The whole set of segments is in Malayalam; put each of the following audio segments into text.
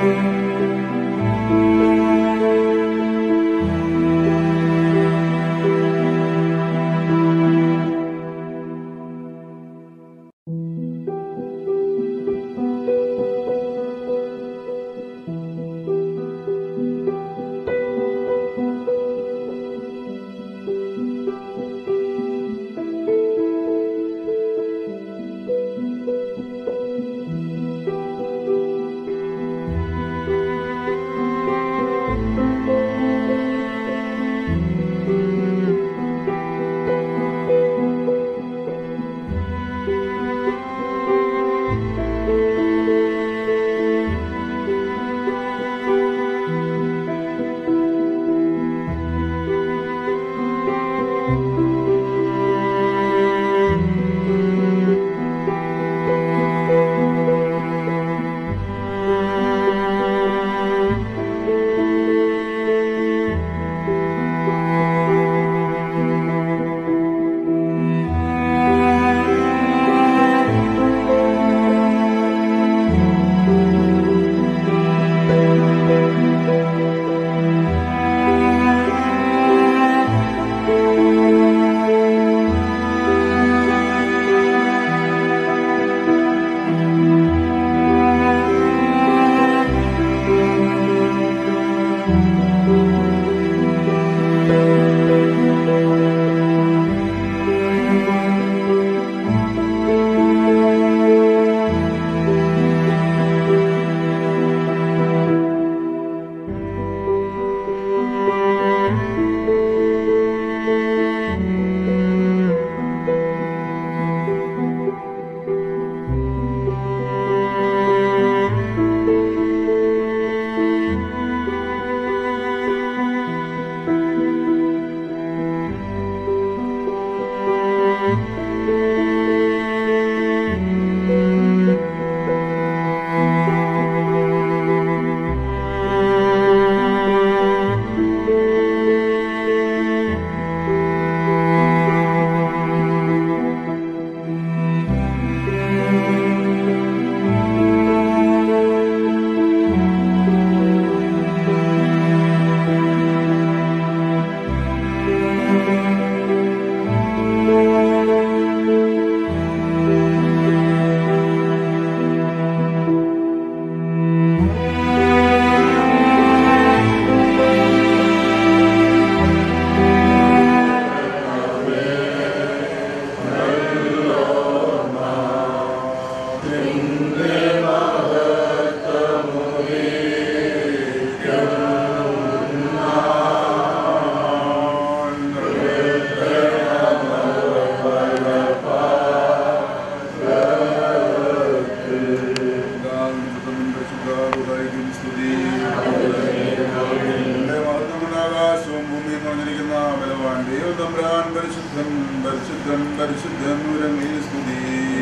പരിശുദ്ധൻ പരിശുദ്ധൻ പരിശുദ്ധൻ ഉരങ്ങി സ്തുതി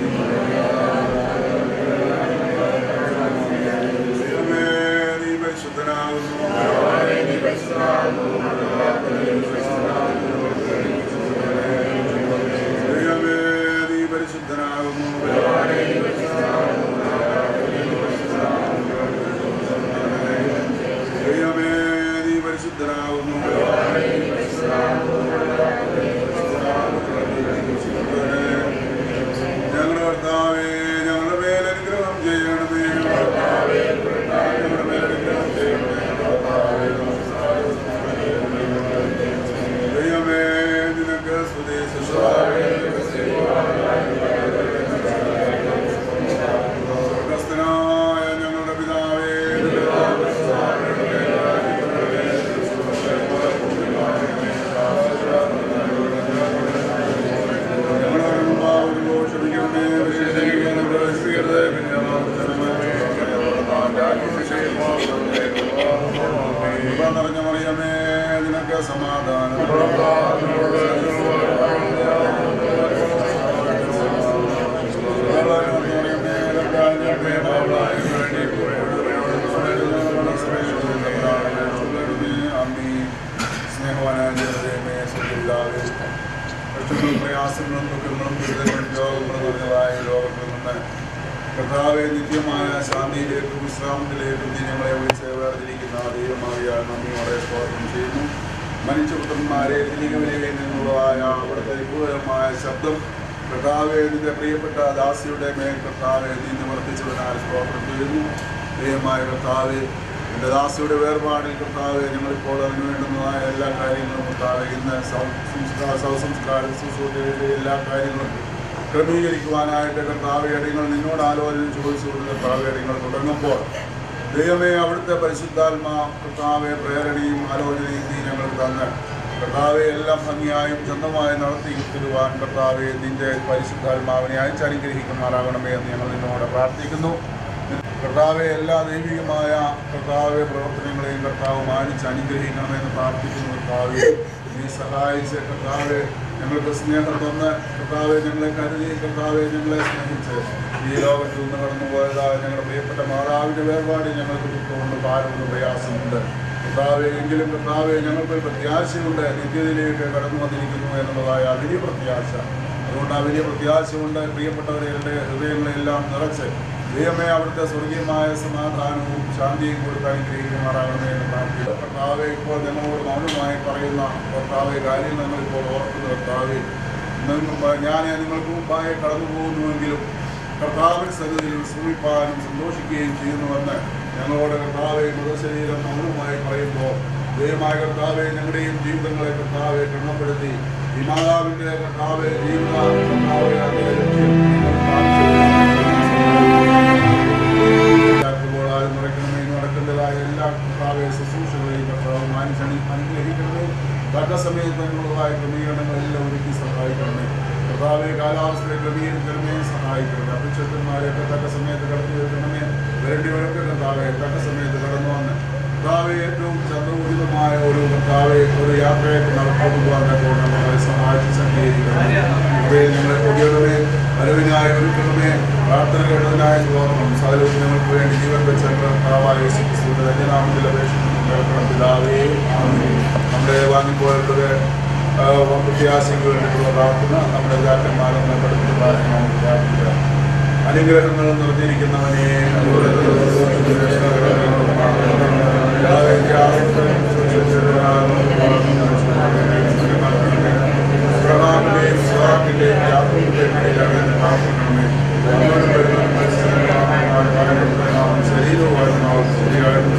ദൈവമേ, നീ പരിശുദ്ധനാകുന്നു ദൈവമേ, നീ പരിശുദ്ധനാകുന്നു ദൈവമേ, നീ പരിശുദ്ധനാകുന്നു ഞങ്ങളുടെ കർത്താവേ ഞങ്ങളുടെ മേൽ അനുഗ്രഹം ചെയ്യണമേ ഞങ്ങളുടെ മേൽ അനുഗ്രഹം ചെയ്യണമേ ദൈവമേ നിനക്ക് സ്വർഗസ്ഥനായ ഞങ്ങളുടെ പിതാവേ ഞങ്ങളുടെ മുമ്പാവുമ്പോൾ ക്ഷമിക്കണമേ വിശേഷിക്കുന്ന പ്രവേശിക്കരുത് പിന്നെ കൃപ നിറഞ്ഞ മറിയമേ നിനക്ക് സമാധാനം പ്രയാസങ്ങളും ദുഃഖങ്ങളും ദുരിതങ്ങളും രോഗങ്ങളും നിറഞ്ഞതായ ലോകത്തിൽ നിന്ന് കർത്താവെ നിത്യമായ ശാന്തിയിലേക്കും വിശ്രാമത്തിലേക്കും നീ ഞങ്ങളെ വിളിച്ച് വേർതിരിക്കുന്ന ദൈവമായ നന്ദിയോടെ സ്തോത്രം ചെയ്യുന്നു മനുഷ്യപുത്രന്മാരെ തിരികെ നിന്നുള്ളതായ അവിടുത്തെ വിപുലമായ ശബ്ദം കർത്താവെ നിന്റെ പ്രിയപ്പെട്ട ദാസിയുടെ മേൽ കർത്താവെ നീ നിവർത്തിച്ചവനാൽ സ്തോത്രം ചെയ്യുന്നു ദൈവമായ കർത്താവെ എൻ്റെ ദാസിയുടെ വേർപാടിൽ കർത്താവെ ഞങ്ങളിപ്പോൾ അതിന് വേണ്ടുന്നതായ എല്ലാ കാര്യങ്ങളും കർത്താവെ ഇന്ന് സം- സംസ്കാര ശവസംസ്കാര ശുശ്രൂഷയുടെ എല്ലാ കാര്യങ്ങളും ക്രമീകരിക്കുവാനായിട്ട് കർത്താവെ അടിങ്ങൾ നിന്നോട് ആലോചന ചോദിച്ചുകൊണ്ട് കർത്താവെ അടിങ്ങൾ തുടങ്ങുമ്പോൾ ദൈവമേ അവിടുത്തെ പരിശുദ്ധാത്മാ കർത്താവെ പ്രേരണയും ആലോചനയും നീ ഞങ്ങൾക്ക് തന്ന് കർത്താവെ എല്ലാം ഭംഗിയായും ചന്തമായും നടത്തി തരുവാൻ കർത്താവെ നിന്റെ പരിശുദ്ധാത്മാവിനെ അയച്ചനുഗ്രഹിക്കുമാറാകണമേ എന്ന് ഞങ്ങൾ നിന്നോട് പ്രാർത്ഥിക്കുന്നു കർത്താവെ എല്ലാ ദൈവികമായ കർത്താവെ പ്രവർത്തനങ്ങളെയും കർത്താവ് മാനിച്ച് അനുഗ്രഹിക്കണമെന്ന് പ്രാർത്ഥിക്കുന്നു കർത്താവെ നീ സഹായിച്ച് കർത്താവെ ഞങ്ങൾക്ക് സ്നേഹം തന്ന് കർത്താവെ ഞങ്ങളെ കരുതി കർത്താവെ ഞങ്ങളെ സ്നേഹിച്ച് ഈ ലോകത്തിൽ നിന്ന് കടന്നു പോയതായ ഞങ്ങളുടെ പ്രിയപ്പെട്ട മാതാവിൻ്റെ വേർപാട് ഞങ്ങൾക്ക് ദുഃഖമുണ്ട് ഭാരമുണ്ട് പ്രയാസമുണ്ട് കർത്താവെ എങ്കിലും കർത്താവെ ഞങ്ങൾക്കൊരു പ്രത്യാശയുണ്ട് നിത്യതയിലേക്ക് കടന്നു വന്നിരിക്കുന്നു എന്നുള്ളതായ ആ വലിയ പ്രത്യാശ അതുകൊണ്ട് ആ വലിയ പ്രത്യാശ കൊണ്ട് പ്രിയപ്പെട്ടവരുടെ ഹൃദയങ്ങളെല്ലാം നിറച്ച് ദൈവമേ അവിടുത്തെ സ്വർഗീയമായ സമാധാനവും ശാന്തിയും കൊടുത്ത് അനുഗ്രഹിക്കുമാറാകണമേ എന്ന് പ്രാർത്ഥിക്കുന്നു കർത്താവെ ഇപ്പോൾ ഞങ്ങളോട് മൗനമായി പറയുന്ന കർത്താവെ കാര്യങ്ങൾ ഞങ്ങളിപ്പോൾ ഓർക്കുന്ന കർത്താവെ നിങ്ങൾക്ക് ഞാൻ നിങ്ങൾക്ക് മുമ്പായി കടന്നു പോകുന്നുവെങ്കിലും കർത്താവിന്റെ സന്നിധിയിൽ വിശ്രമിപ്പാനും സന്തോഷിക്കുകയും ചെയ്യുന്നുവെന്ന് ഞങ്ങളോട് കർത്താവെ മൃതശരീരം മൗനമായി പറയുമ്പോൾ ദൈവമായ കർത്താവെ ഞങ്ങളുടെയും ജീവിതങ്ങളെ കർത്താവെ ക്രമപ്പെടുത്തി ഈ മാതാവിന്റെ കർത്താവെ ജീവിത കർത്താവെ അതേ ലക്ഷ്യം നിങ്ങൾ കാണിച്ചു ആരും നിറയ്ക്കണമേ ഇനി നടക്കേണ്ടതായ എല്ലാ കർത്താവെ ശുശ്രൂഷകളെയും കർത്താവ് മാനിച്ചണി അനുഗ്രഹിക്കണമേ തക്ക സമയത്ത് അതിനുള്ളതായ ക്രമീകരണങ്ങളെല്ലാം ഒരുക്കി സഹായിക്കണമേ കർത്താവെ കാലാവസ്ഥയെ ക്രമീകരിക്കണമേ സഹായിക്കണമേ അഭിക്ഷത്രന്മാരെയൊക്കെ തക്ക സമയത്ത് കടന്നു വരുത്തണമേ വരേണ്ടിവരൊക്കെ കർത്താവെ തക്ക സമയത്ത് കടന്നു വന്ന് കർത്താവെ ഏറ്റവും ചന്ദ്രോചിതമായ ഒരു കർത്താവെ ഒരു യാത്രയൊക്കെ നടത്തുവാൻ നമ്മളെ സഹായിച്ച് സജ്ജീകരിക്കണമേ ഇവയെ ഞങ്ങളെ പൊടിയണമേ അറിവിനായി ഒരുക്കണമേ പ്രാർത്ഥന കേട്ടതിനായ സ്തോത്രം സകലവും ഞങ്ങൾക്ക് വേണ്ടി ജീവൻ വെച്ച കർത്താവായ യേശുക്രിസ്തുവിന്റെ ധന്യനാമത്തിൽ അപേക്ഷിക്കുന്നു കേൾക്കണം പിതാവേ ആമേൻ. നമ്മുടെ വാങ്ങിപ്പോയവരുടെ പ്രത്യാശയ്ക്ക് വേണ്ടിയിട്ടുള്ള പ്രാർത്ഥന നമ്മുടെ ജാക്കന്മാരെന്ന് പഠിപ്പിച്ചതായ നമുക്ക് പ്രാർത്ഥിക്കാം അനുഗ്രഹങ്ങൾ നിറഞ്ഞിരിക്കുന്നവനെ പ്രഭാവിന്റെയും സ്വാമിന്റെയും യാത്രയുടെയും ഇടയിൽ പ്രാർത്ഥിക്കണമേ അങ്ങോട്ട് വരുന്ന മത്സരങ്ങളും ശരീരവുമായി ശരിയായിട്ട്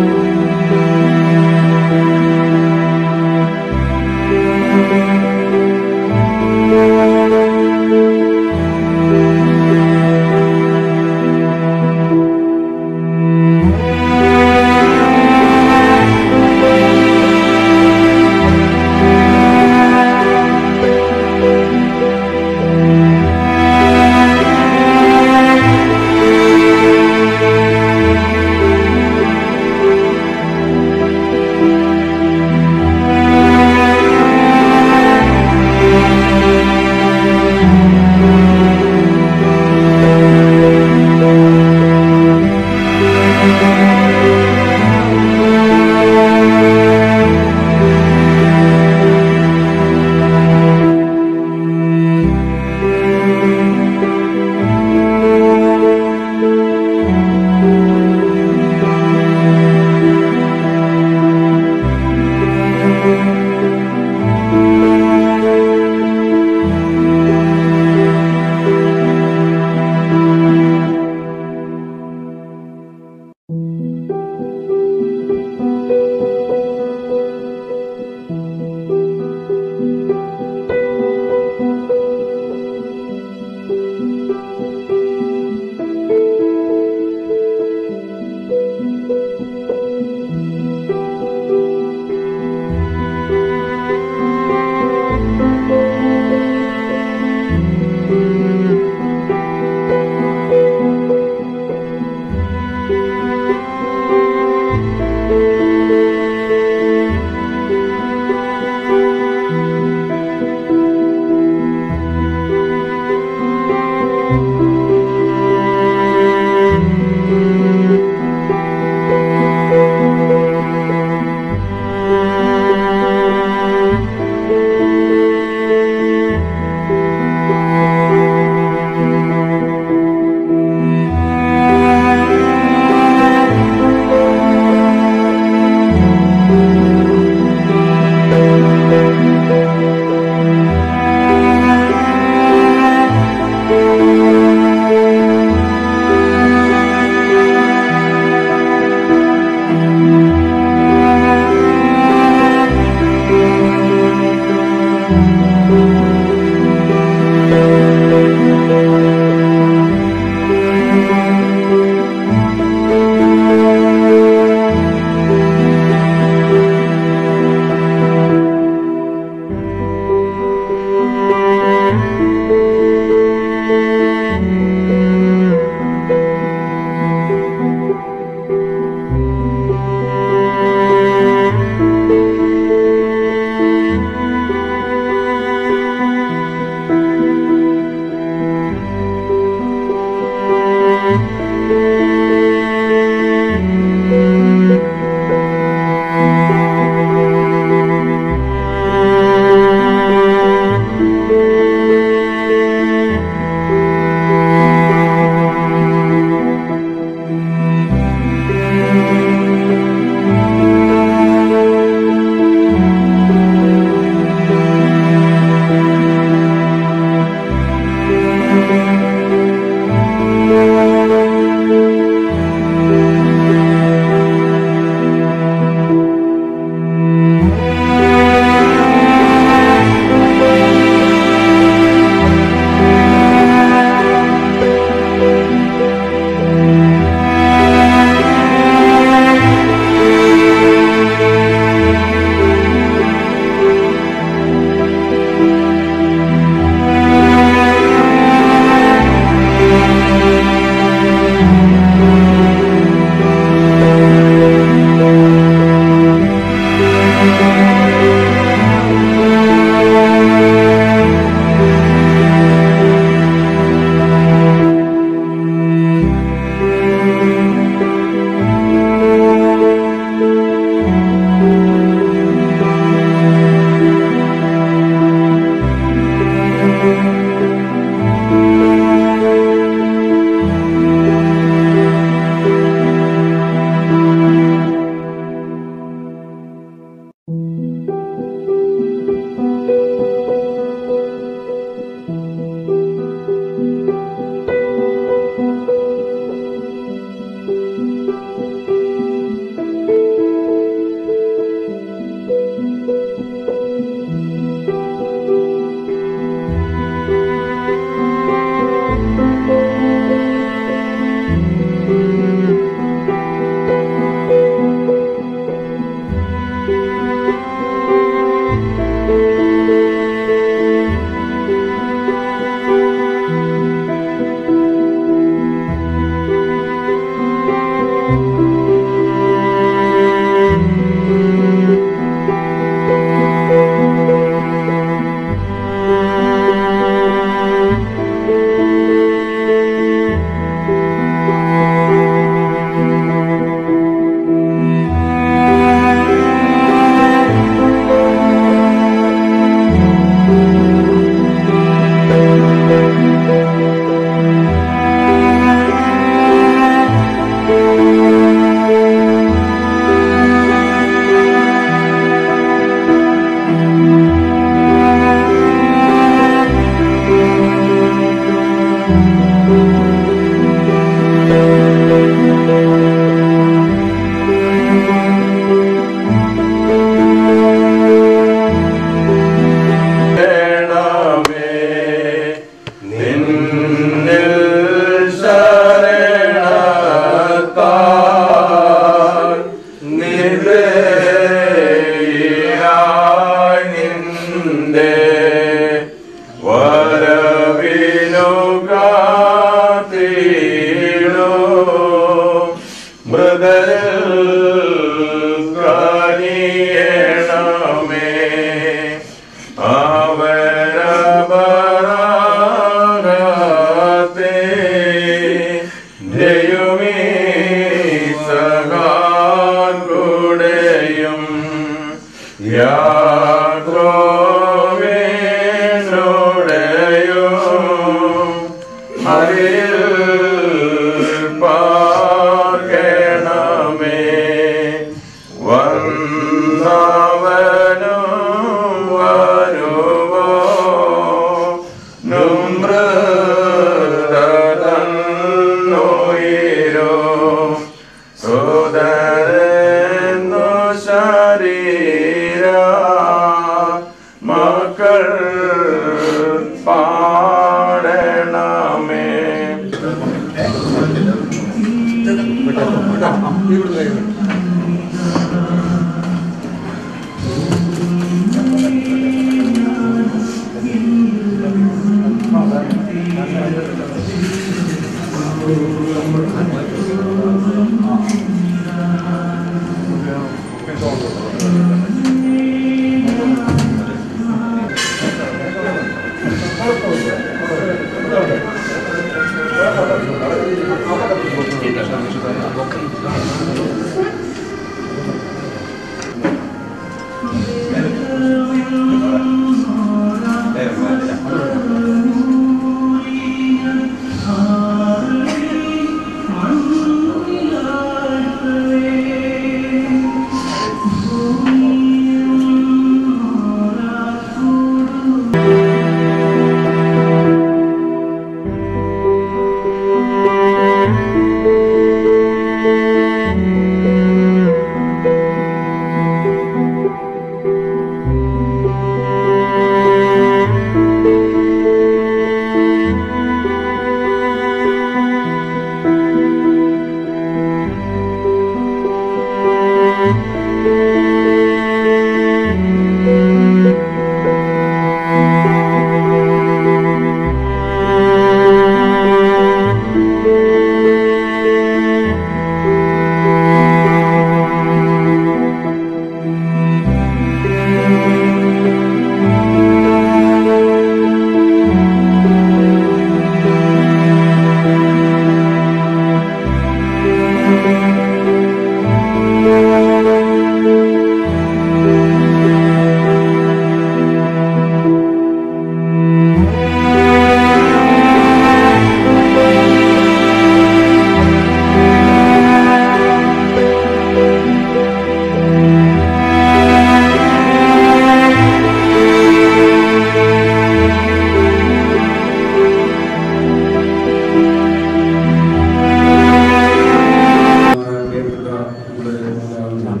പ്രിയപ്പെട്ട നമ്മുടെ മാതാവിനെ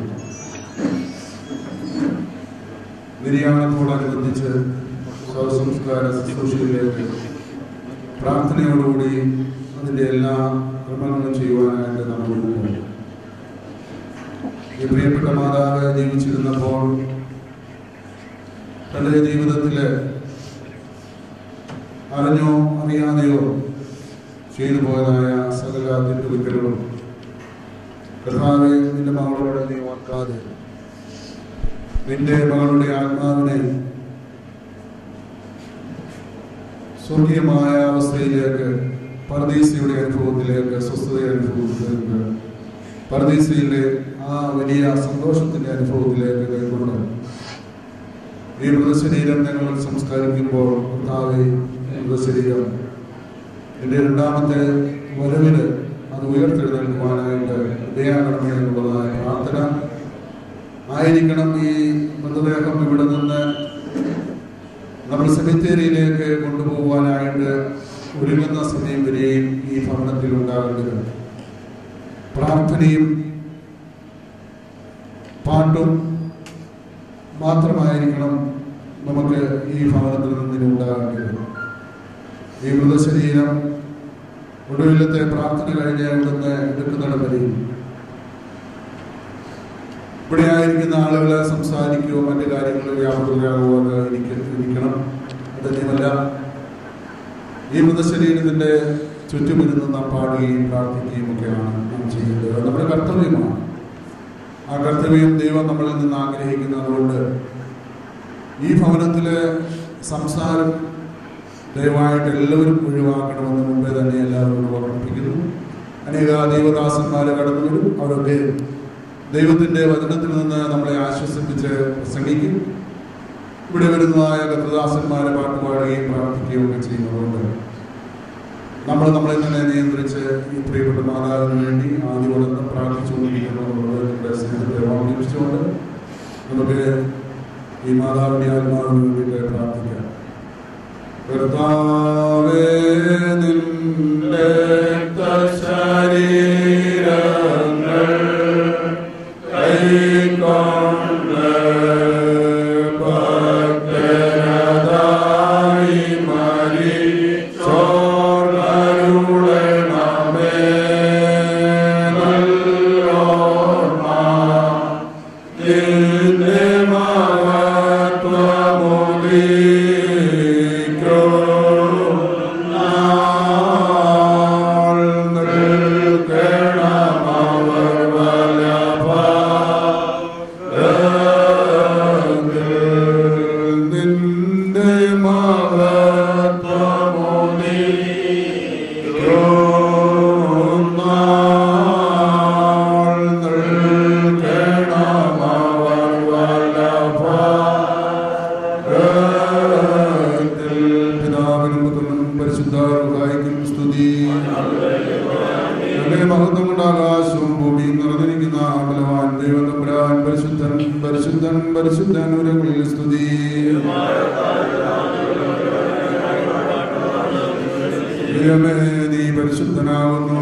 നിര്യാണത്തോടനുബന്ധിച്ച് ശവസംസ്കാര ശുശ്രൂഷയിലേക്ക് പ്രാർത്ഥനയോടുകൂടി അതിൻ്റെ എല്ലാ ക്രമങ്ങളും ചെയ്യുവാനായിട്ട് നമ്മൾ പോകും ഈ പ്രിയപ്പെട്ട മാതാവ് ജീവിച്ചിരുന്നപ്പോൾ തൻ്റെ ജീവിതത്തിൽ അറിഞ്ഞോ അറിയാതെയോ ചെയ്തു പോയതായ സകല തെറ്റുകുറ്റങ്ങളും കർത്താവെ നിന്റെ മകളോട് നീ ഓർക്കാതെ നിന്റെ മകളുടെ ആത്മാവിനെ സ്വർഗീയമായ അവസ്ഥയിലേക്ക് പരദീസയുടെ അനുഭവത്തിലേക്ക് സ്വസ്ഥതയുടെ അനുഭവത്തിലേക്ക് പരദീസയിലെ ആ വലിയ സന്തോഷത്തിന്റെ അനുഭവത്തിലേക്ക് കൈക്കൊണ്ട് ഈ മൃതശരീരം ഞങ്ങൾ സംസ്കരിക്കുമ്പോൾ കർത്താവെ ഈ മൃതശരീരം എൻ്റെ രണ്ടാമത്തെ വരവിന് അത് ഉയർത്തെഴുന്നേൽക്കുവാനായിട്ട് ഇടയാകണമേ എന്നുള്ളതായ പ്രാർത്ഥന ആയിരിക്കണം ഈ മൃതദേഹം ഇവിടെ നിന്ന് നമ്മൾ സെമിത്തേരിയിലേക്ക് കൊണ്ടുപോകുവാനായിട്ട് ഒരുങ്ങുന്ന സമയം വരെയും ഈ ഭവനത്തിൽ ഉണ്ടാകേണ്ടത് പ്രാർത്ഥനയും പാട്ടും മാത്രമായിരിക്കണം നമുക്ക് ഈ ഭവനത്തിൽ നിന്ന് ഉണ്ടാകേണ്ടത് ഈ മൃതശരീരം ഒടുവിലത്തെ പ്രാർത്ഥന കഴിഞ്ഞ ഇവിടുന്ന് എടുക്കുന്നിടം വരെയും ഇവിടെ ആയിരിക്കുന്ന ആളുകൾ സംസാരിക്കുകയോ മറ്റു കാര്യങ്ങളിൽ വ്യാപൃതരാകുകയോ ഒക്കെ ഇരിക്ക- ഇരിക്കണം അതന്നെയുമല്ല ഈ മൃതശരീരത്തിന്റെ ചുറ്റുമിരുന്ന് നാം പാടുകയും പ്രാർത്ഥിക്കുകയും ഒക്കെയാണ് നാം ചെയ്യേണ്ടത് അത് നമ്മുടെ കർത്തവ്യമാണ് ആ കർത്തവ്യം ദൈവം നമ്മളിൽ നിന്ന് ആഗ്രഹിക്കുന്നതുകൊണ്ട് ഈ ഭവനത്തിലെ സംസാരം ദയവായിട്ട് എല്ലാവരും ഒഴിവാക്കണമെന്ന് മുമ്പേ തന്നെ എല്ലാവരോടും ഓർമ്മിപ്പിക്കുന്നു അനേക ദൈവദാസന്മാർ കടന്നു വരും അവരൊക്കെ ദൈവത്തിന്റെ വചനത്തിൽ നിന്ന് നമ്മളെ ആശ്വസിപ്പിച്ച് പ്രസംഗിക്കും ഇവിടെ വരുന്നതായ കർത്തദാസന്മാരെ പാട്ടുപാടുകയും പ്രാർത്ഥിക്കുകയും ഒക്കെ ചെയ്യുന്നതുകൊണ്ട് നമ്മൾ നമ്മളെ തന്നെ നിയന്ത്രിച്ച് ഈ പ്രിയപ്പെട്ട മാതാവിന് വേണ്ടി ആദ്യമൊന്നും പ്രാർത്ഥിച്ചുകൊണ്ടിരിക്കുന്നത് നമ്മുടെ സ്നേഹത്തെ ഓർമ്മിപ്പിച്ചുകൊണ്ട് നമുക്ക് ഈ മാതാവിന്റെ ആത്മാവിന് വേണ്ടിയിട്ട് പ്രാർത്ഥിക്കാം കർത്താവേ നിന്റെ ശരീരങ്ങൾ കൈക്കൊണ്ട് ഭക്തരതായി മരിച്ചോർന്നരുളണമേ നല്ലോർമ്മ നിന്റെ മഹത്വമുദീക്കോ പിതാവിനും പുത്രനും പരിശുദ്ധാർക്കും സ്തുതി അങ്ങനെ മഹത്വം കൊണ്ട് ആകാശവും ഭൂമിയും നിറഞ്ഞിരിക്കുന്ന ബലവാൻ ദൈവതമ്പുരാൻ പരിശുദ്ധൻ പരിശുദ്ധൻ പരിശുദ്ധൻ ഉരങ്ങളിൽ സ്തുതി ദൈവമേ നീ പരിശുദ്ധനാകുന്നു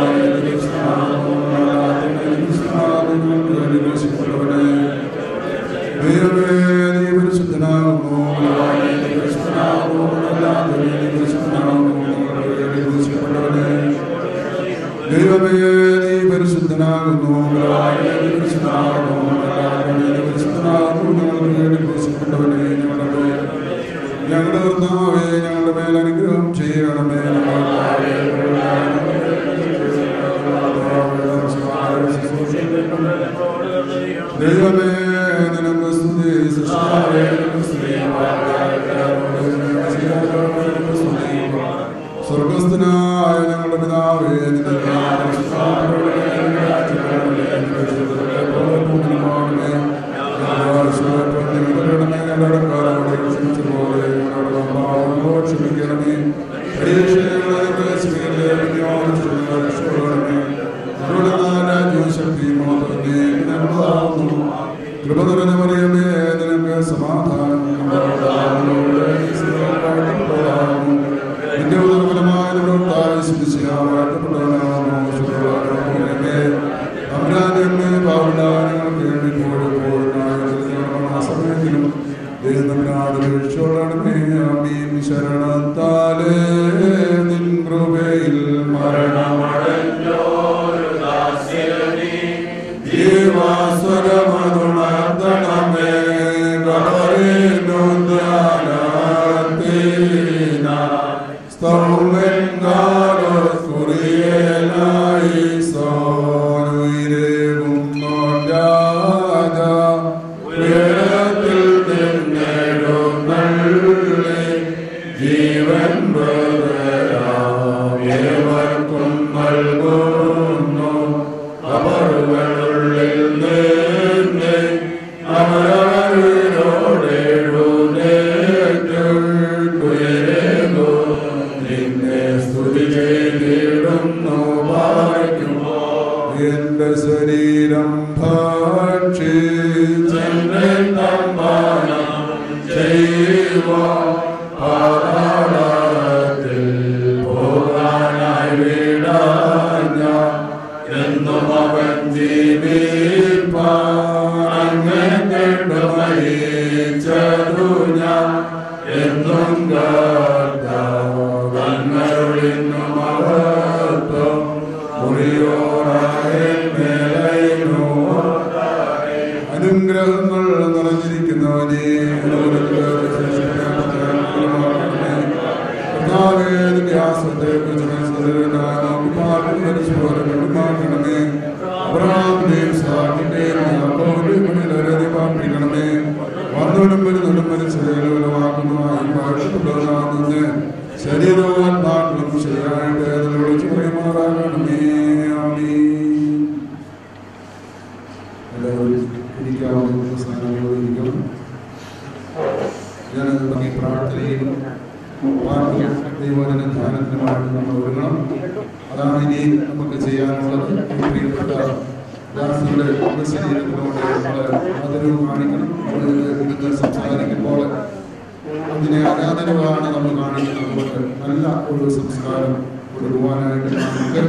ഘോഷിക്കപ്പെട്ടവനെ ദൈവമേ നീ പരിശുദ്ധനാകുന്നു നീ പരിശുദ്ധനാകുന്നു നീ പരിശുദ്ധനാകുന്നു ഘോഷിക്കപ്പെട്ടവനെ ദൈവമേ നീ പരിശുദ്ധനാകുന്നു നീ പരിശുദ്ധനാകുന്നു നീ പരിശുദ്ധനാകുന്നു ഞങ്ങൾക്ക് വേണ്ടി ക്രൂശിക്കപ്പെട്ടവനെ ഞങ്ങളുടെ മേൽ ഞങ്ങളുടെ കർത്താവേ ഞങ്ങളുടെ മേൽ അനുഗ്രഹം ചെയ്യണമേ ദൈവമേ നിനക്ക് സ്തുതി സൃഷ്ടാവേ നിനക്ക് സ്തുതി സ്വർഗസ്ഥനായ ഞങ്ങളുടെ പിതാവേ നിന്റെ നാമം ക്ഷമിക്കണമേ കൃപ നിറഞ്ഞ മറിയമേ നിനക്ക് സമാധാനം നിന്റെ ഉദരഫലമായ നിവൃത്തായ അമ്രാനെ പാവനാനങ്ങൾക്ക് വേണ്ടി സമയത്തിനും ദൈവനാട് വീഴ്ചയോടണമേ അമീൻ ശരണത്താലേ നിൻ കൃപയിൽ മരണമടഞ്ഞോരു ജീവാസ്വരമതുണർത്തണമേ കടറിനുദ്യാനീന സ്തൗമെങ്കാരോ കുറിയലായി സോനുയിരേകുന്നോരാജ ഉയരത്തിൽ നിന്നെഴുന്നള്ളി ജീവൻ ഏവർക്കും നൽകുന്നു അവറുകളുള്ളിൽ നിന്ന് അവരവരോടെഴുന്നേറ്റുയരുന്നു നിന്നെ സ്തുതി ചെയ്തിടുന്നു പാലിക്കുമോ എന്റെ ശരീരം ഭക്ഷിച്ചെന്റെ തമ്പാനം ചെയ്യുവാ പാതാളത്തിൽ പോകാനായി വിടാഞ്ഞ എന്നും അവൻ ജീവിപ്പാങ്ങെട്ടു മരിച്ചതു ഞാൻ എന്നും കർത്താവങ്ങരുളിന്നു മഹത്വം മുറിയോറായ മേലൈനോ അനുഗ്രഹങ്ങൾ നിറഞ്ഞിരിക്കുന്നവനെ കർത്താവേദിന്റെ ആശ്രത്തെ കുറിച്ച് അബ്രഹാമിന്റെയും സാഹിന്റെയും യാക്കോബിന്റെയും മുന്നിൽ ഒരതി പാർപ്പിക്കണമേ വന്നോടും വരുന്നോടും മനസ്സിലാക്കുന്നതായി ഭാഷപ്പെടുന്നതിന് ശരീരവും ആത്മാക്കളും ശരിയായിട്ട് അതിൽ വിളിച്ചു പറയുമാറാകണമേ ആമീൻ എല്ലാവരും ഇരിക്കാവുന്ന സ്ഥാനങ്ങളിൽ ഇരിക്കണം ഞാൻ ഈ പ്രാർത്ഥനയും പാട്ടും ദൈവജന ധ്യാനത്തിനുമായിട്ട് നമ്മൾ ഒരുങ്ങണം അതാണ് ഇനി നമുക്ക് ചെയ്യാനുള്ളത് ഈ പ്രിയപ്പെട്ട ദാസിയുടെ ശരീരത്തിനോട് നമ്മൾ ആദരവ് കാണിക്കണം നമ്മൾ ഇരുന്ന് സംസാരിക്കുമ്പോൾ അതിനെ ആരാധനവാണ് നമ്മൾ കാണിക്കുന്നത് നമുക്ക് നല്ല ഒരു സംസ്കാരം കൊടുക്കുവാനായിട്ട് നമുക്ക്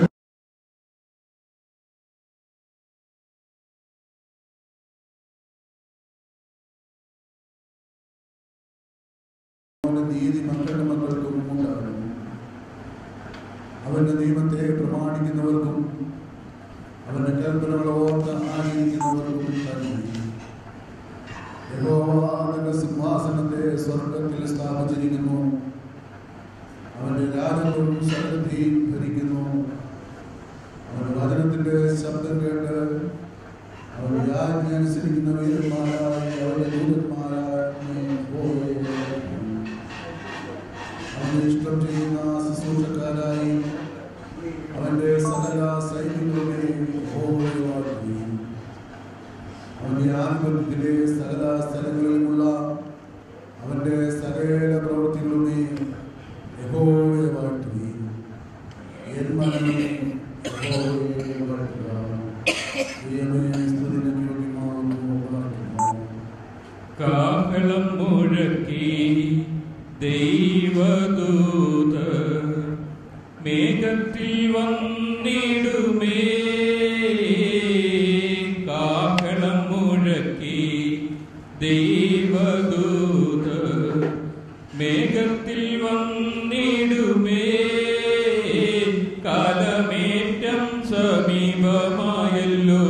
അവന്റെ നീതി മക്കളുടെ മക്കൾക്കും ഉണ്ടാകണം അവന്റെ നിയമത്തെ പ്രമാണിക്കുന്നവർക്കും അവന്റെ കൽപ്പനകൾ ഓർത്ത് ആയിരിക്കുന്നവർക്കും തന്നെ യഹോവ അവന്റെ സിംഹാസനത്തെ സ്വർഗത്തിൽ സ്ഥാപിച്ചിരിക്കുന്നു അവന്റെ രാജത്വം സമൃദ്ധിയും ഭരിക്കുന്നു അവന്റെ വചനത്തിന്റെ ശബ്ദം കേട്ട് അവന്റെ യാജ്ഞ അനുസരിക്കുന്ന വീരന്മാരായ അവന്റെ ദൂതന്മാരായ അവന് ഇഷ്ടം ചെയ്യുന്ന ശുശ്രൂഷക്കാരായി അവന്റെ സകല സൈന്യങ്ങളുടെയും യഹോവയെ വാഴ്ത്തുകയും അവന്റെ ആധിപത്യത്തിലെ സകല സ്ഥലങ്ങളിലുമുള്ള അവന്റെ സകല പ്രവൃത്തികളുടെയും യഹോവയെ വാഴ്ത്തുകയും എൻ മനമേ യഹോവയെ വാഴ്ത്തുക ദൈവമേ സ്തുതിന് യോഗ്യമാകുന്നു വാഴ്ത്തുക കാഹളം മുഴക്കി ദൈവദൂത മേഘത്തിൽ വന്നിടുമേ കാഹളം മുഴക്കി ദൈവദൂത മേഘത്തിൽ വന്നിടുമേ കാലമേറ്റം സമീപമായല്ലോ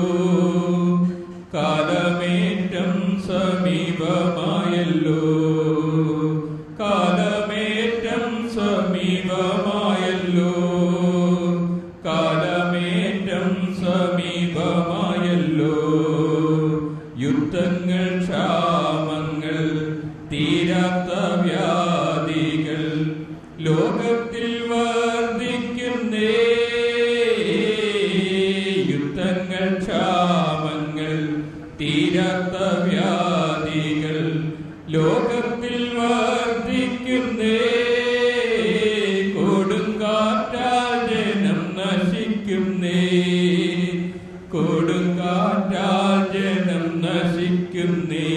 കാലമേറ്റം സമീപമായല്ലോ കാലമേറ്റം സമീപമായല്ലോ കാലമേറ്റം സമീപമായല്ലോ യുദ്ധങ്ങൾ ക്ഷാമങ്ങൾ തീരാത്ത വ്യാധികൾ ലോകത്തിൽ വർദ്ധിക്കുന്നേ യുദ്ധങ്ങൾ ക്ഷാമങ്ങൾ തീരാത്ത വ്യാധികൾ ലോകത്തിൽ വർദ്ധിക്കുന്നേ കൊടുങ്കാറ്റാൽ ജനം നശിക്കുന്നേ കൊടുങ്കാറ്റാൽ ജനം നശിക്കുന്നേ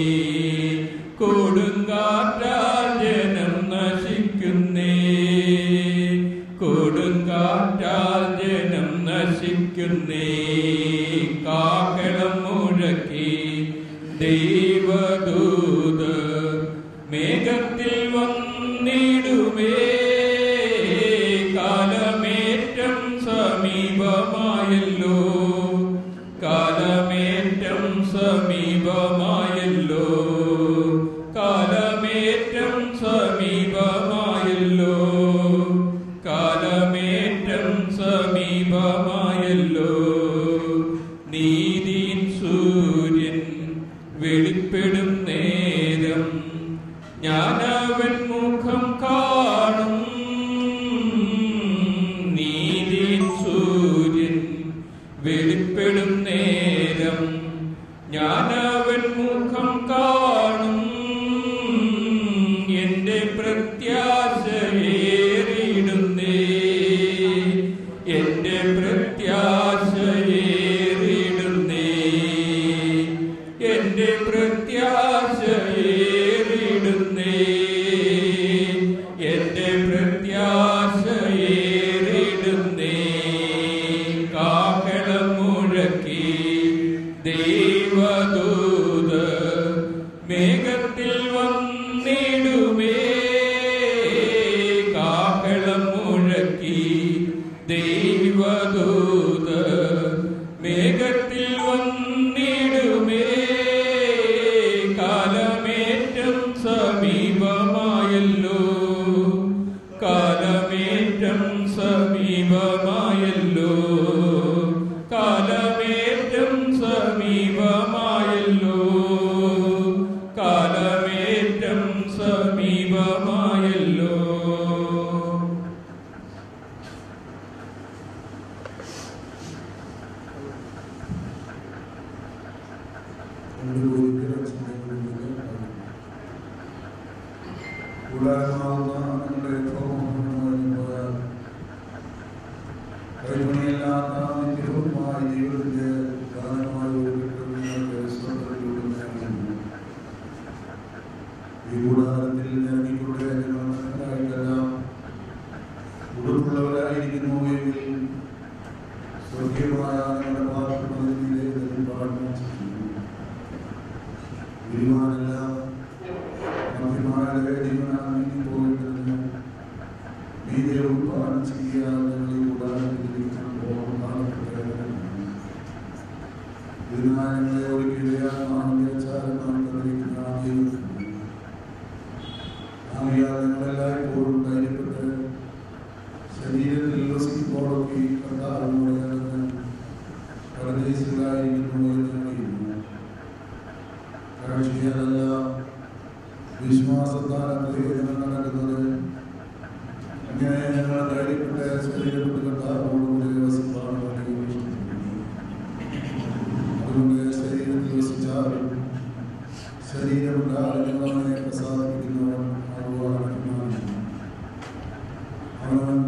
കൊടുങ്കാറ്റാൽ ജനം നശിക്കുന്നേ കൊടുങ്കാറ്റാൽ ജനം നശിക്കുന്നേ കാഹളം മുഴക്കി ദൈവദൂത മേഘത്തിൽ വന്നിടുമേ കാലമേറ്റം സമീപമായല്ലോ കാലമേറ്റം സമീപമായല്ലോ കാലമേറ്റം സമീപമായല്ലോ കാലമേറ്റം സമീപമായല്ലോ നീതിൻ സൂര്യൻ വെളിപ്പെടും നേരം ഞാനവൻ മുഖം കാണും നീതിൻ സൂര്യൻ വെളിപ്പെടും നേരം ഞാനവൻ മുഖം കാണും എന്റെ പ്രത്യാശയേറിയിടുന്നേ എന്റെ പ്രത്യാശയേറിയിടുന്നേ എന്റെ പ്രത്യാശയേറിയിടുന്നേ എന്റെ പ്രത്യാശയേറിയിടുന്നേ കാഹളം മുഴക്കി ദൈവദൂത മേഘത്തിൽ വന്നിടുമേ കാഹളം മുഴക്കി ദൈവദൂത മേഘത്തിൽ വന്നിടുമേ കാലമേറ്റം സമീപമായല്ലോ കാലമേറ്റം സമീപമായല്ലോ കാലമേറ്റം സമീപമായല്ലോ കാലമേറ്റം സമീപമായല്ലോ നമ്മുടെ ഒരിക്കലും ചിന്തകളിലേക്ക് കൂടാരമാവുന്ന നിങ്ങളുടെ പോയാൽ കൈമണിയല്ലാത്ത നിത്യവുമായ ജീവിതത്തിന്റെ ദാനമായ ഒരു കിട്ടും നിങ്ങൾക്ക് സ്വന്തത്തിലൂടെ നൽകുന്നു ഈ കൂടാരത്തിൽ ഇറങ്ങിക്കൊണ്ട് മനസ്സിലായിട്ടെല്ലാം ഉടുപ്പുള്ളവരായിരിക്കുന്നു എങ്കിൽ സ്വർഗീയമായ നിങ്ങളുടെ പാർക്കുന്നതിനെ പാഠനം ചെയ്യുന്നു ഗുരുവാനെല്ലാം മന്ത്രിമാരുടെ ജീവനാണെന്ന് പോയിട്ടുണ്ട് നീതിയെ ഉത്പാദനം ചെയ്യാൻ ഞങ്ങൾ ഈ കൂടാരത്തിലിരിക്കുമ്പോൾ കാണപ്പെട്ടവരാണ് ഇതിനായി ഞങ്ങളെ ഒരുക്കിയതാണെന്ന് തന്നിരിക്കുന്ന ആ ദൈവത്തിന് ആകയാൽ ഞങ്ങളെല്ലായ്പ്പോഴും ധൈര്യപ്പെട്ട് ശരീരത്തിൽ ഉല്ലസിക്കുമ്പോഴൊക്കെ ഈ കർത്താവിനോട് ഞങ്ങൾക്ക് പരദേശികളായിരിക്കുന്നു എന്ന് അറിയുന്നു കാഴ്ചയാലല്ല വിശ്വാസത്താൽ പ്രയോജനം നടക്കുന്നത്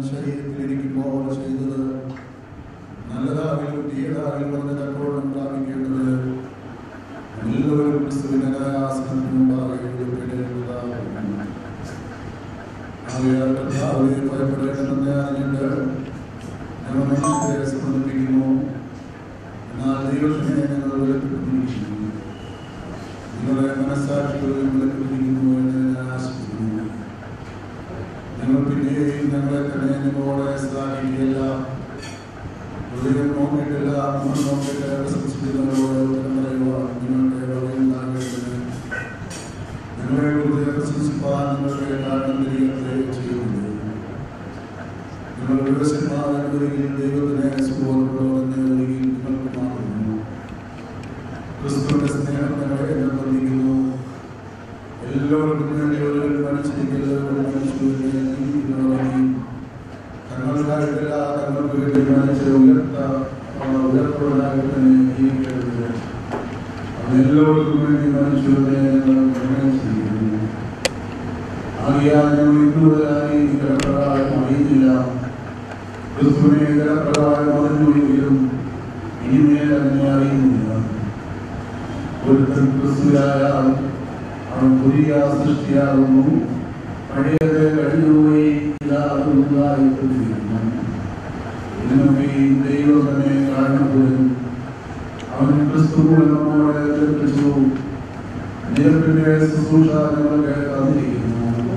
ശരീരത്തിലിരിക്കുമ്പോൾ ചെയ്തത് നല്ലതാകലും തീയതാകലും അതിന്റെ തക്കോളം പ്രാപിക്കേണ്ടത് എല്ലാവരും ക്രിസ്തുവിന്റെ ആസനത്തിന് മുമ്പാകെ എഴുതപ്പെടേണ്ടതാകുന്നു. ആകയാൽ കർത്താവെ ഭയപ്പെടേണ്ടതെന്ന് അറിഞ്ഞിട്ട് ഞങ്ങൾ മനുഷ്യരെ സമർപ്പിക്കുന്നു എന്നാൽ ദൈവത്തിനെ ഞങ്ങൾ വെളിപ്പെടുത്തിയിരിക്കുന്നു നിങ്ങളുടെ മനസ്സാക്ഷികളിൽ വെളിപ്പെട്ടിരിക്കുന്നു എന്ന് ഞാൻ ആശിക്കുന്നു ഞങ്ങൾ പിന്നെയും ഞങ്ങളെ തന്നെ നിങ്ങളോടെ ശ്ലാഘിക്കുകയല്ല ഹൃദയം നോക്കിയിട്ടില്ല മുഖം നോക്കിയിട്ട് പ്രശംസിക്കുന്നവരോട് ഉത്തരം പറയുവാൻ നിങ്ങളുടെ വകയുണ്ടാകേണ്ടത് ഞങ്ങളെ ഹൃദയം പ്രശംസിപ്പാൻ നിങ്ങൾക്ക് കാരണം തിരികെ ചെയ്യുന്നത് നിങ്ങൾ വിവശന്മാരുടെ വരികിൽ ദൈവത്തിനെ സുബോധപ്രവർത്തന വരികിൽ നിങ്ങൾക്ക് മാറുന്നു ക്രിസ്തുവിന്റെ സ്നേഹം ഞങ്ങളെ നിർബന്ധിക്കുന്നു എല്ലാവർക്കും വേണ്ടി ഒരു മനുഷ്യരിക്കല് ഒരു മനുഷ്യരുടെ ജീവിക്കുന്നവരെയും തങ്ങൾക്കായിട്ടല്ല തങ്ങൾക്ക് വേണ്ടി മനുഷ്യ ഉയർത്ത ഉയർത്തവരായി തന്നെ ജീവിക്കരുത് അതെല്ലാവർക്കും വേണ്ടി മനുഷ്യരുടെ നിർണയം ചെയ്യുന്നു ആകിയാൽ ഞങ്ങൾ ഇന്നുമുതലായി ജലപ്രകാരം അറിയുന്നില്ല ക്രിസ്തുവിനെ ജലപ്രകാരം അറിഞ്ഞുവെങ്കിലും ഇനിമേൽ അതിനെ അറിയുന്നില്ല ഒരുത്തൻ ക്രിസ്തുവിലായാൽ അവൻ പുതിയ സൃഷ്ടിയാകുന്നു പഴയത് കഴിഞ്ഞുപോയി ഇതാ പുതുതായിക്കൊണ്ടിരിക്കുന്നു ഇന്നൊക്കെ ദൈവം തന്നെ കാണപ്പെടും അവൻ ക്രിസ്തു നമ്മോടെ ഏൽപ്പിച്ചു ദൈവത്തിന്റെ ശുശ്രൂഷ ഞങ്ങൾക്ക് തന്നിരിക്കുന്നു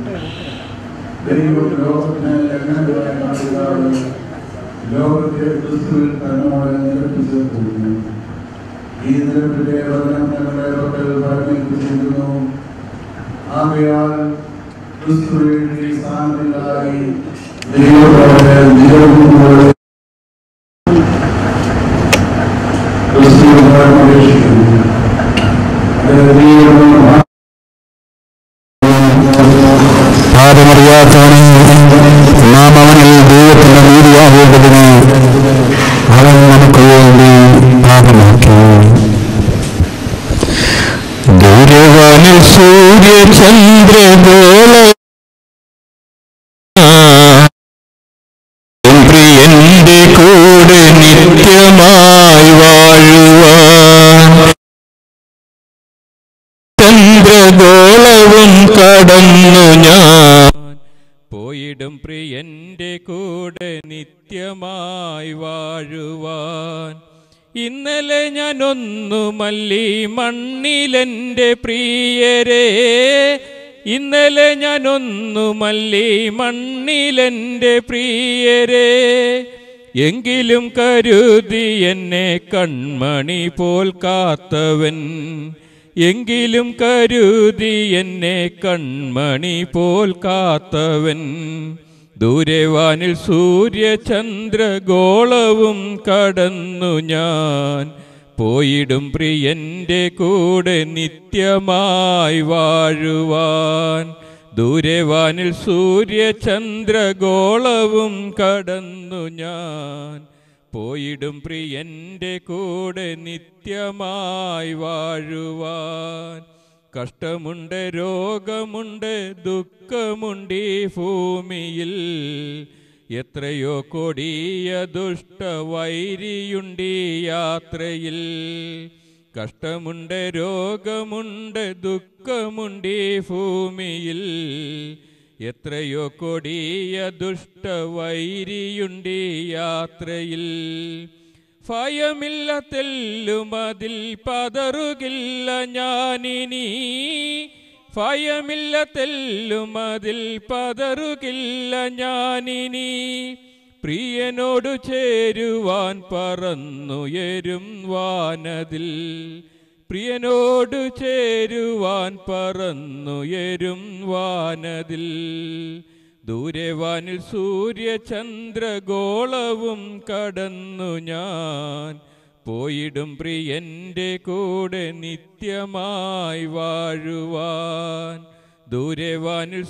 ദൈവം ലോകത്തിന് എങ്ങനെ കാണുകയാണ് ലോകത്തെ ക്രിസ്തുവിൽ തന്നോടെ നിരപ്പിച്ചു പോകുന്നു ഈ നിരപ്പിന്റെ വചനം ഞങ്ങളുടെ പക്കൽ പറഞ്ഞേൽപ്പിച്ചിരിക്കുന്നു ആകയാൽ ക്രിസ്തുവിന്റെ സ്ഥാനത്തിലായി ദൈവത്തോടെ നിരവുപോലെ ക്രിസ്തുവിനോട് അപേക്ഷിക്കുന്നു അത് ദൈവം പാപമറിയാത്തവനെ നാം അവനിൽ ദൈവത്തിന്റെ നീതിയാകേണ്ടതിന് അവൻ നമുക്ക് വേണ്ടി പാപമാക്കി ദൂരവാനിൽ സൂര്യചന്ദ്രഗോള പ്രിയന്റെ കൂടെ നിത്യമായി വാഴുവാൻ ചന്ദ്രഗോളവും കടന്നു ഞാൻ പോയിടും പ്രിയന്റെ കൂടെ നിത്യമായി വാഴുവാൻ ഇന്നലെ ഞാനൊന്നു മല്ലി മണ്ണിലെൻ്റെ പ്രിയരെ ഇന്നലെ ഞാനൊന്നു മല്ലി മണ്ണിലെൻ്റെ പ്രിയരെ എങ്കിലും കരുതി എന്നെ കൺമണി പോൽ കാത്തവൻ എങ്കിലും കരുതി എന്നെ കൺമണി പോൽ കാത്തവൻ ദൂരവാനിൽ സൂര്യചന്ദ്രഗോളവും കടന്നു ഞാൻ പോയിടും പ്രിയന്റെ കൂടെ നിത്യമായി വാഴുവാൻ ദൂരവാനിൽ സൂര്യചന്ദ്രഗോളവും കടന്നു ഞാൻ പോയിടും പ്രിയന്റെ കൂടെ നിത്യമായി വാഴുവാൻ കഷ്ടമുണ്ട് രോഗമുണ്ട് ദുഃഖമുണ്ട് ഈ ഭൂമിയിൽ എത്രയോ കൊടിയ ദുഷ്ടവൈരിയുണ്ട് ഈ യാത്രയിൽ കഷ്ടമുണ്ട് രോഗമുണ്ട് ദുഃഖമുണ്ട് ഈ ഭൂമിയിൽ എത്രയോ കൊടിയ ദുഷ്ടവൈരിയുണ്ട് ഈ യാത്രയിൽ ഭയമില്ല തെല്ലും അതിൽ പതറുകില്ല ഞാനിനി ഭയമില്ല തെല്ലും അതിൽ പതറുകില്ല ഞാനിനി പ്രിയനോടു ചേരുവാൻ പറന്നുയരും വാനതിൽ പ്രിയനോടു ചേരുവാൻ പറന്നുയരും വാനതിൽ ദൂരവാനിൽ സൂര്യചന്ദ്രഗോളവും കടന്നു ഞാൻ പോയിടും പ്രിയന്റെ കൂടെ നിത്യമായി വാഴുവാൻ ദൂരവാനിൽ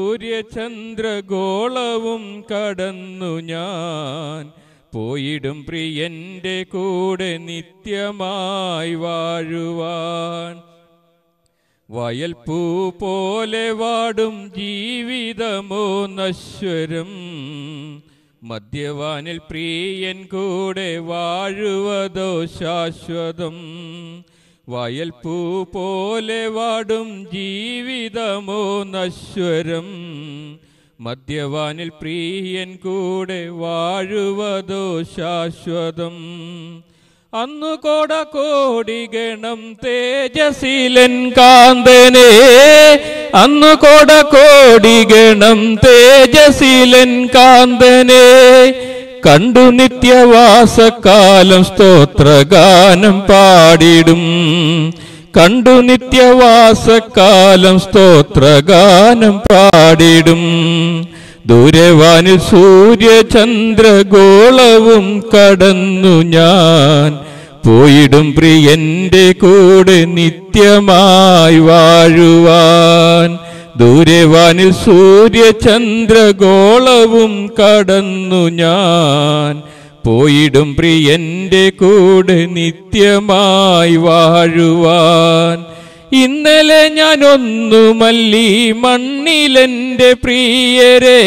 സൂര്യചന്ദ്രഗോളവും കടന്നു ഞാൻ പോയിടും പ്രിയന്റെ കൂടെ നിത്യമായി വാഴുവാൻ വയൽപ്പൂ പോലെ വാടും ജീവിതമോ നശ്വരം മദ്യവാനിൽ പ്രിയൻ കൂടെ വാഴുവതോ ശാശ്വതം വയൽപ്പൂ പോലെ വാടും ജീവിതമോ നശ്വരം മദ്യവാനിൽ പ്രിയൻ കൂടെ വാഴുവതോ ശാശ്വതം അന്നു കോട കോടി ഗണം തേജശീലൻ കാന്തനെ അന്നു കോട കോടി ഗണം തേജശീലൻ കാന്തനെ കണ്ടു നിത്യവാസക്കാലം സ്തോത്രഗാനം പാടിടും കണ്ടു നിത്യവാസക്കാലം സ്തോത്രഗാനം പാടിടും ദൂരവാനിൽ സൂര്യചന്ദ്രഗോളവും കടന്നു ഞാൻ പോയിടും പ്രിയന്റെ കൂടെ നിത്യമായി വാഴുവാൻ ദൂരവാനിൽ സൂര്യചന്ദ്രഗോളവും കടന്നു ഞാൻ പോയിടും പ്രിയന്റെ കൂടെ നിത്യമായി വാഴുവാൻ ഇന്നലെ ഞാൻ ഒന്നുമല്ലി മണ്ണിലെന്റെ പ്രിയരെ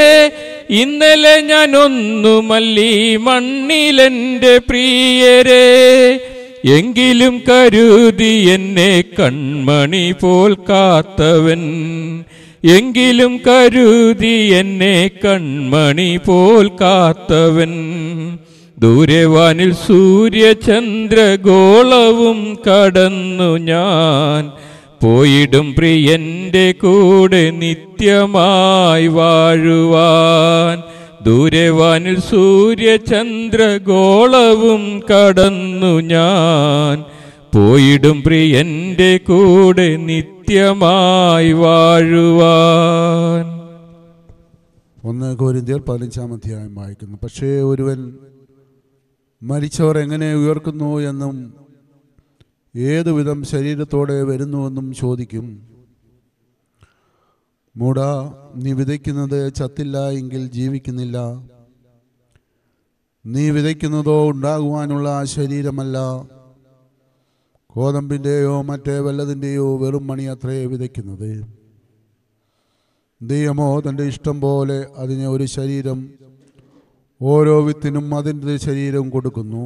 ഇന്നലെ ഞാൻ ഒന്നുമല്ലി മണ്ണിലെന്റെ പ്രിയരെ എങ്കിലും കരുതി എന്നെ കൺമണി പോൽ കാത്തവൻ എങ്കിലും കരുതി എന്നെ കൺമണി പോൽ കാത്തവൻ ദൂരവാനിൽ സൂര്യചന്ദ്രഗോളവും കടന്നു ഞാൻ പോയിടും പ്രിയന്റെ കൂടെ നിത്യമായി വാഴുവാൻ ദൂരവാനിൽ സൂര്യചന്ദ്രഗോളവും കടന്നു ഞാൻ പോയിടും പ്രിയന്റെ കൂടെ നിത്യമായി വാഴുവാൻ ഒന്ന് കോരിന്ത്യർ പതിനഞ്ചാം അധ്യായം വായിക്കുന്നു പക്ഷേ ഒരുവൻ മരിച്ചവർ എങ്ങനെ ഉയർക്കുന്നു എന്നും ഏതുവിധം ശരീരത്തോടെ വരുന്നുവെന്നും ചോദിക്കും മൂട നീ വിതയ്ക്കുന്നത് ചത്തില്ല എങ്കിൽ ജീവിക്കുന്നില്ല നീ വിതയ്ക്കുന്നതോ ഉണ്ടാകുവാനുള്ള ശരീരമല്ല കോതമ്പിൻ്റെയോ മറ്റേ വല്ലതിൻ്റെയോ വെറും മണി അത്രേ വിതയ്ക്കുന്നത് ദൈവമോ തൻ്റെ ഇഷ്ടം പോലെ അതിന് ഒരു ശരീരം ഓരോ വിത്തിനും അതിൻ്റെ ശരീരം കൊടുക്കുന്നു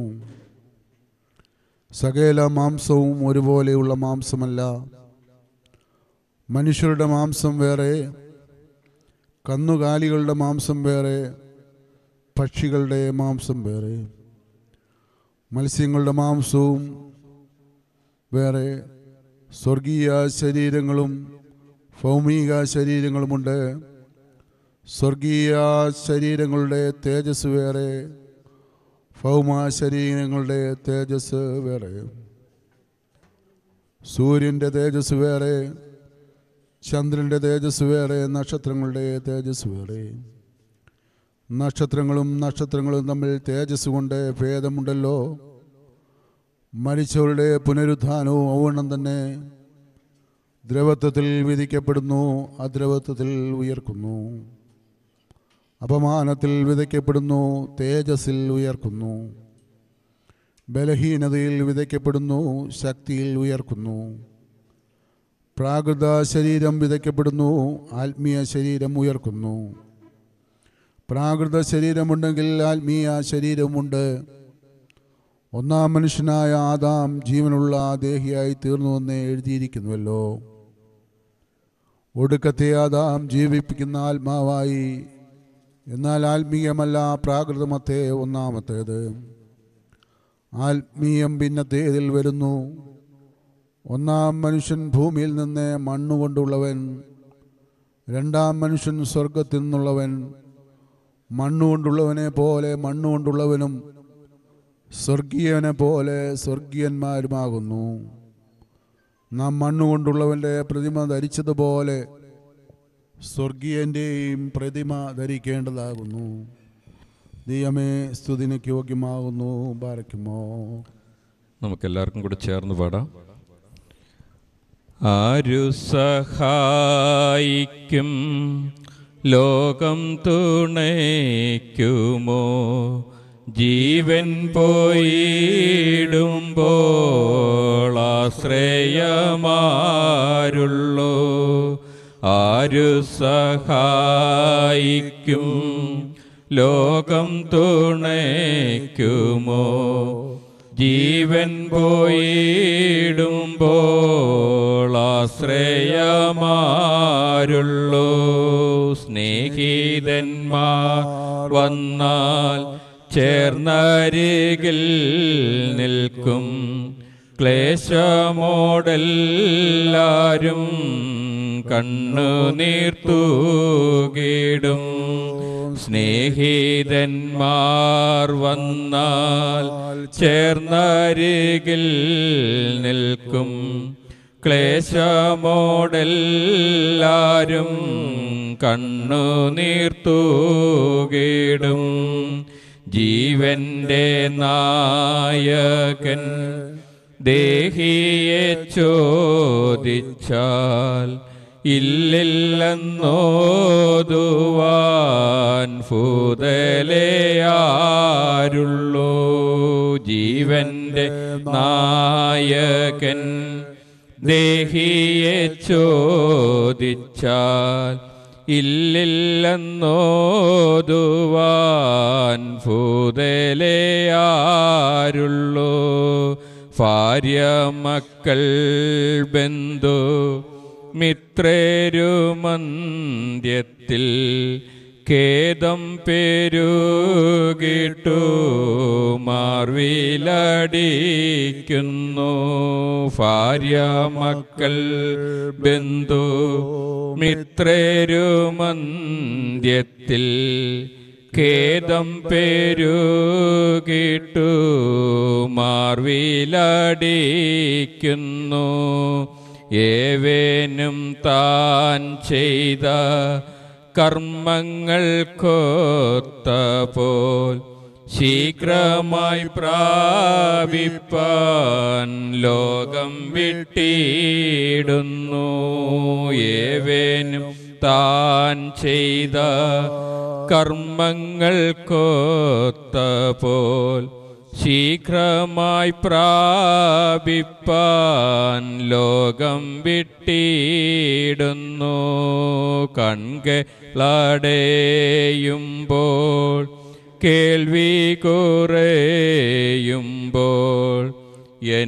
സകല മാംസവും ഒരുപോലെയുള്ള മാംസമല്ല മനുഷ്യരുടെ മാംസം വേറെ കന്നുകാലികളുടെ മാംസം വേറെ പക്ഷികളുടെ മാംസം വേറെ മത്സ്യങ്ങളുടെ മാംസവും വേറെ സ്വർഗീയ ശരീരങ്ങളും ഭൗമിക ശരീരങ്ങളുമുണ്ട് സ്വർഗീയ ശരീരങ്ങളുടെ തേജസ് വേറെ ഭൗമ ശരീരങ്ങളുടെ തേജസ് വേറെ സൂര്യൻ്റെ തേജസ് വേറെ ചന്ദ്രൻ്റെ തേജസ് വേറെ നക്ഷത്രങ്ങളുടെ തേജസ് വേറെ നക്ഷത്രങ്ങളും നക്ഷത്രങ്ങളും തമ്മിൽ തേജസ് കൊണ്ട് ഭേദമുണ്ടല്ലോ മരിച്ചവരുടെ പുനരുത്ഥാനവും ഔവണ്ണം തന്നെ ദ്രവത്വത്തിൽ വിധിക്കപ്പെടുന്നു അദ്രവത്വത്തിൽ ഉയർക്കുന്നു അപമാനത്തിൽ വിതയ്ക്കപ്പെടുന്നു തേജസ്സിൽ ഉയർക്കുന്നു ബലഹീനതയിൽ വിതയ്ക്കപ്പെടുന്നു ശക്തിയിൽ ഉയർക്കുന്നു പ്രാകൃത ശരീരം വിതയ്ക്കപ്പെടുന്നു ആത്മീയ ശരീരം ഉയർക്കുന്നു പ്രാകൃത ശരീരമുണ്ടെങ്കിൽ ആത്മീയ ശരീരമുണ്ട് ഒന്നാം മനുഷ്യനായ ആദാം ജീവനുള്ള ദേഹിയായി തീർന്നുവെന്ന് എഴുതിയിരിക്കുന്നുവല്ലോ ഒടുക്കത്തെ ആദാം ജീവിപ്പിക്കുന്ന ആത്മാവായി എന്നാൽ ആത്മീയമല്ല പ്രാകൃതമത്തെ ഒന്നാമത്തേത് ആത്മീയം പിന്നത്തേതിൽ വരുന്നു ഒന്നാം മനുഷ്യൻ ഭൂമിയിൽ നിന്ന് മണ്ണുകൊണ്ടുള്ളവൻ രണ്ടാം മനുഷ്യൻ സ്വർഗത്തിൽ നിന്നുള്ളവൻ മണ്ണുകൊണ്ടുള്ളവനെ പോലെ മണ്ണുകൊണ്ടുള്ളവനും സ്വർഗീയനെ പോലെ സ്വർഗീയന്മാരുമാകുന്നു നാം മണ്ണുകൊണ്ടുള്ളവൻ്റെ പ്രതിമ ധരിച്ചതുപോലെ സ്വർഗീയൻ്റെയും പ്രതിമ ധരിക്കേണ്ടതാകുന്നു ദൈവമേ സ്തുതിനയ്ക്ക് യോഗ്യമാകുന്നു പാരയ്ക്കുമോ നമുക്കെല്ലാവർക്കും കൂടെ ചേർന്ന് പാടാം ആരു സഹായിക്കും ലോകം തുണയ്ക്കുമോ ജീവൻ പോയിടുമ്പോൾ ആശ്രയമാരുള്ളൂ ആരു സഹായിക്കും ലോകം തുണയ്ക്കുമോ ജീവൻ പോയിടുമ്പോൾ ആശ്രയമാരുള്ളൂ സ്നേഹിതന്മാർ വന്നാൽ ചേർന്നരികിൽ നിൽക്കും ക്ലേശമോടെല്ലാരും കണ്ണുനീർത്തൂകിടും സ്നേഹിതന്മാർ വന്നാൽ ചേർന്നരികിൽ നിൽക്കും ക്ലേശമോടെല്ലാരും കണ്ണുനീർത്തൂകിടും ജീവന്റെ നായകൻ ദേഹിയെ ചോദിച്ചാൽ ഇല്ലില്ലെന്നോതുവാൻ ഫൂതലയാരുള്ളൂ ജീവന്റെ നായകൻ ദേഹിയെ ചോദിച്ചാൽ ഇല്ലില്ലെന്നോതുവാൻ ഫൂതലയാരുള്ളൂ ഭാര്യ മക്കൾ ബന്ധു മിത്രരുമന്ത്യത്തിൽ ഖേദം പെരുകിട്ടു മാർവിലടിക്കുന്നു ഭാര്യ മക്കൾ ബന്ധു മിത്രരുമന്ത്യത്തിൽ ഖേദം പെരുകിട്ടു മാർവിലടിക്കുന്നു ഏവേനും താൻ ചെയ്ത കർമ്മങ്ങൾക്കൊത്തപോൽ ശീഘ്രമായി പ്രാപിപ്പാൻ ലോകം വിട്ടിടുന്നു ഏവേനും താൻ ചെയ്ത കർമ്മങ്ങൾക്കൊത്തപോൽ ശീഘ്രമായി പ്രാപിപ്പാൻ ലോകം വിട്ടിടുന്നു കൺകളടയുമ്പോൾ കേൾവി കുറയുമ്പോൾ എൻ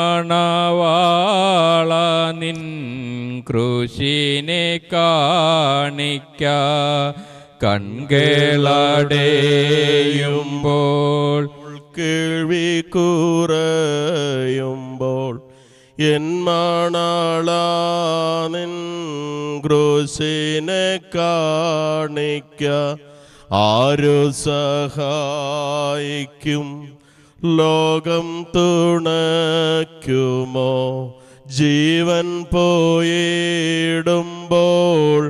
മണവാള നിൻ കൃഷിനെ കാണിക്ക കൺകളടയുമ്പോൾ കേൾവി കുറയുമ്പോൾ എൻ മണാളാനിൻ ക്രൂശിനെ കാണിക്ക ആരു സഹായിക്കും ലോകം തുണയ്ക്കുമോ ജീവൻ പോയിടുമ്പോൾ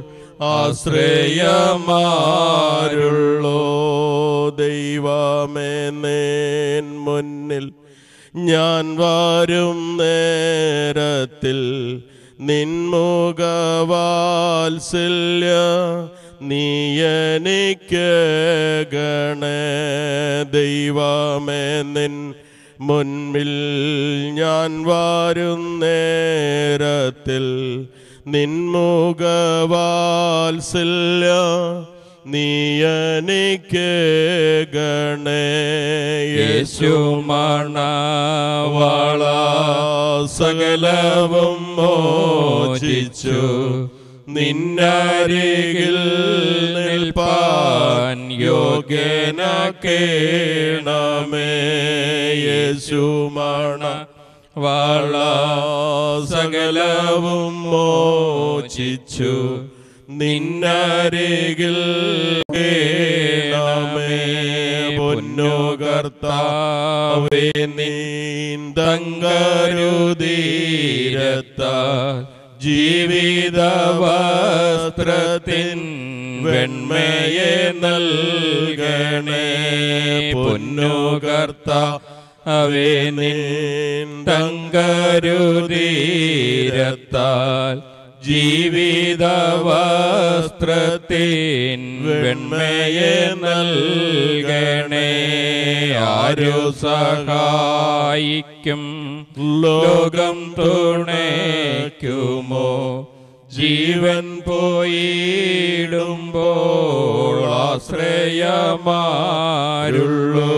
ആശ്രയമാരുള്ളോ ദൈവമേ നേൻ മുന്നിൽ ഞാൻ വരും നേരത്തിൽ നിൻമുഖവാത്സല്യ നീ എനിക്ക് ഗണേ ദൈവമേ നിൻ മുൻപിൽ ഞാൻ വരും നേരത്തിൽ നിൻമുഖവാത്സല്യ നീ എനിക്ക് ഗണേ യേശു മണവാള സകലവും മോചിച്ചു നിന്നരികിൽ നിൽപ്പാൻ യോഗ്യനാക്കേണമേ യേശുമണ വാള സകലവും മോചിച്ചു നിന്നരികിൽ കേണമേ പൊന്നു കർത്താവേ നീന്തങ്കരുതീരത്താൽ ജീവിത വസ്ത്രത്തിൻ വെണ്മയെ നൽകണേ പൊന്നു കർത്താവേ നീന്തങ്കരുതീരത്താൽ ജീവിത വസ്ത്രത്തിൻ വെണ്മയെ നൽകണേ ആരു സഹായിക്കും ലോകം തുണയ്ക്കുമോ ജീവൻ പോയിടുമ്പോൾ ആശ്രയമാരുള്ളൂ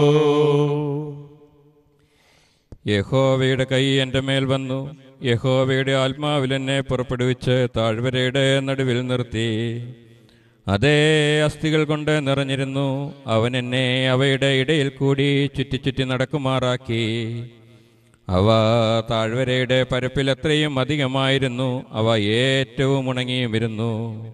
യഹോവയുടെ കൈ എൻ്റെ മേൽ വന്നു യഹോവയുടെ ആത്മാവിൽ എന്നെ പുറപ്പെടുവിച്ച് താഴ്വരയുടെ നടുവിൽ നിർത്തി അതേ അസ്ഥികൾ കൊണ്ട് നിറഞ്ഞിരുന്നു അവൻ എന്നെ അവയുടെ ഇടയിൽ കൂടി ചുറ്റി ചുറ്റി നടക്കുമാറാക്കി അവ താഴ്വരയുടെ പരപ്പിൽ എത്രയും അധികമായിരുന്നു അവ ഏറ്റവും ഉണങ്ങിയുമിരുന്നു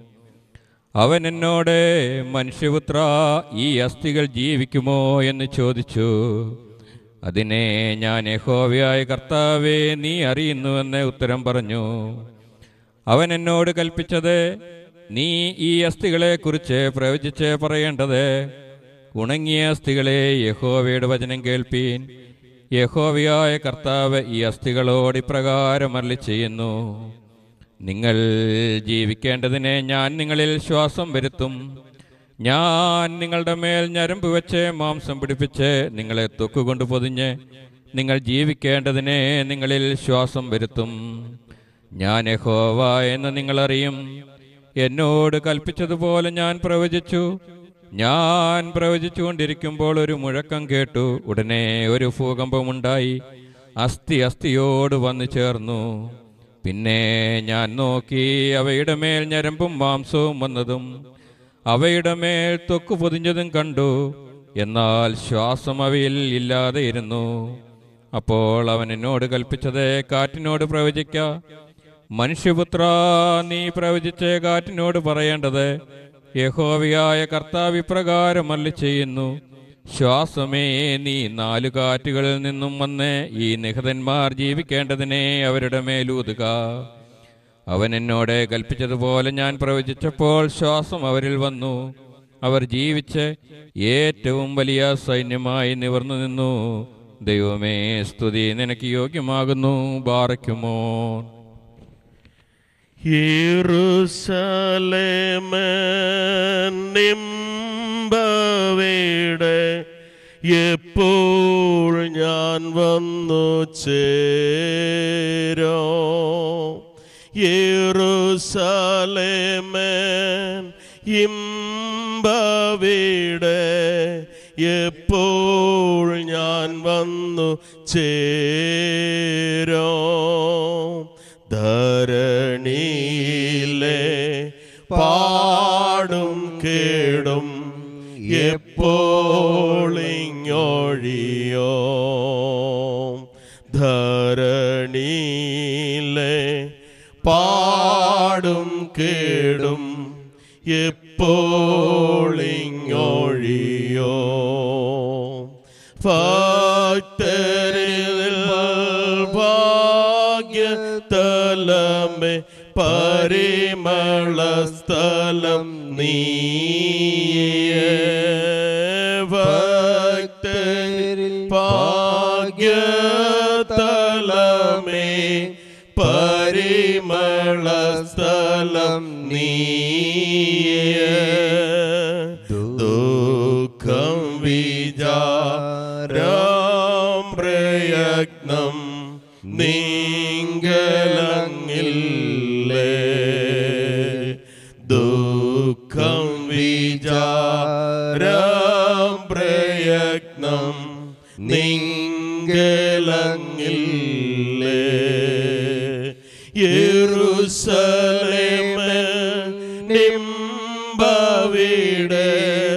അവൻ എന്നോട് മനുഷ്യപുത്ര ഈ അസ്ഥികൾ ജീവിക്കുമോ എന്ന് ചോദിച്ചു അതിനെ ഞാൻ യഹോവയായ കർത്താവേ നീ അറിയുന്നുവെന്ന് ഉത്തരം പറഞ്ഞു അവൻ എന്നോട് കൽപ്പിച്ചത് നീ ഈ അസ്ഥികളെക്കുറിച്ച് പ്രവചിച്ച് പറയേണ്ടത് ഉണങ്ങിയ അസ്ഥികളെ യഹോവയുടെ വചനം കേൾപ്പീൻ യഹോവയായ കർത്താവ് ഈ അസ്ഥികളോട് ഇപ്രകാരം അരളി ചെയ്യുന്നു നിങ്ങൾ ജീവിക്കേണ്ടതിനെ ഞാൻ നിങ്ങളിൽ ശ്വാസം വരുത്തും ഞാൻ നിങ്ങളുടെ മേൽ ഞരമ്പ് വെച്ച് മാംസം പിടിപ്പിച്ച് നിങ്ങളെ തൊക്കുകൊണ്ട് പൊതിഞ്ഞ് നിങ്ങൾ ജീവിക്കേണ്ടതിനെ നിങ്ങളിൽ ശ്വാസം വരുത്തും ഞാൻ യഹോവ എന്ന് നിങ്ങളറിയും എന്നോട് കൽപ്പിച്ചതുപോലെ ഞാൻ പ്രവചിച്ചു ഞാൻ പ്രവചിച്ചുകൊണ്ടിരിക്കുമ്പോൾ ഒരു മുഴക്കം കേട്ടു ഉടനെ ഒരു ഭൂകമ്പമുണ്ടായി അസ്ഥി അസ്ഥിയോട് വന്നു ചേർന്നു പിന്നെ ഞാൻ നോക്കി അവയുടെ മേൽ ഞരമ്പും മാംസവും വന്നതും അവയുടെ മേൽ തൊക്കു പൊതിഞ്ഞതും കണ്ടു എന്നാൽ ശ്വാസം അവയിൽ ഇല്ലാതെ ഇരുന്നു അപ്പോൾ അവൻ എന്നോട് കൽപ്പിച്ചത് കാറ്റിനോട് പ്രവചിക്ക മനുഷ്യപുത്ര നീ പ്രവചിച്ച് കാറ്റിനോട് പറയേണ്ടത് യഹോവയായ കർത്താവ് ഇപ്രകാരം അല്ലി ചെയ്യുന്നു ശ്വാസമേ നീ നാലു കാറ്റുകളിൽ നിന്നും വന്ന് ഈ നിഹതന്മാർ ജീവിക്കേണ്ടതിനെ അവരുടെ മേലൂതുക അവൻ എന്നോട് കൽപ്പിച്ചതുപോലെ ഞാൻ പ്രവചിച്ചപ്പോൾ ശ്വാസം അവരിൽ വന്നു അവർ ജീവിച്ച് ഏറ്റവും വലിയ സൈന്യമായി നിവർന്നു നിന്നു ദൈവമേ സ്തുതി നിനക്ക് യോഗ്യമാകുന്നു ബാറയ്ക്കുമോ യേറുസലേമനിമ്പവിടെ എപ്പോൾ ഞാൻ വന്നു ചേരോ യേറുസലേമൻ ഇമ്പവിടെ എപ്പോൾ ഞാൻ വന്നു ചേരോ ധരണിയിലെ പാടും കേടും എപ്പോളിങ്ങൊഴിയോ ധരണിയിലെ പാടും കേടും എപ്പോളിങ്ങൊഴിയോ ഭക്തരിൽ ഭാഗ്യതലമേ പരിമള സ്ഥലം നീയേ ഭക്തരിൽ ഭാഗ്യതലമേ പരിമള സ്ഥലം നീയേ ദുഃഖം വിചാരം പ്രയത്നം നീങ്കലങ്ങില്ലേ ദുഃഖം വിചാരം പ്രയത്നം നീങ്കലങ്ങില്ലേ യെരൂസലേമേ നിമ്പവിടെ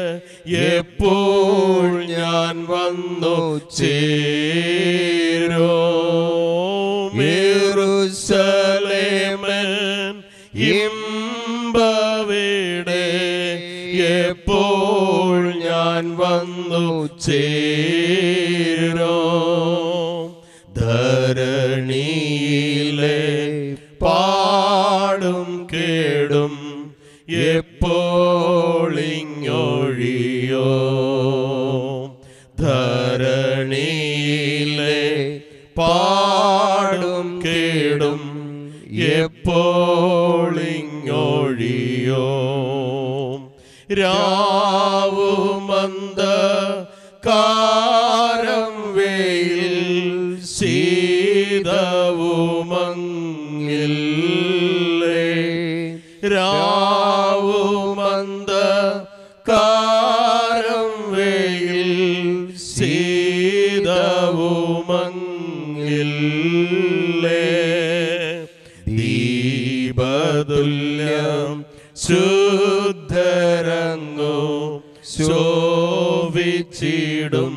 എപ്പോൾ ഞാൻ വന്നു ചേരോ യെരൂസലേമൻ ഇമ്പവിടെ എപ്പോൾ ഞാൻ വന്നു ചേരോ ധരണിയിലെ പാടും കേടും എപ്പോളിങ്ങൊഴിയോ ധരണിയിലെ പാടും കേടും എപ്പോളിങ്ങൊഴിയോ രാവുമന്ത കാരം വെയിൽ ശീതവുമങ്ങില്ലേ രാവുമന്ത കാ ശോഭിച്ചിടും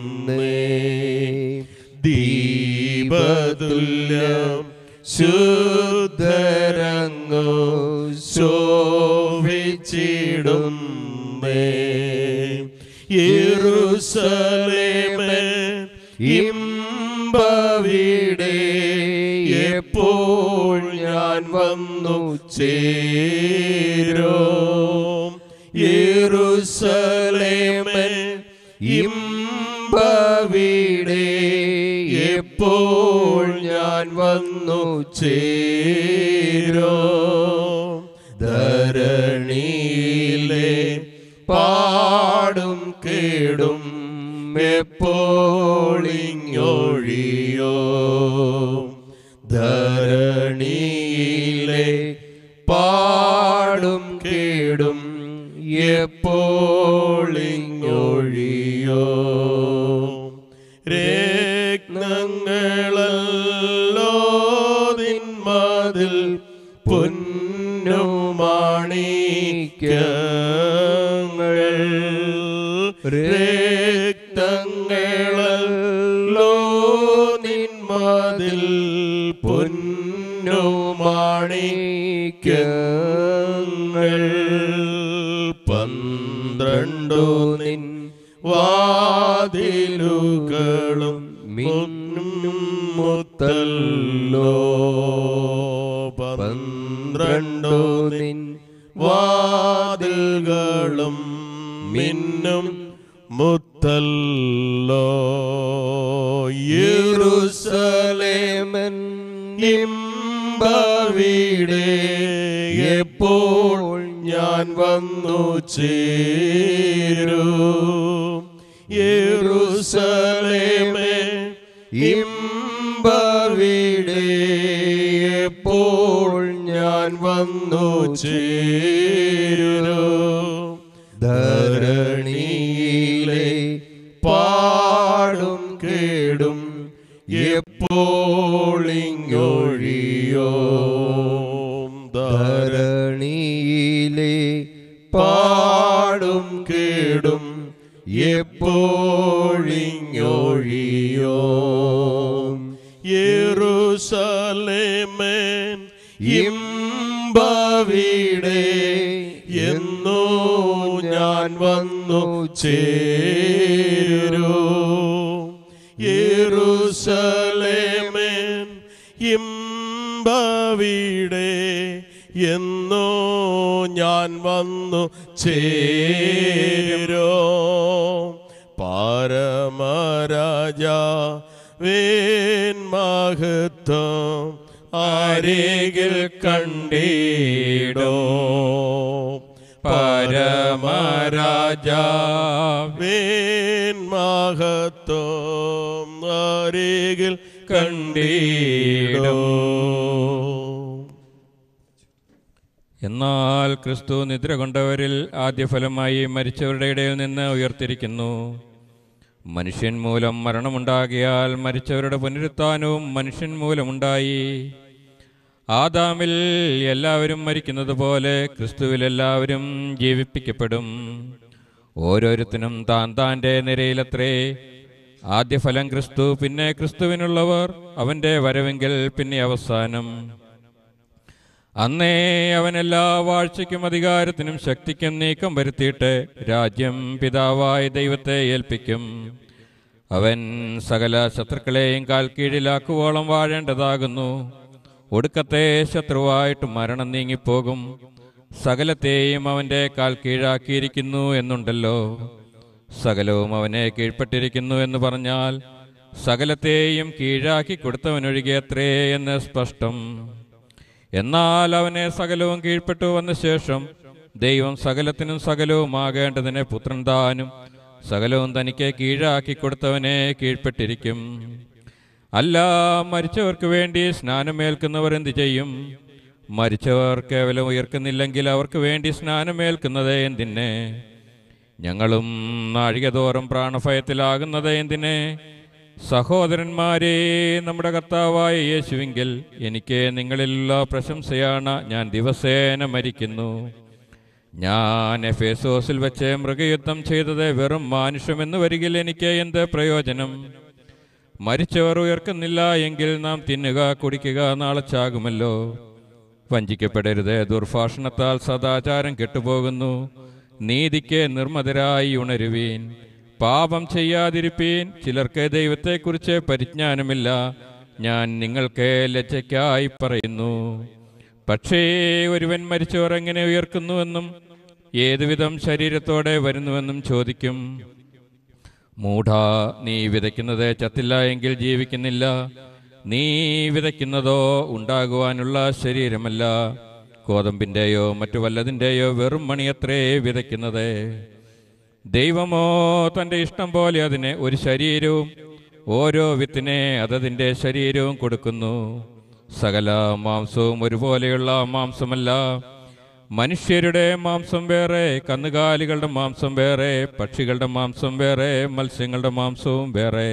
ദീപതുല്യം ശുദ്ധരങ്ങോ ശോഭിച്ചിടും യെരൂശലേമേ ഇമ്പവിടെ എപ്പോൾ ഞാൻ വന്നു ചേരോ യെരൂശലേമേ ഇമ്പവിടെ എപ്പോൾ ഞാൻ വന്നു ചേരോ ധരണിയിലെ പാടും കേടും എപ്പോളിങ്ങൊഴിയോ ധരണിയിലെ പാടും കേടും എപ്പോളിങ്ങൊഴിയോ രത്നങ്ങളല്ലോ നിന്മതിൽ പൊന്നുമാണിക്കങ്ങൾ രക്തങ്ങളല്ലോ നിന്മതിൽ പൊന്നുമാണിക്കങ്ങൾ പന്ത്രണ്ടു നിൻ വാതിലുകളും മിന്നും മുത്തല്ലോ പന്ത്രണ്ടു നിൻ വാതിലുകളും മിന്നും മുത്തല്ലോ യെരൂശലേമൻ നിമ്പവിടെ എപ്പോൾ ഞാൻ വന്നു ചേരൂ യെരൂശലേമേ ഇമ്പവിടെ എപ്പോൾ ഞാൻ വന്നു ചേരൂ ധരണിയിലെ പാടും കേടും എപ്പോളിങ്ങൊഴിയോ ധരണിയിലെ പാടും കേടും എപ്പോഴിങ്ങൊഴിയോ യെരൂശലേമേ ഇമ്പവിടെ എന്നോ ഞാൻ വന്നു ചേരൂ യെരൂശലേമേ ഇമ്പവിടെ എന്നോ ഞാൻ വന്നു ചേരോ പരമരാജ വേൻ മഹത്വം ആരേകിൽ കണ്ടീടോ പരമരാജാ വേൻ മഹത്വം ആരേകിൽ കണ്ടീടോ എന്നാൽ ക്രിസ്തു നിദ്ര കൊണ്ടവരിൽ ആദ്യഫലമായി മരിച്ചവരുടെ ഇടയിൽ നിന്ന് ഉയർത്തിരിക്കുന്നു മനുഷ്യൻ മൂലം മരണമുണ്ടാകിയാൽ മരിച്ചവരുടെ പുനരുത്ഥാനവും മനുഷ്യൻ മൂലമുണ്ടായി ആദാമിൽ എല്ലാവരും മരിക്കുന്നത് പോലെ ക്രിസ്തുവിൽ എല്ലാവരും ജീവിപ്പിക്കപ്പെടും ഓരോരുത്തനും താൻ താൻ്റെ നിരയിലത്രേ ആദ്യഫലം ക്രിസ്തു പിന്നെ ക്രിസ്തുവിനുള്ളവർ അവൻ്റെ വരവെങ്കിൽ പിന്നെ അവസാനം അന്നേ അവൻ എല്ലാ വാഴ്ചയ്ക്കും അധികാരത്തിനും ശക്തിക്കും നീക്കം വരുത്തിയിട്ട് രാജ്യം പിതാവായ ദൈവത്തെ ഏൽപ്പിക്കും അവൻ സകല ശത്രുക്കളെയും കാൽ കീഴിലാക്കുവോളം വാഴേണ്ടതാകുന്നു ഒടുക്കത്തെ ശത്രുവായിട്ട് മരണം നീങ്ങിപ്പോകും സകലത്തെയും അവൻ്റെ കാൽ കീഴാക്കിയിരിക്കുന്നു എന്നുണ്ടല്ലോ സകലവും അവനെ കീഴ്പ്പെട്ടിരിക്കുന്നു എന്ന് പറഞ്ഞാൽ സകലത്തെയും കീഴാക്കി കൊടുത്തവനൊഴികെ അത്രേ എന്ന് സ്പഷ്ടം എന്നാൽ അവനെ സകലവും കീഴ്പ്പെട്ടു വന്ന ശേഷം ദൈവം സകലത്തിനും സകലവുമാകേണ്ടതിനെ പുത്രൻ താനും സകലവും തനിക്ക് കീഴാക്കി കൊടുത്തവനെ കീഴ്പ്പെട്ടിരിക്കും അല്ല മരിച്ചവർക്ക് വേണ്ടി സ്നാനമേൽക്കുന്നവർ എന്ത് ചെയ്യും മരിച്ചവർ കേവലം ഉയർക്കുന്നില്ലെങ്കിൽ അവർക്ക് വേണ്ടി സ്നാനമേൽക്കുന്നത് എന്തിനെ ഞങ്ങളും നാഴികതോറും പ്രാണഭയത്തിലാകുന്നത് എന്തിനെ സഹോദരന്മാരെ നമ്മുടെ കർത്താവായ യേശുവിങ്കിൽ എനിക്ക് നിങ്ങളിലുള്ള പ്രശംസയാണ് ഞാൻ ദിവസേന മരിക്കുന്നു ഞാൻ എഫേസോസിൽ വെച്ച് മൃഗയുദ്ധം ചെയ്തത് വെറും മാനുഷ്യമെന്ന് വരികിൽ എനിക്ക് എന്ത് പ്രയോജനം മരിച്ചവർ ഉയർക്കുന്നില്ല എങ്കിൽ നാം തിന്നുക കുടിക്കുക നാളെ ചാകുമല്ലോ വഞ്ചിക്കപ്പെടരുത് ദുർഭാഷണത്താൽ സദാചാരം കെട്ടുപോകുന്നു നീതിക്ക് നിർമ്മതരായി ഉണരുവീൻ പാപം ചെയ്യാതിരിപ്പീൻ ചിലർക്ക് ദൈവത്തെക്കുറിച്ച് പരിജ്ഞാനമില്ല ഞാൻ നിങ്ങൾക്ക് ലജ്ജയ്ക്കായി പറയുന്നു പക്ഷേ ഒരുവൻ മരിച്ചവർ എങ്ങനെ ഉയർക്കുന്നുവെന്നും ഏതുവിധം ശരീരത്തോടെ വരുന്നുവെന്നും ചോദിക്കും മൂഢ നീ വിതയ്ക്കുന്നത് ചത്തില്ല എങ്കിൽ ജീവിക്കുന്നില്ല നീ വിതയ്ക്കുന്നതോ ഉണ്ടാകുവാനുള്ള ശരീരമല്ല കോതമ്പിൻ്റെയോ മറ്റു വല്ലതിൻ്റെയോ വെറും മണിയത്രേ വിതയ്ക്കുന്നത് ദൈവമോ തൻ്റെ ഇഷ്ടം പോലെ അതിന് ഒരു ശരീരവും ഓരോ വിത്തിനെ അതതിൻ്റെ ശരീരവും കൊടുക്കുന്നു സകല മാംസവും ഒരുപോലെയുള്ള മാംസമല്ല മനുഷ്യരുടെ മാംസം വേറെ കന്നുകാലികളുടെ മാംസം വേറെ പക്ഷികളുടെ മാംസം വേറെ മത്സ്യങ്ങളുടെ മാംസവും വേറെ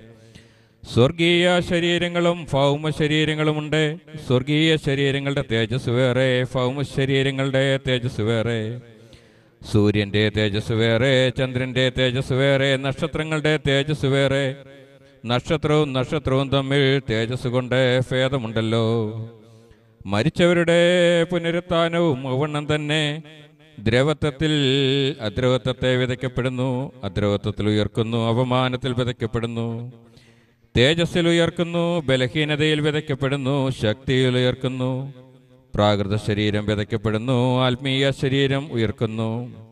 സ്വർഗീയ ശരീരങ്ങളും ഭൗമ ശരീരങ്ങളുമുണ്ട് സ്വർഗീയ ശരീരങ്ങളുടെ തേജസ് വേറെ ഭൗമ ശരീരങ്ങളുടെ തേജസ് വേറെ സൂര്യന്റെ തേജസ് വേറെ ചന്ദ്രന്റെ തേജസ് വേറെ നക്ഷത്രങ്ങളുടെ തേജസ് വേറെ നക്ഷത്രവും നക്ഷത്രവും തമ്മിൽ തേജസ് കൊണ്ട് ഭേദമുണ്ടല്ലോ മരിച്ചവരുടെ പുനരുത്ഥാനവും അവണ്ണം തന്നെ ദ്രവത്വത്തിൽ അദ്രവത്വത്തെ വിതയ്ക്കപ്പെടുന്നു അദ്രവത്വത്തിൽ ഉയർക്കുന്നു അപമാനത്തിൽ വിതയ്ക്കപ്പെടുന്നു തേജസ്സിൽ ഉയർക്കുന്നു ബലഹീനതയിൽ വിതയ്ക്കപ്പെടുന്നു ശക്തിയിൽ ഉയർക്കുന്നു പ്രാകൃത ശരീരം വിതയ്ക്കപ്പെടുന്നു ആത്മീയ ശരീരം ഉയർക്കുന്നു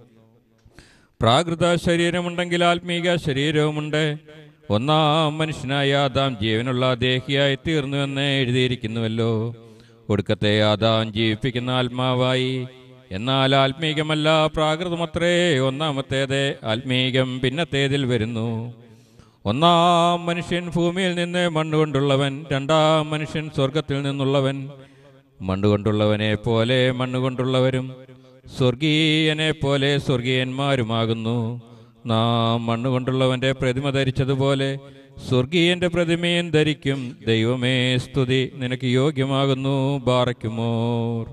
പ്രാകൃത ശരീരമുണ്ടെങ്കിൽ ആത്മീക ശരീരവുമുണ്ട് ഒന്നാം മനുഷ്യനായ ആദാം ജീവനുള്ള ദേഹിയായി തീർന്നുവെന്ന് എഴുതിയിരിക്കുന്നുവല്ലോ ഒടുക്കത്തെ ആദാം ജീവിപ്പിക്കുന്ന ആത്മാവായി എന്നാൽ ആത്മീകമല്ല പ്രാകൃതമത്രേ ഒന്നാമത്തേത് ആത്മീകം പിന്നത്തേതിൽ വരുന്നു ഒന്നാം മനുഷ്യൻ ഭൂമിയിൽ നിന്ന് മണ്ണുകൊണ്ടുള്ളവൻ രണ്ടാം മനുഷ്യൻ സ്വർഗത്തിൽ നിന്നുള്ളവൻ മണ്ണുകൊണ്ടുള്ളവനെ പോലെ മണ്ണുകൊണ്ടുള്ളവരും സ്വർഗീയനെ പോലെ സ്വർഗീയന്മാരുമാകുന്നു നാം മണ്ണുകൊണ്ടുള്ളവന്റെ പ്രതിമ ധരിച്ചതുപോലെ സ്വർഗീയന്റെ പ്രതിമയും ധരിക്കും ദൈവമേ സ്തുതി നിനക്ക് യോഗ്യമാകുന്നു ബാറയ്ക്കുമോർ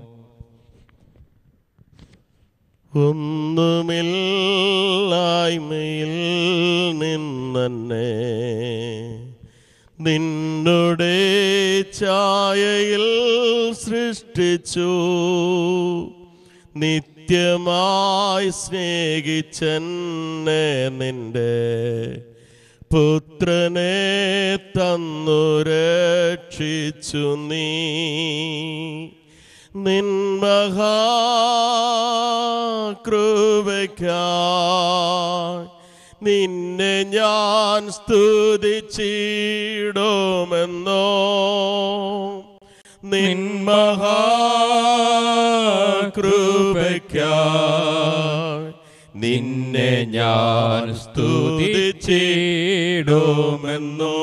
ഒന്നുമില്ലായ്മയിൽ നിന്നെ നിന്നുടെ ഛായയിൽ സൃഷ്ടിച്ചു നിത്യമായി സ്നേഹിച്ചെന്നെ നിന്റെ പുത്രനെ തന്നു രക്ഷിച്ചു നീ നിൻമഹാകൃപയ്ക്കായി നിന്നെ ഞാൻ സ്തുതിച്ചിടുമെന്നോ നിൻമഹാകൃപയ്ക്കായി നിന്നെ ഞാൻ സ്തുതിച്ചിടുമെന്നോ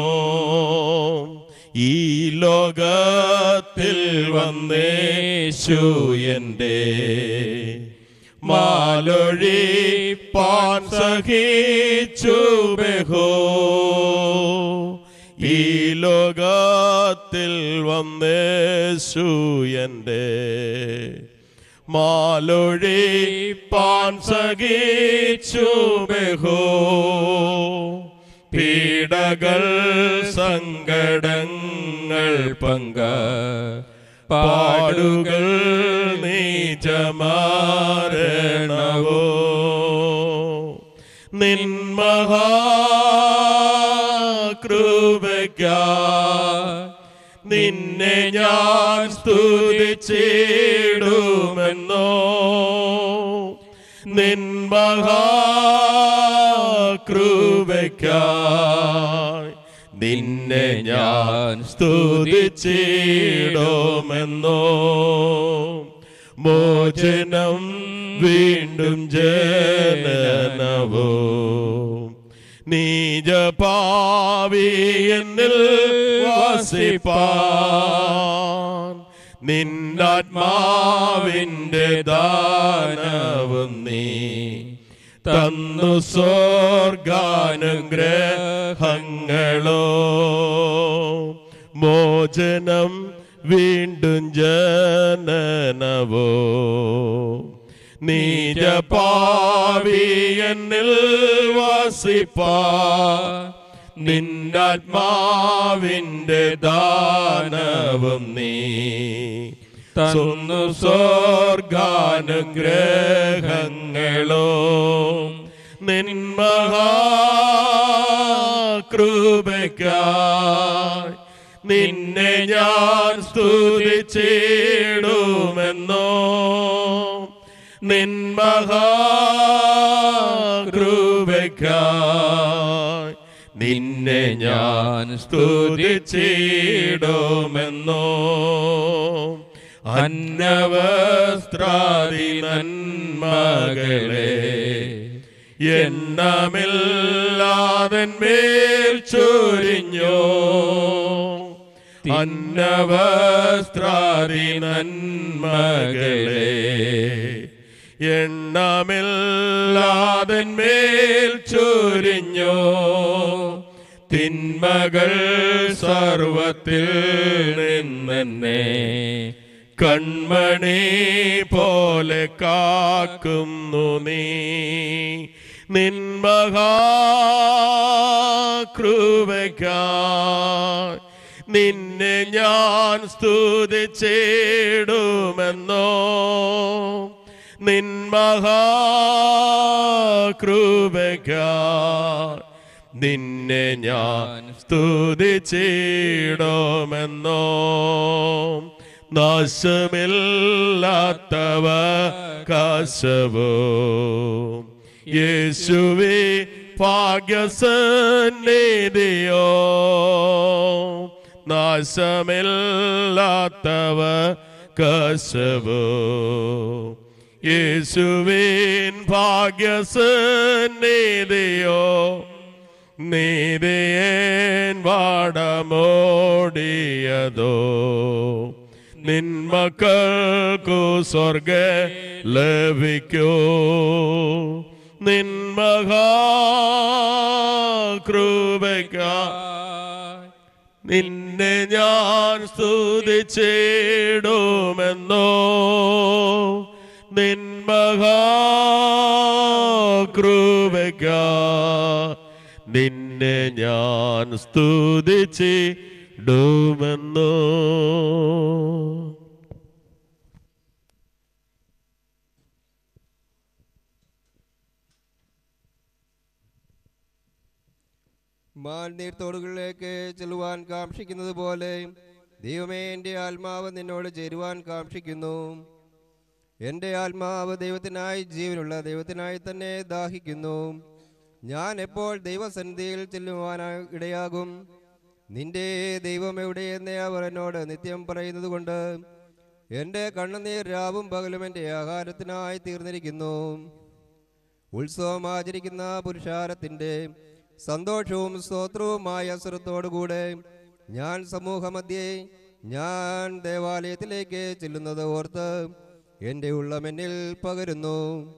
ഈ ലോകത്തിൽ വന്നേശു എൻ്റെ മാലൊഴി പാൻ സഹിച്ചു ബഹോ ഈ ലോകത്തിൽ വന്നേശു എൻ്റെ മാലൊഴി പാൻ സഹിച്ചു ബഹോ പീഡകൾ സങ്കടങ്ങൾ പങ്ക പാടുകൾ നീചമാരണവോ നിൻമഹാകൃപയ്ക്ക നിന്നെ ഞാൻ സ്തുതിച്ചിടുമെന്നോ നിൻമഹാകൃപയ്ക്കായി നിന്നെ ഞാൻ സ്തുതിച്ചിടുമെന്നോ മോചനം വീണ്ടും ജനനവോ നീജപാവി എന്നിൽ വസിപ്പാൻ നിന്നാത്മാവിൻ്റെ ദാനവും നീ തന്നു സ്വർഗാനുഗ്രഹങ്ങളോ മോചനം വീണ്ടും ജനനവോ നീജപാവി എന്നിൽ വസിപ്പാ നിന്നാത്മാവിൻ്റെ ദാനവും നീ തന്നു സ്വർഗാനുഗ്രഹങ്ങളോ നിന്മഹാകൃപയ്ക്കായി നിന്നെ ഞാൻ സ്തുതിച്ചിടുമെന്നോ നിന്മഹാകൃപയ്ക്കായി നിന്നെ ഞാൻ സ്തുതിച്ചിടുമെന്നോ അന്നവസ്ത്രാദി നന്മകളെ എണ്ണമില്ലാതന്മേൽ ചൊരിഞ്ഞോ അന്നവസ്ത്രാദി നന്മകളെ എണ്ണമില്ലാതന്മേൽ ചൊരിഞ്ഞോ തിന്മകൾ സർവത്തിൽ നിന്നെ കൺമണി പോലെ കാക്കുന്നു നീ നിന്മഹാകൃപയ്ക്കായി നിന്നെ ഞാൻ സ്തുതിച്ചിടുമെന്നോ നിന്മഹാകൃപയ്ക്കായി നിന്നെ ഞാൻ സ്തുതിച്ചിടുമെന്നോ നാശമില്ലാത്തവ കാശവോ യേശുവേ ഭാഗ്യസന്നിധിയോ നാശമില്ലാത്തവ കശവോ യേശുവിൻ ഭാഗ്യസന്നിധിയോ നീതിയേൻ വാടമോടിയതോ നിന്മക്കൾക്കു സ്വർഗ ലഭിക്കോ നിന്മഹാകൃപയ്ക്ക നിന്നെ ഞാൻ സ്തുതിച്ചിടുമെന്നോ നിന്മഹാകൃപയ്ക്ക നിന്നെ ഞാൻ സ്തുതിച്ചിടുമെന്നോ മാൽനീർത്തോടുകളിലേക്ക് ചെല്ലുവാൻ കാക്ഷിക്കുന്നത് പോലെ ദൈവമേ എൻ്റെ ആത്മാവ് നിന്നോട് ചേരുവാൻ കാക്ഷിക്കുന്നു എൻ്റെ ആത്മാവ് ദൈവത്തിനായി ജീവനുള്ള ദൈവത്തിനായി തന്നെ ദാഹിക്കുന്നു ഞാൻ എപ്പോൾ ദൈവസന്നിധിയിൽ ചെല്ലുവാനായി ഇടയാകും നിന്റെ ദൈവം എവിടെയെന്ന് അവർ എന്നോട് നിത്യം പറയുന്നത് കൊണ്ട് എൻ്റെ കണ്ണുനീർ രാവും പകലും എൻ്റെ ആഹാരത്തിനായി തീർന്നിരിക്കുന്നു ഉത്സവം ആചരിക്കുന്ന പുരുഷാരത്തിൻ്റെ സന്തോഷവും സ്തോത്രവുമായ സ്വരത്തോടുകൂടെ ഞാൻ സമൂഹമധ്യേ ഞാൻ ദേവാലയത്തിലേക്ക് ചെല്ലുന്നത് ഓർത്ത് എൻ്റെ ഉള്ളമെന്നിൽ പകരുന്നു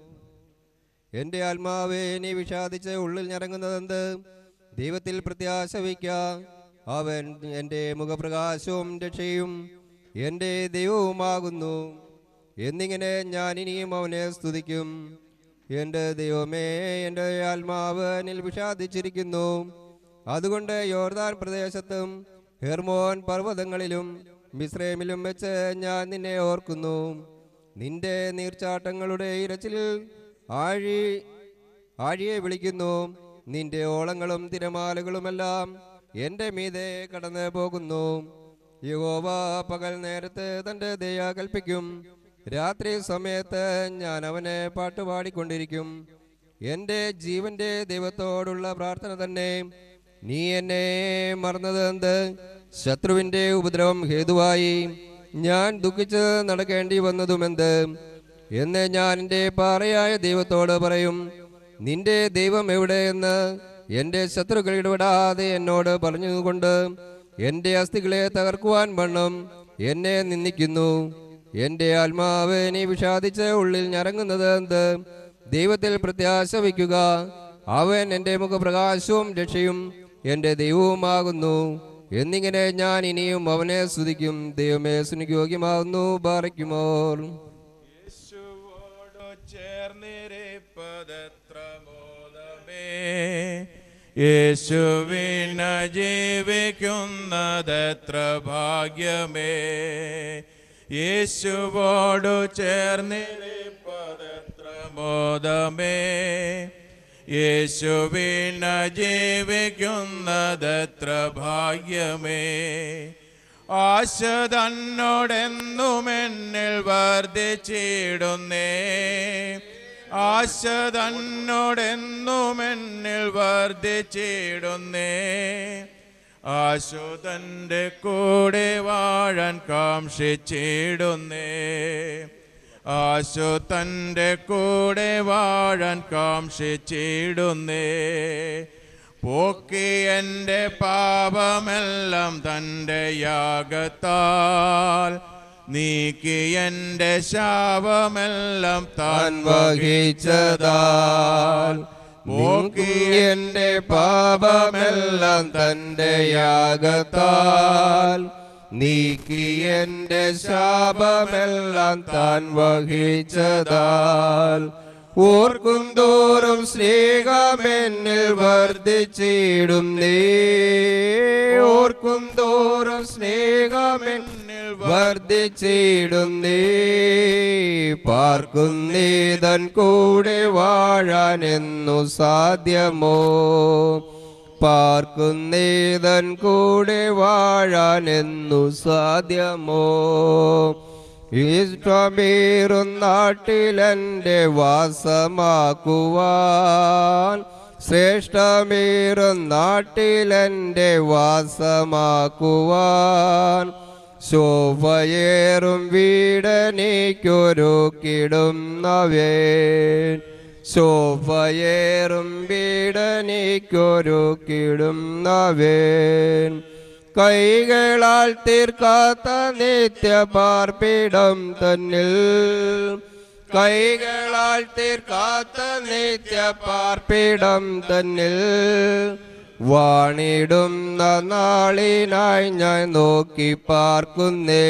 എൻ്റെ ആത്മാവെ നീ വിഷാദിച്ച് ഉള്ളിൽ ഞരങ്ങുന്നതെന്ത് ദൈവത്തിൽ പ്രത്യാശ വയ്ക്ക അവൻ എൻ്റെ മുഖപ്രകാശവും രക്ഷയും എൻ്റെ ദൈവവുമാകുന്നു എന്നിങ്ങനെ ഞാൻ ഇനിയും അവനെ സ്തുതിക്കും എൻ്റെ ദൈവമേ എൻ്റെ ആത്മാവ് എന്നിൽ വിഷാദിച്ചിരിക്കുന്നു അതുകൊണ്ട് യോർദാൻ പ്രദേശത്തും ഹെർമോൻ പർവ്വതങ്ങളിലും മിശ്രമിലും വെച്ച് ഞാൻ നിന്നെ ഓർക്കുന്നു നിന്റെ നീർച്ചാട്ടങ്ങളുടെ ഇരച്ചിലിൽ ആഴി ആഴിയെ വിളിക്കുന്നു നിന്റെ ഓളങ്ങളും തിരമാലകളുമെല്ലാം എൻ്റെ മീതെ കടന്നു പോകുന്നു യഹോവ പകൽ നേരത്ത് തൻ്റെ ദയ കൽപ്പിക്കും രാത്രി സമയത്ത് ഞാൻ അവനെ പാട്ടുപാടിക്കൊണ്ടിരിക്കും എൻ്റെ ജീവന്റെ ദൈവത്തോടുള്ള പ്രാർത്ഥന തന്നെ നീ എന്നെ മറന്നത് എന്ത് ശത്രുവിൻ്റെ ഉപദ്രവം ഹേതുവായി ഞാൻ ദുഃഖിച്ച് നടക്കേണ്ടി വന്നതുമെന്ത് എന്ന് ഞാൻ എൻ്റെ പാറയായ ദൈവത്തോട് പറയും നിന്റെ ദൈവം എവിടെയെന്ന് എൻ്റെ ശത്രുക്കൾ ഇടപെടാതെ എന്നോട് പറഞ്ഞതുകൊണ്ട് എൻ്റെ അസ്ഥികളെ തകർക്കുവാൻ വണ്ണം എന്നെ നിന്ദിക്കുന്നു എൻ്റെ ആത്മാവ് നീ വിഷാദിച്ച് ഉള്ളിൽ ഞരങ്ങുന്നത് എന്ത് ദൈവത്തിൽ പ്രത്യാശ വയ്ക്കുക അവൻ എൻ്റെ മുഖപ്രകാശവും രക്ഷയും എൻ്റെ ദൈവവുമാകുന്നു എന്നിങ്ങനെ ഞാൻ ഇനിയും അവനെ സ്തുതിക്കും ദൈവമേ സുനിക്ക് യോഗ്യമാകുന്നു ബാറയ്ക്കുമോർ യേശുവോടൊച്ചേ ചേർന്നിരിപ്പതത്ര മോദമേ യേശുവിന ജീവിക്കുന്നതത്ര ഭാഗ്യമേ യേശുവോടു ചേർന്നിരിപ്പതത്ര മോദമേ യേശുവിന ജീവിക്കുന്നതത്ര ഭാഗ്യമേ ആശ തന്നോടെന്നും എന്നിൽ വർദ്ധിച്ചിടുന്നേ ആശ തന്നോടെന്നും എന്നിൽ വർദ്ധിച്ചിടുന്നേ ആശു തൻ്റെ കൂടെ വാഴാൻ കാംക്ഷിച്ചിടുന്നേ ആശു തൻ്റെ കൂടെ വാഴാൻ കാംക്ഷിച്ചിടുന്നേ പോക്കി എൻ്റെ പാപമെല്ലാം തൻ്റെ യാഗത്താൽ നീക്കി എൻ്റെ ശാപമെല്ലാം താൻ വഹിച്ചതാൽ പോക്കി എന്റെ പാപമെല്ലാം തന്റെ യാഗത്താൽ നീക്കി എന്റെ ശാപമെല്ലാം താൻ വഹിച്ചതാൽ ഓർക്കും തോറും സ്നേഹമെന്നിൽ വർദ്ധിച്ചിടും നീ ഓർക്കും തോറും സ്നേഹമെന്നിൽ വർദ്ധിച്ചിടും നീ പാർക്കുന്നീതൻ കൂടെ വാഴാനെന്നു സാധ്യമോ പാർക്കുന്നീതൻ കൂടെ വാഴാനെന്നു സാധ്യമോ ഇഷ്ടമേറും നാട്ടിലെൻ്റെ വാസമാക്കുവാൻ ശ്രേഷ്ഠമേറും നാട്ടിലെൻ്റെ വാസമാക്കുവാൻ ശോഭയേറും വീടനീക്കൊരുക്കിടുന്നവേൻ ശോഭയേറും വീടനീക്കൊരുക്കിടുന്നവേൻ കൈകളാൽ തീർക്കാത്ത നിത്യപാർപ്പിടം തന്നിൽ കൈകളാൽ തീർക്കാത്ത നിത്യപാർപ്പിടം തന്നിൽ വാണിടുന്ന നാളിനായി ഞാൻ നോക്കി പാർക്കുന്നേ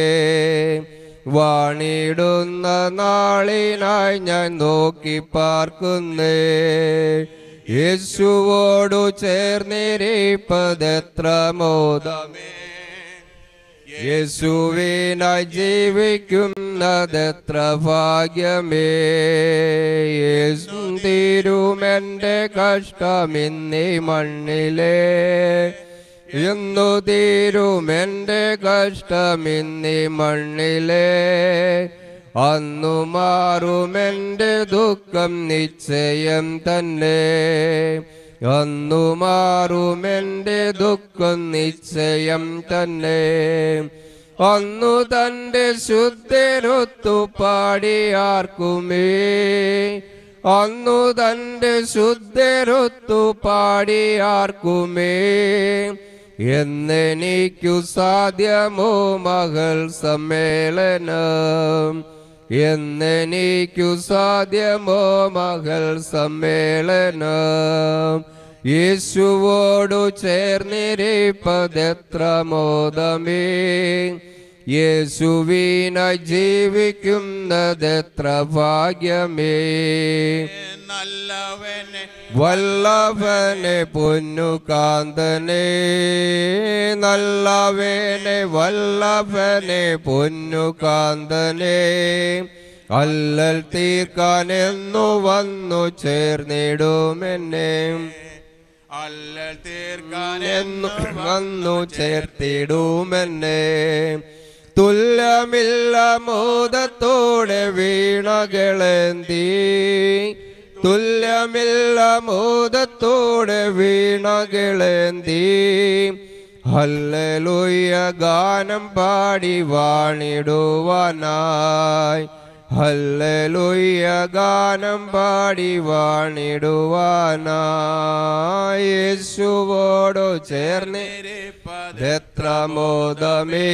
വാണിടുന്ന നാളിനായി ഞാൻ നോക്കി പാർക്കുന്നേ യേശുവോടു ചേർന്നിരിപ്പതെത്ര മോദമേ യേശുവിനായി ജീവിക്കുന്നതെത്ര ഭാഗ്യമേ യേശു തീരുമെൻ്റെ കഷ്ടമിന്നീ മണ്ണിലേ എന്നു തീരുമെൻ്റെ കഷ്ടമിന്നീ മണ്ണിലേ അന്നു മാറുമെൻ്റെ ദുഃഖം നിശ്ചയം തന്നെ അന്നു മാറുമെൻ്റെ ദുഃഖം നിശ്ചയം തന്നെ അന്നു തൻ്റെ ശുദ്ധരൊത്തു പാടിയാർക്കുമേ അന്നു തൻ്റെ ശുദ്ധരൊത്തു പാടിയാർക്കുമേ എന്നെനിക്കു സാധ്യമോ മകൾ സമ്മേളനം എന്നെനിക്കു സാധ്യമോ മകൾ സമ്മേളനം യേശുവോടു ചേർന്നിരിപ്പതെത്ര മോദമേ യേശുവിനായി ജീവിക്കുന്നതെത്ര ഭാഗ്യമേ നല്ലവനെ വല്ലഭനെ പൊന്നു കാന്തനെ നല്ലവനെ വല്ലഭനെ പൊന്നു കാന്തനെ അല്ലൽ തീർക്കാൻ എന്നു വന്നു ചേർന്നിടുമെന്നെ അല്ലൽ തീർക്കാൻ എന്നു വന്നു ചേർത്തിടുമെന്നെ തുല്യമില്ല മോദത്തോടെ വീണകളേന്തി തുല്യമില്ല മോദത്തോടെ വീണകളേന്തി ഹല്ലേലൂയ ഗാനം പാടി വാണിടുവാനായി ഹല്ലേലൂയ ഗാനം പാടി വാണിടുവാനായി യേശുവോടു ചേർന്ന് എത്ര മോദമേ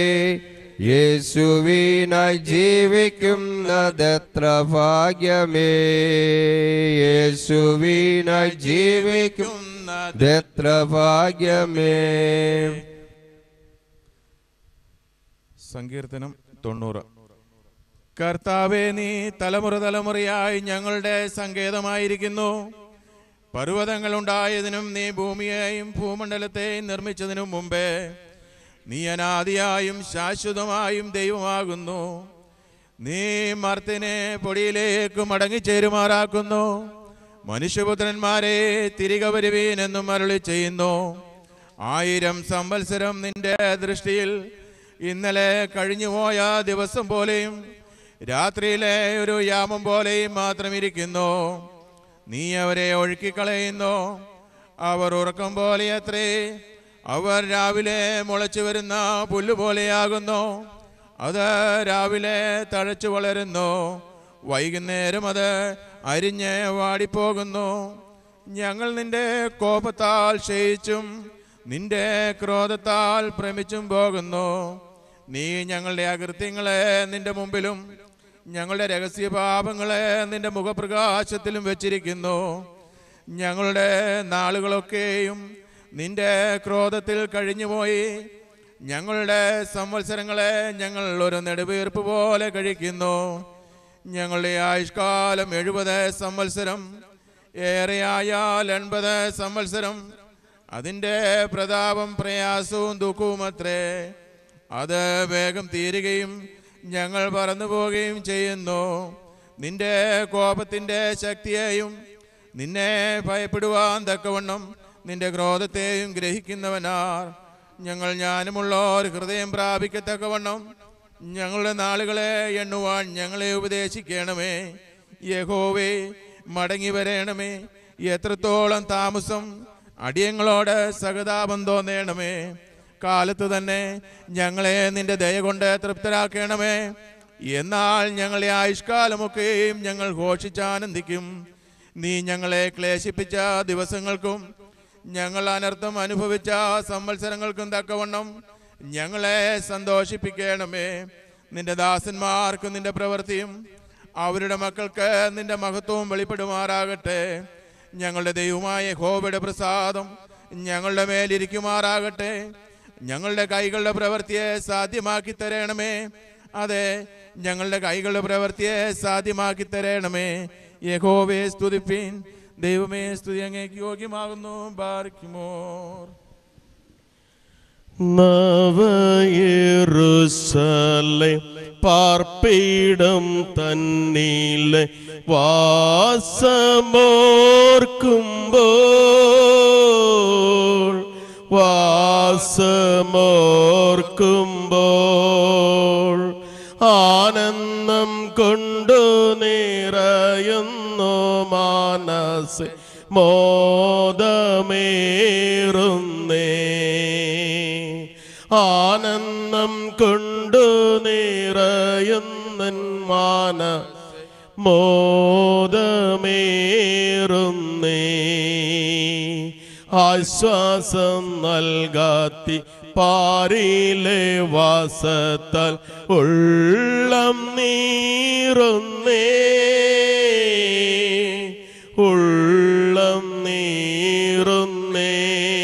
യേശുവിനായി ജീവിക്കുന്നതെത്ര ഭാഗ്യമേ യേശുവിനായി ജീവിക്കുന്നതെത്ര ഭാഗ്യമേ സങ്കീർത്തനം തൊണ്ണൂറ് കർത്താവെ നീ തലമുറ തലമുറയായി ഞങ്ങളുടെ സങ്കേതമായിരിക്കുന്നു പർവ്വതങ്ങളുണ്ടായതിനും നീ ഭൂമിയെയും ഭൂമണ്ഡലത്തെയും നിർമ്മിച്ചതിനും മുമ്പേ നീ അനാദിയായും ശാശ്വതമായും ദൈവമാകുന്നു നീ മർത്തിനെ പൊടിയിലേക്ക് മടങ്ങിച്ചേരുമാറാക്കുന്നു മനുഷ്യപുത്രന്മാരെ തിരികെ വരുവീൻ എന്നും അരുളി ചെയ്യുന്നു ആയിരം സംവത്സരം നിന്റെ ദൃഷ്ടിയിൽ ഇന്നലെ കഴിഞ്ഞുപോയ ദിവസം പോലെയും രാത്രിയിലെ ഒരു യാമം പോലെയും മാത്രം ഇരിക്കുന്നു നീ അവരെ ഒഴുക്കിക്കളയുന്നു അവർ ഉറക്കം പോലെ അത്രേ അവർ രാവിലെ മുളച്ചു വരുന്ന പുല്ലുപോലെയാകുന്നു അത് രാവിലെ തഴച്ചു വളരുന്നു വൈകുന്നേരം അത് അരിഞ്ഞ് വാടിപ്പോകുന്നു ഞങ്ങൾ നിന്റെ കോപത്താൽ ക്ഷയിച്ചും നിന്റെ ക്രോധത്താൽ ഭ്രമിച്ചും പോകുന്നു നീ ഞങ്ങളുടെ അകൃത്യങ്ങളെ നിന്റെ മുമ്പിലും ഞങ്ങളുടെ രഹസ്യ പാപങ്ങളെ നിന്റെ മുഖപ്രകാശത്തിലും വെച്ചിരിക്കുന്നു ഞങ്ങളുടെ നാളുകളൊക്കെയും നിന്റെ ക്രോധത്തിൽ കഴിഞ്ഞുപോയി ഞങ്ങളുടെ സംവത്സരങ്ങളെ ഞങ്ങൾ ഒരു നെടുവീർപ്പ് പോലെ കഴിക്കുന്നു ഞങ്ങളുടെ ആയുഷ്കാലം എഴുപത് സംവത്സരം ഏറെയായാൽ എൺപത് സംവത്സരം അതിൻ്റെ പ്രതാപം പ്രയാസവും ദുഃഖവും അത്രേ അത് വേഗം തീരുകയും ഞങ്ങൾ പറന്നു പോവുകയും ചെയ്യുന്നു നിന്റെ കോപത്തിൻ്റെ ശക്തിയെയും നിന്നെ ഭയപ്പെടുവാൻ തക്കവണ്ണം നിന്റെ ക്രോധത്തെയും ഗ്രഹിക്കുന്നവനാർ ഞങ്ങൾ ഞാനുമുള്ള ഒരു ഹൃദയം പ്രാപിക്കത്തക്കവണ്ണം ഞങ്ങളുടെ നാളുകളെ എണ്ണുവാൻ ഞങ്ങളെ ഉപദേശിക്കണമേ യഹോവേ മടങ്ങി വരേണമേ എത്രത്തോളം താമസം അടിയങ്ങളോട് സഹതാപം തോന്നേണമേ കാലത്ത് തന്നെ ഞങ്ങളെ നിന്റെ ദയ കൊണ്ട് തൃപ്തരാക്കണമേ എന്നാൽ ഞങ്ങളെ ആയുഷ്കാലമൊക്കെയും ഞങ്ങൾ ഘോഷിച്ചാനന്ദിക്കും നീ ഞങ്ങളെ ക്ലേശിപ്പിച്ച ദിവസങ്ങൾക്കും ഞങ്ങൾ അനർത്ഥം അനുഭവിച്ച സംവത്സരങ്ങൾക്കും തക്കവണ്ണം ഞങ്ങളെ സന്തോഷിപ്പിക്കണമേ നിന്റെ ദാസന്മാർക്ക് നിന്റെ പ്രവൃത്തിയും അവരുടെ മക്കൾക്ക് നിന്റെ മഹത്വവും വെളിപ്പെടുമാറാകട്ടെ ഞങ്ങളുടെ ദൈവമായ ഹോബയുടെ പ്രസാദം ഞങ്ങളുടെ മേലിരിക്കുമാറാകട്ടെ ഞങ്ങളുടെ കൈകളുടെ പ്രവൃത്തിയെ സാധ്യമാക്കി തരണമേ അതെ ഞങ്ങളുടെ കൈകളുടെ പ്രവൃത്തിയെ സാധ്യമാക്കി തരണമേ യഹോവേ സ്തുതിപ്പീൻ ദൈവമേ സ്തുതി അങ്ങേക്ക് യോഗ്യമാകുന്നു ബാർക്കുമോർ നവയെറുസലേം പാർപ്പിടം തന്നിലെ വാസമോർക്കുമ്പോൾ വാസമോർക്കുമ്പോൾ ആനന്ദം കൊണ്ടു നിറയുന്നു മാനസ് മോദമേറുന്നേ ആനന്ദം കൊണ്ടു നിറയുന്നൻ മാന മോദമേറുന്നേ ആശ്വാസം നൽകാത്തി പാരിലെ വാസത്താൽ ഉള്ളം നീറുന്നേ ഉള്ളം നീറുന്നേ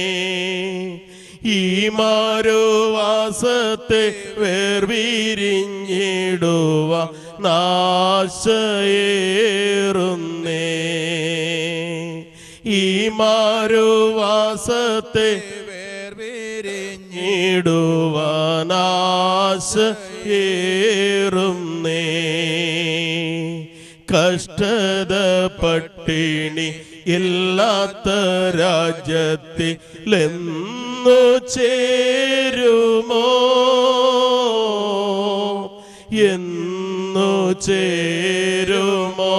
ഈ മാരുവാസത്തെ വേർപിരിഞ്ഞിടുക നാശയേറുന്നേ ഈ മാരുവാസത്തെ വേർപിരിഞ്ഞിടുവാനാശയേറുന്നേ കഷ്ടത പട്ടിണി ഇല്ലാത്ത രാജ്യത്തിലെന്നു ചേരുമോ എന്നു ചേരുമോ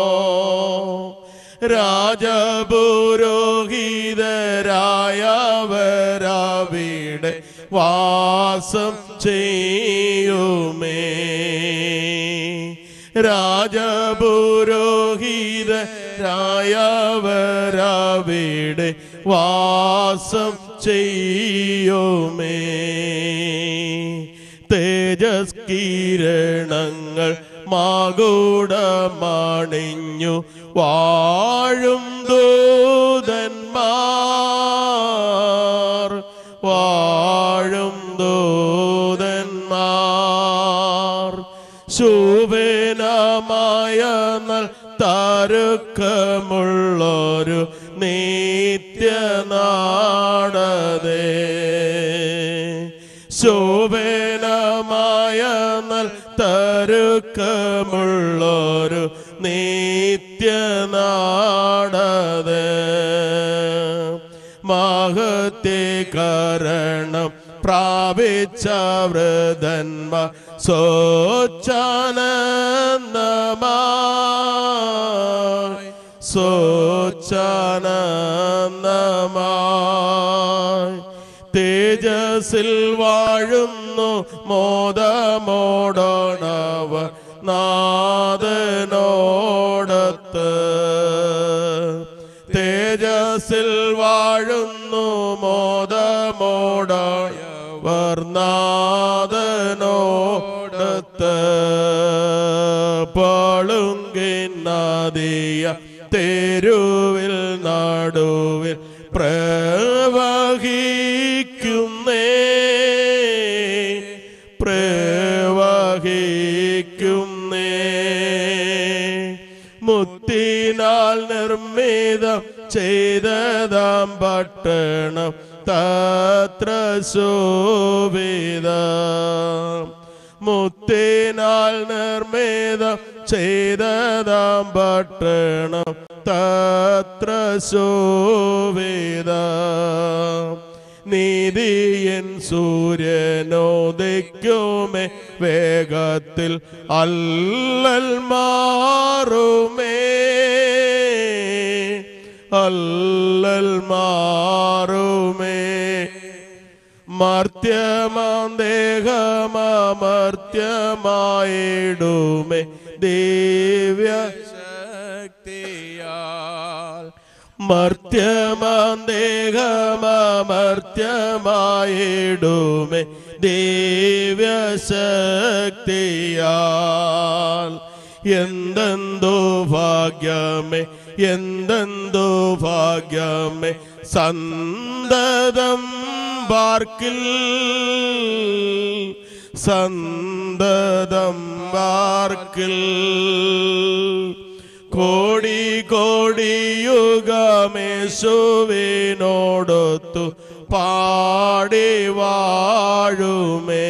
രാജപുരോഹിതരായവരാവിടെ വാസം ചെയ്യുമേ രാജപുരോഹിതരായവരാവിടെ വാസം ചെയ്യുമേ തേജസ് കിരണങ്ങൾ മാകൂടമണിഞ്ഞു വാഴും ദൂതന്മാർ വാഴും ദൂതന്മാർ ശോഭേ നിത്യനാടതേ ശോഭനമായ നൽ തരുക്കമുള്ളൊരു നിത്യനാടത് മഹത്തെ കരണം പ്രാപിച്ച വൃതന്മ സോച്ചാനന്ദമായി സോച്ചാനന്ദമായി തേജസ്സിൽ വാഴുന്നു മോദമോടണവ നാദനോടത്ത് തേജസ്സിൽ വാഴുന്നു മോദമോടായ വർനാദനോടത്ത് പളുങ്കിന്നാദിയ തെരുവിൽ നടുവിൽ പ്രവഹിക്കുന്നേ പ്രവഹിക്കുന്നേ മുത്തിനാൽ നിർമ്മിതം ചെയ്തതാം പട്ടണം തത്ര ശോഭിത മുത്തിനാൽ നിർമ്മിതം ചെയ്തതാം പട്ടണം തത്ര ശോഭിത നീതിയൻ സൂര്യനോദിക്കുമേ വേഗത്തിൽ അല്ലൽ മാറുമേ അല്ലൽ മാറുമേ മർത്യമാം ദേഹമർത്യമായിടുമേ ദിവ്യ ശക്തിയാൽ മർത്യമാം ദേഹമർത്യമായിടുമേ ദിവ്യശക്തിയാൽ എന്തെന്തോ ഭാഗ്യമേ എന്തെന്തോ ഭാഗ്യമേ സന്തതം പാർക്കിൽ സന്തതം പാർക്കിൽ കോടി കോടി യുഗമേശുവിനോടൊത്തു പാടി വാഴുമേ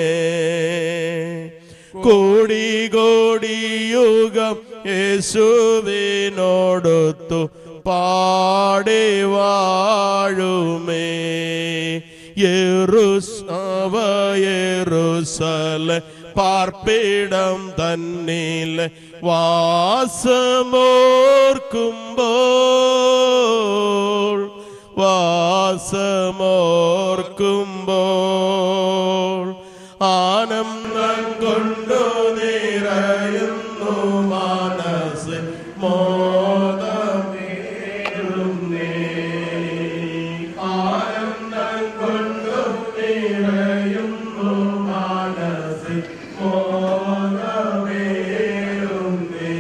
കോടി കോടി യുഗം യേശുവിനോടൊത്തു പാടി വാഴുമേ യെറുസവ യെറുസല പാർപ്പിടം തന്നിലെ വാസമോർക്കുമ്പോൾ വാസമോർക്കുമ്പോൾ ആനന്ദം കൊണ്ടു നിറയുന്നു മനസ്സ് മോദമേറുന്നേ ആനന്ദം കൊണ്ടു നിറയുന്നു മനസ്സ് മോദമേറുന്നേ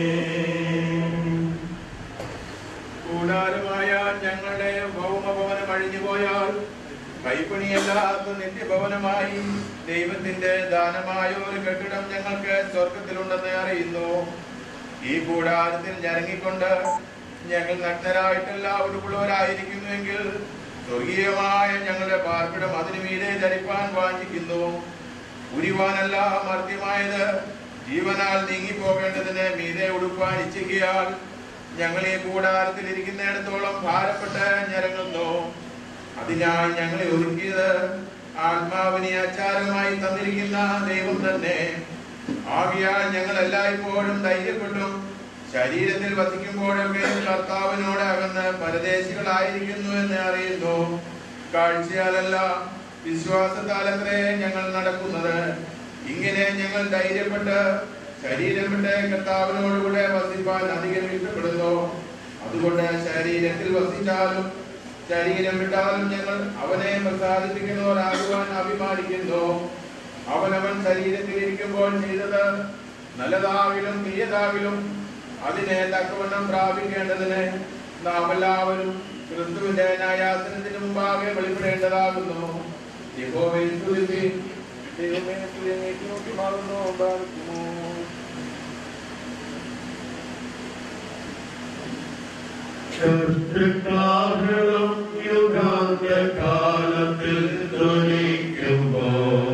കൂടാരമായ ഞങ്ങളുടെ ഭൗമഭവനം അഴിഞ്ഞുപോയാൽ കൈപ്പണിയല്ലാത്ത നിത്യഭവനമായി ദൈവത്തിന്റെ ദാനമായ ഒരു കെട്ടിടം ഞങ്ങൾക്ക് സ്വർഗത്തിലുണ്ടെന്ന് അറിയുന്നു ഈ കൂടാരത്തിൽ ഞരങ്ങിക്കൊണ്ട് ഞങ്ങൾ നഗ്നരായിട്ടല്ല ഉടുപ്പുള്ളവരായിരിക്കുന്നുവെങ്കിൽ സ്വർഗീയമായ ഞങ്ങളുടെ പാർപ്പിടം അതിനു മീതെ ധരിപ്പാൻ വാഞ്ചിക്കുന്നു ഉരിവാനല്ല മർത്യമായത് ജീവനാൽ നീങ്ങിപ്പോകേണ്ടതിന് മീതെ ഉടുപ്പാൻ ഇച്ഛിക്കയാൽ ഞങ്ങൾ ഈ കൂടാരത്തിൽ ഇരിക്കുന്നിടത്തോളം ഭാരപ്പെട്ട് ഞരങ്ങുന്നു അതിനായി ഞങ്ങളെ ഒരുക്കിയത് ആത്മാവിനെ ആചാരമായി തന്നിരിക്കുന്ന ദൈവം തന്നെ ആകിയാൽ ഞങ്ങൾ എല്ലായ്പ്പോഴും ധൈര്യപ്പെട്ടും ശരീരത്തിൽ വസിക്കുമ്പോഴൊക്കെ കർത്താവിനോട് അകന്ന് പരദേശികളായിരിക്കുന്നു എന്ന് അറിയുന്നു കാഴ്ചയാലല്ല വിശ്വാസത്താലത്രേ ഞങ്ങൾ നടക്കുന്നത് ഇങ്ങനെ ഞങ്ങൾ ധൈര്യപ്പെട്ട് ശരീരം വിട്ട് കർത്താവിനോടുകൂടെ വസിപ്പാൻ അധികം ഇഷ്ടപ്പെടുന്നു അതുകൊണ്ട് ശരീരത്തിൽ വസിച്ചാലും ശരീരം വിട്ടാലും ഞങ്ങൾ അവനെ പ്രസാദിപ്പിക്കുന്നവരാകുവാൻ അഭിമാനിക്കുന്നു അവനവൻ ശരീരത്തിൽ ഇരിക്കുമ്പോൾ ചെയ്തത് നല്ലതാവിലും തീയതാവിലും അതിനെ തക്കവണ്ണം പ്രാപിക്കേണ്ടതിന് നാം എല്ലാവരും ക്രിസ്തുവിന്റെ ന്യായാസനത്തിന് മുമ്പാകെ വെളിപ്പെടേണ്ടതാകുന്നു യഹോവയെ സ്തുതിപ്പീൻ. ദൈവമേ, സ്തുതിയെ നോക്കി മാറുന്നു ബാധിക്കുമോ ശത്രുക്കാഹളം യുഗാന്തകാലത്തിൽ ധ്വനിക്കുമ്പോൾ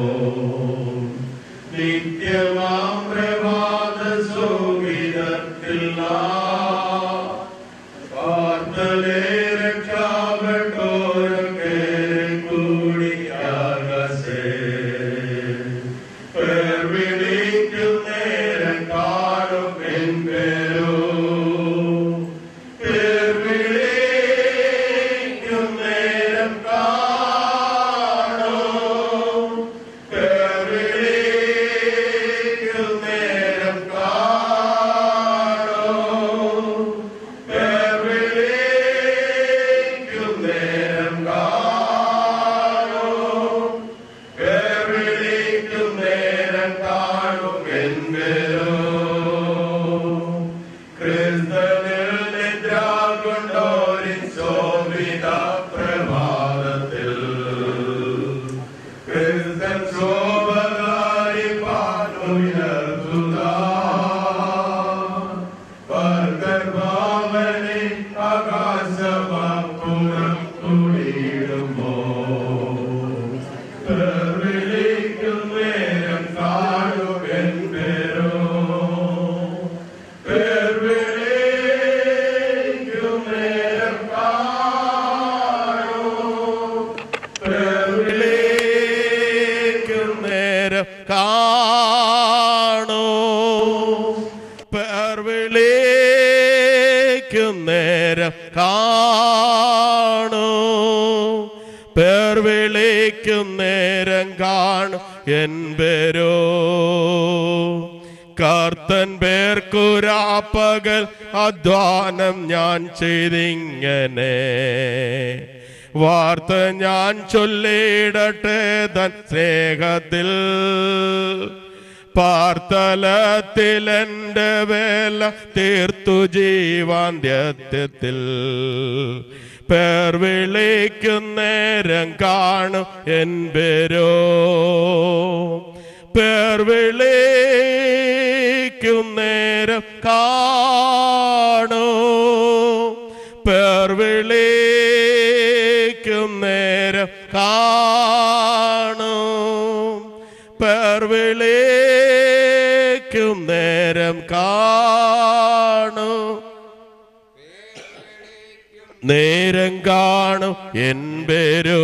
നിത്യമാം പ്രഭാത സോവിധത്തിൽ പാർത്തലേ രക്ഷാപ്പെട്ടോരൊക്കെ കൂടിയാകസേ പേർ വിളിക്കും നേരം കാണും എൻ പേരോ പേർ വിളിക്കും നേരം കാണും പേർ വിളിക്കും നേരം കാണും പേർ വിളിക്കും നേരം കാണും പേർ വിളിക്കും നേരം കാണും എൻപേരോ ക്രിസ്തനിൽ നിദ്ര കൊണ്ടോരി ശോഭിത പ്രഭാതത്തിൽ ക്രിസ്തൻ ശോഭകാരി പാടുയർത്തുക പർഗർഭാവനെ ആകാശമപ്പുറം കുടിയിടുമ്പോ വിളിക്കും നേരം കാണും എൻപേരോ പേർ വിളിക്കും നേരം കാണും പേർ വിളിക്കും നേരം കാണൂ പേർ വിളിക്കും നേരം കാണൂ പേർ വിളിക്കും നേരം കാണും എൻ പേരോ കർത്തൻ പേർക്കുരാപ്പകൽ അധ്വാനം ഞാൻ ചെയ്തിങ്ങനെ വാർത്ത ഞാൻ ചൊല്ലിടട്ടെ തൻ സ്നേഹത്തിൽ പാർത്തലത്തിൽ എൻ്റെ വേല തീർത്തു ജീവാന്ത്യത്തിൽ പേർ വിളിക്കും നേരം കാണും എൻ പേരോ പേർ വിളിക്കും നേരം കാണൂ പേർ വിളിക്കും നേരം കാണൂ പേർ വിളിക്കും നേരം കാണൂ നേരം കാണും എൻ പേരോ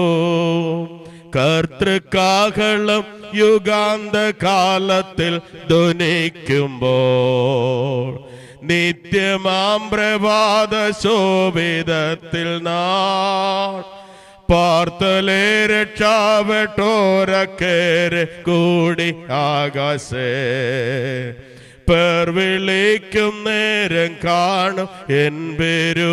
കർത്തൃക്കാഹളം യുഗാന്ത കാലത്തിൽ ധ്വനിക്കുമ്പോൾ നിത്യമാം പ്രഭാത ശോഭിതത്തിൽ നാൾ പാർത്തലേ രക്ഷാപ്പെട്ടോരക്കേരെ കൂടി ആകാശേ പേർ വിളിക്കും നേരം കാണും എൻ പേരോ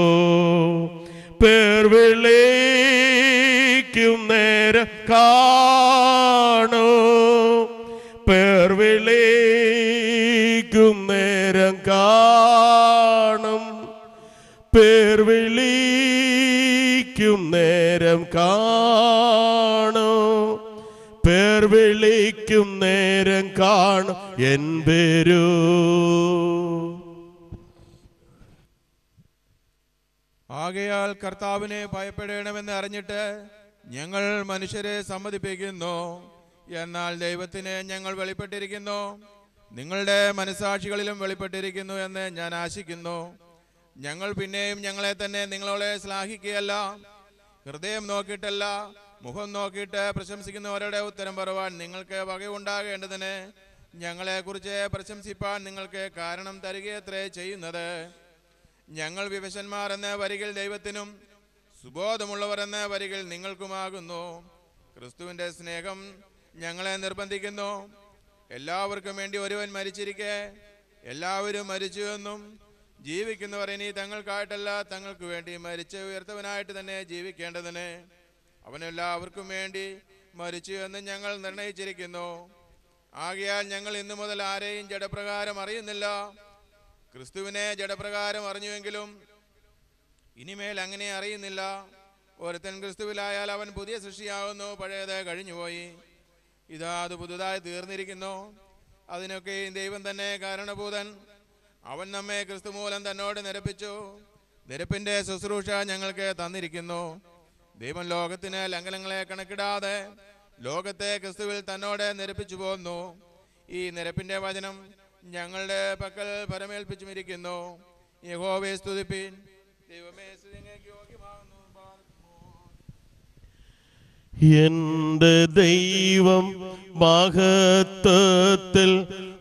പേർ വിളിക്കും നേരം കാണൂ പേർ വിളിക്കും നേരം കാണും പേർ വിളിക്കും നേരം കാണൂ പേർ വിളിക്കും നേരം കാണും എൻ പേരൂ ആകയാൽ കർത്താവിനെ ഭയപ്പെടണമെന്ന് അറിഞ്ഞിട്ട് ഞങ്ങൾ മനുഷ്യരെ സമ്മതിപ്പിക്കുന്നു എന്നാൽ ദൈവത്തിന് ഞങ്ങൾ വെളിപ്പെട്ടിരിക്കുന്നു നിങ്ങളുടെ മനസാക്ഷികളിലും വെളിപ്പെട്ടിരിക്കുന്നു എന്ന് ഞാൻ ആശിക്കുന്നു ഞങ്ങൾ പിന്നെയും ഞങ്ങളെ തന്നെ നിങ്ങളോടെ ശ്ലാഘിക്കുകയല്ല ഹൃദയം നോക്കിയിട്ടല്ല മുഖം നോക്കിയിട്ട് പ്രശംസിക്കുന്നവരുടെ ഉത്തരം പറയുവാൻ നിങ്ങൾക്ക് വകയുണ്ടാകേണ്ടതിന് ഞങ്ങളെക്കുറിച്ച് പ്രശംസിപ്പാൻ നിങ്ങൾക്ക് കാരണം തരികയത്രേ ചെയ്യുന്നത് ഞങ്ങൾ വിവശന്മാർ എന്ന വരികൾ ദൈവത്തിനും സുബോധമുള്ളവർ എന്ന വരികൾ നിങ്ങൾക്കുമാകുന്നു ക്രിസ്തുവിന്റെ സ്നേഹം ഞങ്ങളെ നിർബന്ധിക്കുന്നു എല്ലാവർക്കും വേണ്ടി ഒരുവൻ മരിച്ചിരിക്കെ എല്ലാവരും മരിച്ചു എന്നും ജീവിക്കുന്നവർ ഇനി തങ്ങൾക്കായിട്ടല്ല തങ്ങൾക്ക് വേണ്ടി മരിച്ച് ഉയർത്തവനായിട്ട് തന്നെ ജീവിക്കേണ്ടതിന് അവൻ എല്ലാവർക്കും വേണ്ടി മരിച്ചു എന്ന് ഞങ്ങൾ നിർണയിച്ചിരിക്കുന്നു ആകയാൽ ഞങ്ങൾ ഇന്നു മുതൽ ആരെയും ജഡപ്രകാരം അറിയുന്നില്ല ക്രിസ്തുവിനെ ജഡപ്രകാരം അറിഞ്ഞുവെങ്കിലും ഇനിമേൽ അങ്ങനെ അറിയുന്നില്ല ഒരുത്തൻ ക്രിസ്തുവിലായാൽ അവൻ പുതിയ സൃഷ്ടിയാകുന്നു പഴയത് കഴിഞ്ഞുപോയി ഇതാ അത് പുതുതായി തീർന്നിരിക്കുന്നു അതിനൊക്കെ ദൈവം തന്നെ കാരണഭൂതൻ അവൻ നമ്മെ ക്രിസ്തു മൂലം തന്നോട് നിരപ്പിച്ചു നിരപ്പിന്റെ ശുശ്രൂഷ ഞങ്ങൾക്ക് തന്നിരിക്കുന്നു ദൈവം ലോകത്തിന് ലംഘനങ്ങളെ കണക്കിടാതെ ലോകത്തെ ക്രിസ്തുവിൽ തന്നോട് നിരപ്പിച്ചു പോന്നു ഈ നിരപ്പിന്റെ വചനം ഞങ്ങളുടെ പക്കൽ പരമേൽപ്പിച്ചുമിരിക്കുന്നു യഹോവയെ സ്തുതിപ്പിൻ ദൈവമേ സ്തുതിങ്ങേക്ക് യോഗ്യമാകുന്നു എന്റെ ദൈവം മഹത്വത്തിൽ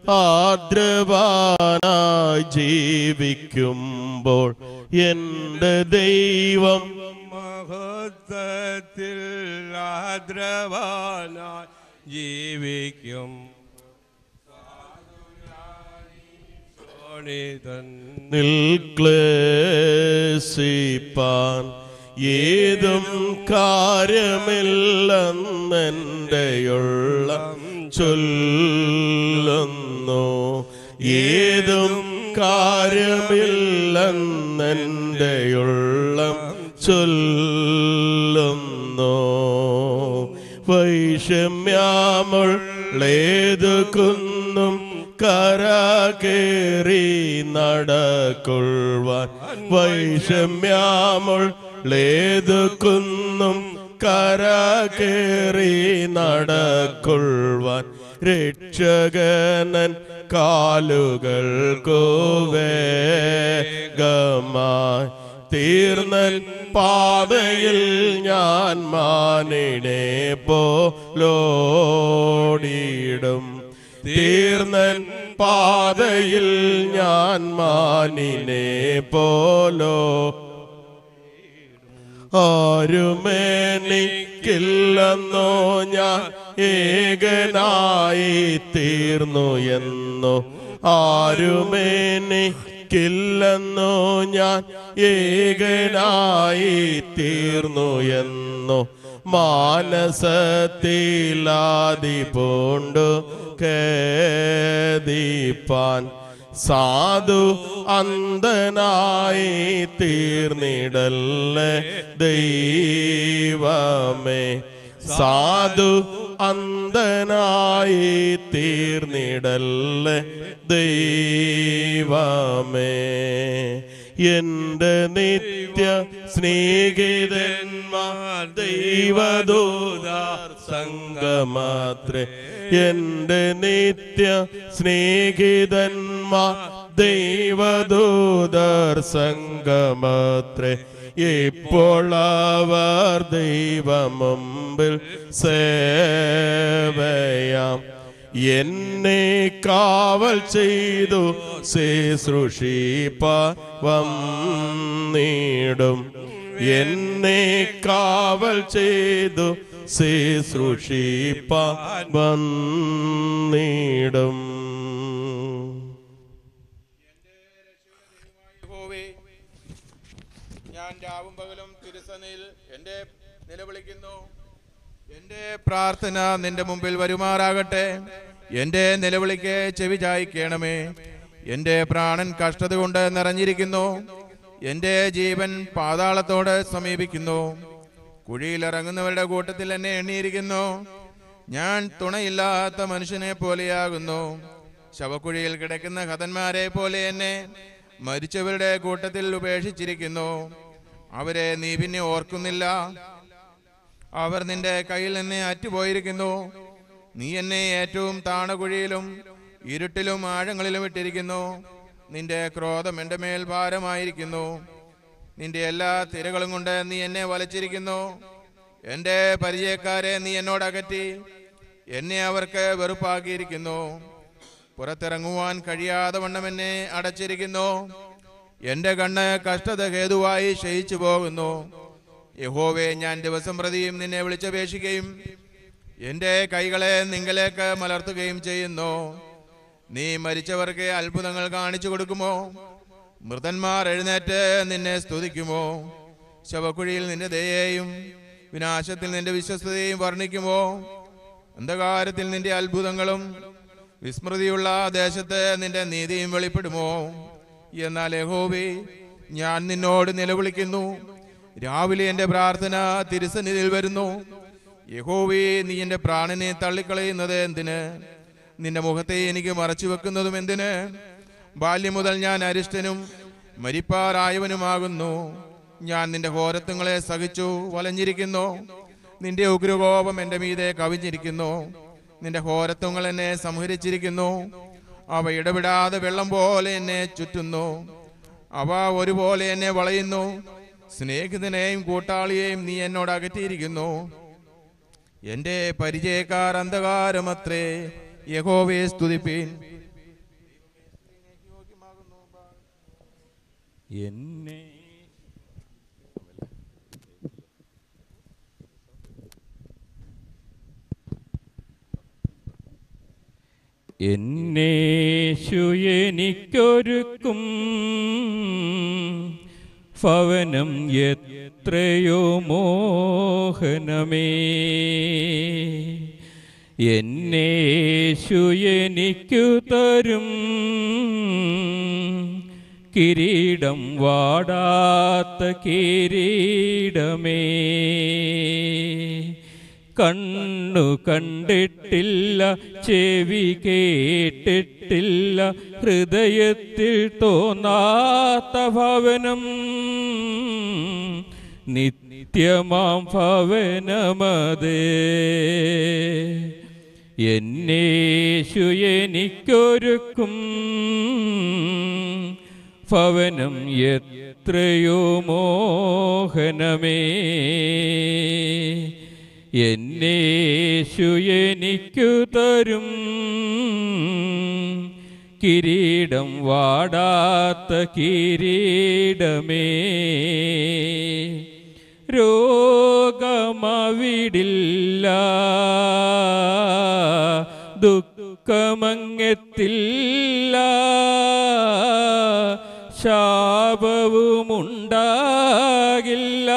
ആദ്രവാനായി ജീവിക്കുമ്പോൾ എന്റെ ദൈവം മഹത്വത്തിൽ ആദ്രവാനായി ജീവിക്കും നിൽക്ലേശിപ്പാൻ ഏതും കാര്യമില്ലെന്നെൻ്റെയുള്ള ചൊല്ലുന്നു ഏതും കാര്യമില്ലെന്നെൻ്റെയുള്ള ചൊല്ലുന്നു വൈഷമ്യാമുള്ളേതു കുന്നും കരകേറി നടക്കൊള്ളുവാൻ വൈഷമ്യാമുള്ളേതു കുന്നും കരകേറി നടക്കൊള്ളുവാൻ രക്ഷകനൻ കാലുകൾക്കു വേഗമായി തീർന്നൻ പാതയിൽ ഞാൻ മാനിനെ പോലോടിയിടും തീർന്നൻ പാതയിൽ ഞാൻ മാനിനെ പോലോ ആരുമേനിക്കില്ലെന്നോ ഞാൻ ഏകനായി തീർന്നു എന്നോ ആരുമേനിക്കില്ലെന്നോ ഞാൻ ഏകനായി തീർന്നു എന്നോ മാനസത്തിലാതി പൂണ്ടു കേദീപ്പാൻ സാധു അന്ധനായി തീർന്നിടല്ലേ ദൈവമേ സാധു അന്ധനായി തീർന്നിടല്ലേ ദൈവമേ എന്റെ നിത്യ സ്നേഹിതന്മാർ ദൈവദൂതാർ സംഗമാത്രേ എന്റെ നിത്യ സ്നേഹിതന്മാർ ദൈവദൂതർ സംഗമത്രേ ഇപ്പോൾ അവർ ദൈവമുമ്പിൽ സേവയാം എന്നെ കാവൽ ചെയ്തു ശുശ്രൂഷിപ്പ വന്നിടും എന്നെ കാവൽ ചെയ്തു ശുശ്രൂഷിപ്പ വന്നിടും യഹോവേ, ഞാൻ രാവും പകലും തിരുസനയിൽ എന്റെ നിലവിളിക്കുന്നു എന്റെ പ്രാർത്ഥന നിന്റെ മുമ്പിൽ വരുമാറാകട്ടെ എന്റെ നിലവിളിക്ക് ചെവി ചായ്ക്കണമേ എന്റെ പ്രാണൻ കഷ്ടത കൊണ്ട് നിറഞ്ഞിരിക്കുന്നു എന്റെ ജീവൻ പാതാളത്തോട് സമീപിക്കുന്നു കുഴിയിൽ ഇറങ്ങുന്നവരുടെ കൂട്ടത്തിൽ എന്നെ എണ്ണിയിരിക്കുന്നു ഞാൻ തുണയില്ലാത്ത മനുഷ്യനെ പോലെയാകുന്നു ശവക്കുഴിയിൽ കിടക്കുന്ന ഹതന്മാരെ പോലെ എന്നെ മരിച്ചവരുടെ കൂട്ടത്തിൽ ഉപേക്ഷിച്ചിരിക്കുന്നു അവരെ നീ പിന്നെ ഓർക്കുന്നില്ല അവർ നിന്റെ കയ്യിൽ നിന്ന് അറ്റുപോയിരിക്കുന്നു നീ എന്നെ ഏറ്റവും താണകുഴിയിലും ഇരുട്ടിലും ആഴങ്ങളിലും ഇട്ടിരിക്കുന്നു നിന്റെ ക്രോധം എൻ്റെ മേൽ ഭാരമായിരിക്കുന്നു നിന്റെ എല്ലാ തിരകളും കൊണ്ട് നീ എന്നെ വലച്ചിരിക്കുന്നു എൻ്റെ പരിചയക്കാരെ നീ എന്നോട് അകറ്റി എന്നെ അവർക്ക് വെറുപ്പാക്കിയിരിക്കുന്നു പുറത്തിറങ്ങുവാൻ കഴിയാതെ വണ്ണം എന്നെ അടച്ചിരിക്കുന്നു എൻ്റെ കണ്ണ് കഷ്ടത ഹേതുവായി ക്ഷയിച്ചു പോകുന്നു യഹോവേ ഞാൻ ദിവസം പ്രതിയും നിന്നെ വിളിച്ചപേക്ഷിക്കുകയും എൻ്റെ കൈകളെ നിങ്കലേക്ക് മലർത്തുകയും ചെയ്യുന്നു നീ മരിച്ചവർക്ക് അത്ഭുതങ്ങൾ കാണിച്ചു കൊടുക്കുമോ മൃതന്മാർ എഴുന്നേറ്റ് നിന്നെ സ്തുതിക്കുമോ ശവക്കുഴിയിൽ നിന്റെ ദയയെയും വിനാശത്തിൽ നിന്റെ വിശ്വസ്തതയും വർണ്ണിക്കുമോ അന്ധകാരത്തിൽ നിന്റെ അത്ഭുതങ്ങളും വിസ്മൃതിയുള്ള ദേശത്ത് നിന്റെ നീതിയും വെളിപ്പെടുമോ എന്നാൽ യഹോവേ ഞാൻ നിന്നോട് നിലവിളിക്കുന്നു രാവിലെ എൻ്റെ പ്രാർത്ഥന തിരുസന്നിധിയിൽ വരുന്നു യഹോവേ നീ എൻ്റെ പ്രാണനെ തള്ളിക്കളയുന്നത് എന്തിന് നിന്റെ മുഖത്തെ എനിക്ക് മറച്ചു വെക്കുന്നതും എന്തിന് ബാല്യം മുതൽ ഞാൻ അരിഷ്ടനും മരിപ്പാറായവനുമാകുന്നു ഞാൻ നിന്റെ ഘോരത്വങ്ങളെ സഹിച്ചു വലഞ്ഞിരിക്കുന്നു നിന്റെ ഉഗ്രകോപം എൻ്റെ മീതെ കവിഞ്ഞിരിക്കുന്നു നിന്റെ ഘോരത്വങ്ങൾ എന്നെ സംഹരിച്ചിരിക്കുന്നു അവ ഇടപെടാതെ വെള്ളം പോലെ എന്നെ ചുറ്റുന്നു അവ ഒരുപോലെ എന്നെ വളയുന്നു സ്നേഹിതനെയും കൂട്ടാളിയെയും നീ എന്നോട് അകറ്റിയിരിക്കുന്നു എന്റെ പരിചയക്കാർ അന്ധകാരമത്രേ യഹോവയെ സ്തുതിപ്പീൻ എന്നെ എന്നേശു എനിക്കൊരുക്കും ഭവനം എത്രയോ മോഹനമേ എന്നേശു എനിക്കു തരും കിരീടം വാടാത്ത കിരീടമേ കണ്ണു കണ്ടിട്ടില്ല ചെവി കേട്ടിട്ടില്ല ഹൃദയത്തിൽ തോന്നാത്ത ഭവനം നിത്യമാം ഭവനമതേ എന്നേശു എനിക്കൊരുക്കും ഭവനം എത്രയോ മോഹനമേ എന്നേശു എനിക്കു തരും കിരീടം വാടാത്ത കിരീടമേ രോഗമവിടില്ല ദുഃഖമങ്ങെത്തില്ല ശാപവുമുണ്ടാകില്ല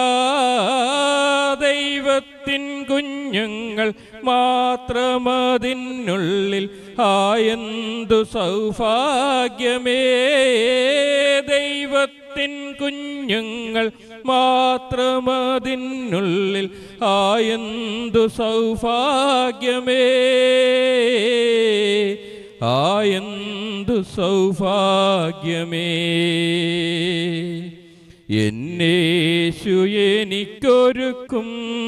ദൈവത്തിൻ കുഞ്ഞുങ്ങൾ മാത്രമതിനുള്ളിൽ ആയന്തു സൗഭാഗ്യമേ ദൈവത്തിൻ കുഞ്ഞുങ്ങൾ മാത്രമതിനുള്ളിൽ ആയന്തു സൗഭാഗ്യമേ ആയന്തു സൗഭാഗ്യമേ എന്നേശു എനിക്കൊരുക്കും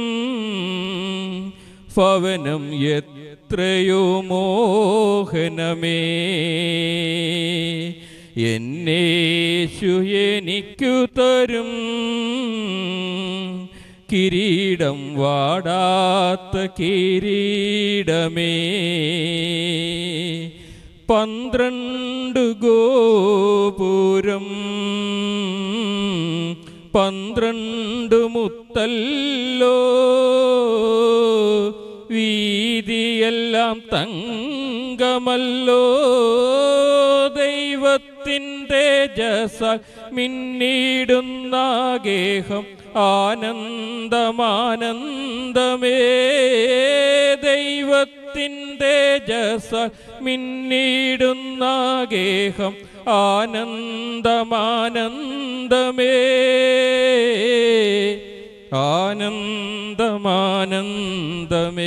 ഭവനം എത്രയോ മോഹനമേ എന്നേശു എനിക്കു തരും കിരീടം വാടാത്ത കിരീടമേ പന്ത്രണ്ട് ഗോപുരം പന്ത്രണ്ട് മുത്തല്ലോ വീതിയെല്ലാം തങ്കമല്ലോ ദൈവത്തിൻ തേജസ മിന്നിടുന്ന ഗേഹം ആനന്ദമാനന്ദമേ ദൈവത്തിൻ തേജസ മിന്നിടുന്ന ഗേഹം ആനന്ദമാനന്ദമേ ആനന്ദമാനന്ദമേ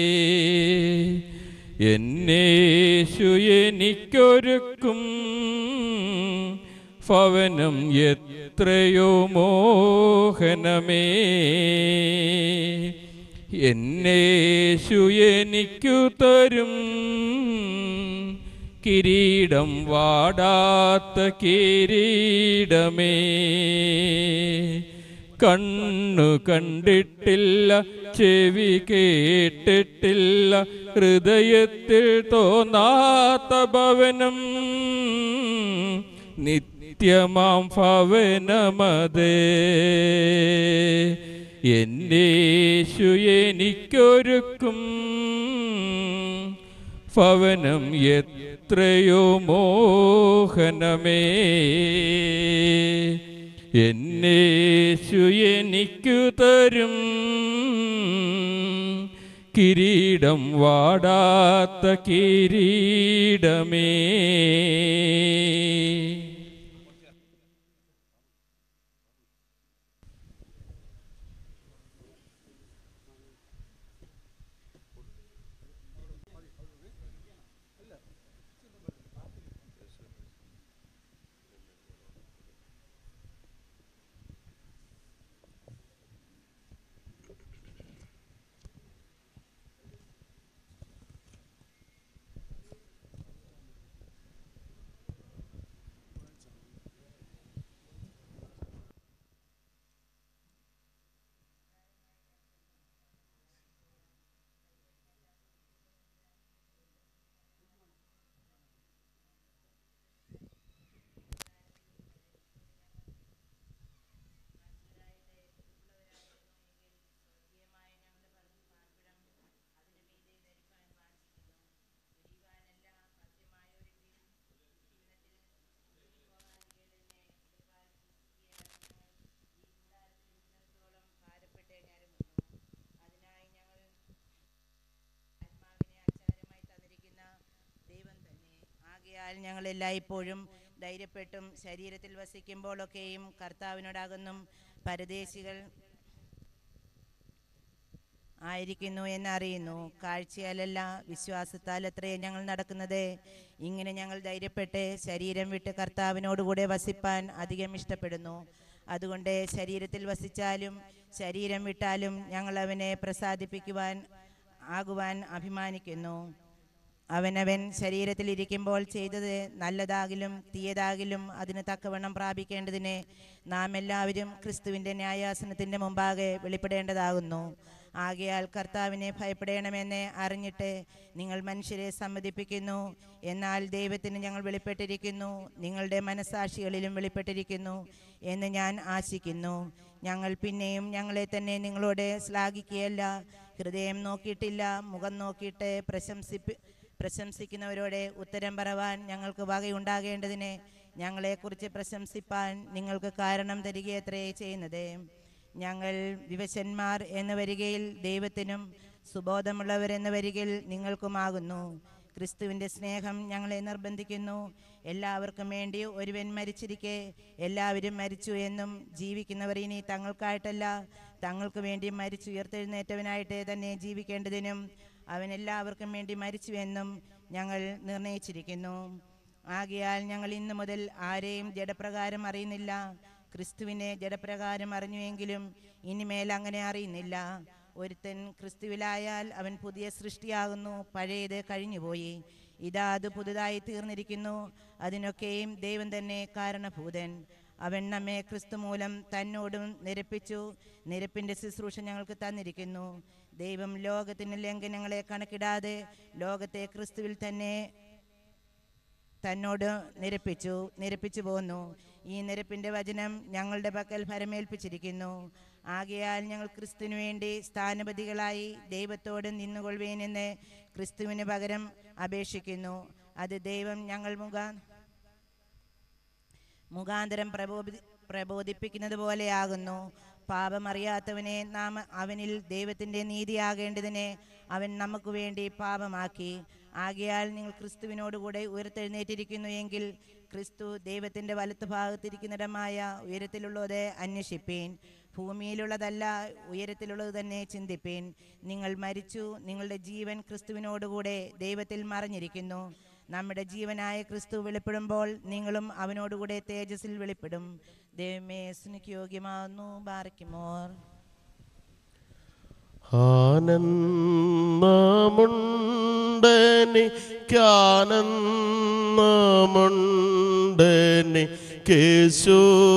എന്നേശു എനിക്കൊരുക്കും ഭവനം എത്രയോ മോഹനമേ എന്നേശു എനിക്കു തരും കിരീടം വാടാത്ത കിരീടമേ കണ്ണു കണ്ടിട്ടില്ല ചെവി കേട്ടിട്ടില്ല ഹൃദയത്തിൽ തോന്നാത്ത ഭവനം നിത്യമാം ഭവനമതേ എന്നേശു എനിക്കൊരുക്കും ഭവനം എത്രയോ മോഹനമേ എന്നേശു എനിക്കു തരും കിരീടം വാടാത്ത കിരീടമേ ആകയാൽ ഞങ്ങൾ എല്ലായ്പ്പോഴും ധൈര്യപ്പെട്ടും ശരീരത്തിൽ വസിക്കുമ്പോഴൊക്കെയും കർത്താവിനോടാകുന്നും പരദേശികൾ ആയിരിക്കുന്നു എന്നറിയുന്നു കാഴ്ചയാലല്ല വിശ്വാസത്താൽ അത്രയും ഞങ്ങൾ നടക്കുന്നത് ഇങ്ങനെ ഞങ്ങൾ ധൈര്യപ്പെട്ട് ശരീരം വിട്ട് കർത്താവിനോടുകൂടെ വസിപ്പാൻ അധികം ഇഷ്ടപ്പെടുന്നു അതുകൊണ്ട് ശരീരത്തിൽ വസിച്ചാലും ശരീരം വിട്ടാലും ഞങ്ങൾ അവനെ പ്രസാദിപ്പിക്കുവാൻ ആകുവാൻ അഭിമാനിക്കുന്നു അവനവൻ ശരീരത്തിലിരിക്കുമ്പോൾ ചെയ്തത് നല്ലതാകിലും തീയതാകിലും അതിന് തക്കവണ്ണം പ്രാപിക്കേണ്ടതിന് നാം എല്ലാവരും ക്രിസ്തുവിൻ്റെ ന്യായാസനത്തിൻ്റെ മുമ്പാകെ വെളിപ്പെടേണ്ടതാകുന്നു ആകയാൽ കർത്താവിനെ ഭയപ്പെടണമെന്ന് അറിഞ്ഞിട്ട് നിങ്ങൾ മനുഷ്യരെ സമ്മതിപ്പിക്കുന്നു എന്നാൽ ദൈവത്തിന് ഞങ്ങൾ വെളിപ്പെട്ടിരിക്കുന്നു നിങ്ങളുടെ മനസാക്ഷികളിലും വെളിപ്പെട്ടിരിക്കുന്നു എന്ന് ഞാൻ ആശിക്കുന്നു ഞങ്ങൾ പിന്നെയും ഞങ്ങളെ തന്നെ നിങ്ങളോട് ശ്ലാഘിക്കുകയല്ല ഹൃദയം നോക്കിയിട്ടില്ല മുഖം നോക്കിയിട്ട് പ്രശംസിപ്പി പ്രശംസിക്കുന്നവരോട് ഉത്തരം പറവാൻ ഞങ്ങൾക്ക് വകയുണ്ടാകേണ്ടതിന് ഞങ്ങളെക്കുറിച്ച് പ്രശംസിപ്പാൻ നിങ്ങൾക്ക് കാരണം തരികയത്രേ ചെയ്യുന്നത് ഞങ്ങൾ വിവശന്മാർ എന്ന് വരികയിൽ ദൈവത്തിനും സുബോധമുള്ളവരെന്ന് വരികയിൽ നിങ്ങൾക്കുമാകുന്നു ക്രിസ്തുവിൻ്റെ സ്നേഹം ഞങ്ങളെ നിർബന്ധിക്കുന്നു എല്ലാവർക്കും വേണ്ടി ഒരുവൻ മരിച്ചിരിക്കെ എല്ലാവരും മരിച്ചു എന്നും ജീവിക്കുന്നവർ ഇനി തങ്ങൾക്കായിട്ടല്ല തങ്ങൾക്ക് വേണ്ടി മരിച്ചുയർത്തെഴുന്നേറ്റവനായിട്ട് തന്നെ ജീവിക്കേണ്ടതിനും അവൻ എല്ലാവർക്കും വേണ്ടി മരിച്ചുവെന്നും ഞങ്ങൾ നിർണയിച്ചിരിക്കുന്നു ആകയാൽ ഞങ്ങൾ ഇന്നു മുതൽ ആരെയും ജഡപ്രകാരം അറിയുന്നില്ല ക്രിസ്തുവിനെ ജഡപ്രകാരം അറിഞ്ഞുവെങ്കിലും ഇനിമേൽ അങ്ങനെ അറിയുന്നില്ല ഒരുത്തൻ ക്രിസ്തുവിലായാൽ അവൻ പുതിയ സൃഷ്ടിയാകുന്നു പഴയത് കഴിഞ്ഞുപോയി ഇതാ അത് പുതുതായി തീർന്നിരിക്കുന്നു അതിനൊക്കെയും ദൈവം തന്നെ കാരണഭൂതൻ അവൻ നമ്മെ ക്രിസ്തു മൂലം തന്നോടും നിരപ്പിച്ചു നിരപ്പിൻ്റെ ശുശ്രൂഷ ഞങ്ങൾക്ക് തന്നിരിക്കുന്നു ദൈവം ലോകത്തിന് ലംഘനങ്ങളെ കണക്കിടാതെ ലോകത്തെ ക്രിസ്തുവിൽ തന്നെ തന്നോട് നിരപ്പിച്ചു നിരപ്പിച്ചു പോന്നു ഈ നിരപ്പിൻ്റെ വചനം ഞങ്ങളുടെ പക്കൽ ഫലമേൽപ്പിച്ചിരിക്കുന്നു ആകയാൽ ഞങ്ങൾ ക്രിസ്തുവിനു വേണ്ടി സ്ഥാനപതികളായി ദൈവത്തോട് നിന്നുകൊള്ളുവേനെന്ന് ക്രിസ്തുവിന് പകരം അപേക്ഷിക്കുന്നു അത് ദൈവം ഞങ്ങൾ മുഖാ മുഖാന്തരം പ്രബോധി പ്രബോധിപ്പിക്കുന്നത് പോലെയാകുന്നു പാപമറിയാത്തവനെ നാം അവനിൽ ദൈവത്തിൻ്റെ നീതിയാകേണ്ടതിനെ അവൻ നമുക്ക് വേണ്ടി പാപമാക്കി ആകയാൽ നിങ്ങൾ ക്രിസ്തുവിനോടുകൂടെ ഉയർത്തെഴുന്നേറ്റിരിക്കുന്നു എങ്കിൽ ക്രിസ്തു ദൈവത്തിൻ്റെ വലത്ത് ഭാഗത്തിരിക്കുന്നിടമായ ഉയരത്തിലുള്ളത് അന്വേഷിപ്പീൻ ഭൂമിയിലുള്ളതല്ല ഉയരത്തിലുള്ളത് തന്നെ ചിന്തിപ്പീൻ നിങ്ങൾ മരിച്ചു നിങ്ങളുടെ ജീവൻ ക്രിസ്തുവിനോടുകൂടെ ദൈവത്തിൽ മറഞ്ഞിരിക്കുന്നു നമ്മുടെ ജീവനായ ക്രിസ്തു വെളിപ്പെടുമ്പോൾ നിങ്ങളും അവനോടുകൂടെ തേജസ്സിൽ വെളിപ്പെടും ദൈവമേ സ്നേഹ യോഗ്യമാകുന്നു ബാറയ്ക്കുമോർ ആനന്ദമുണ്ടെനിക്കാനന്ദമുണ്ടെനി കേശു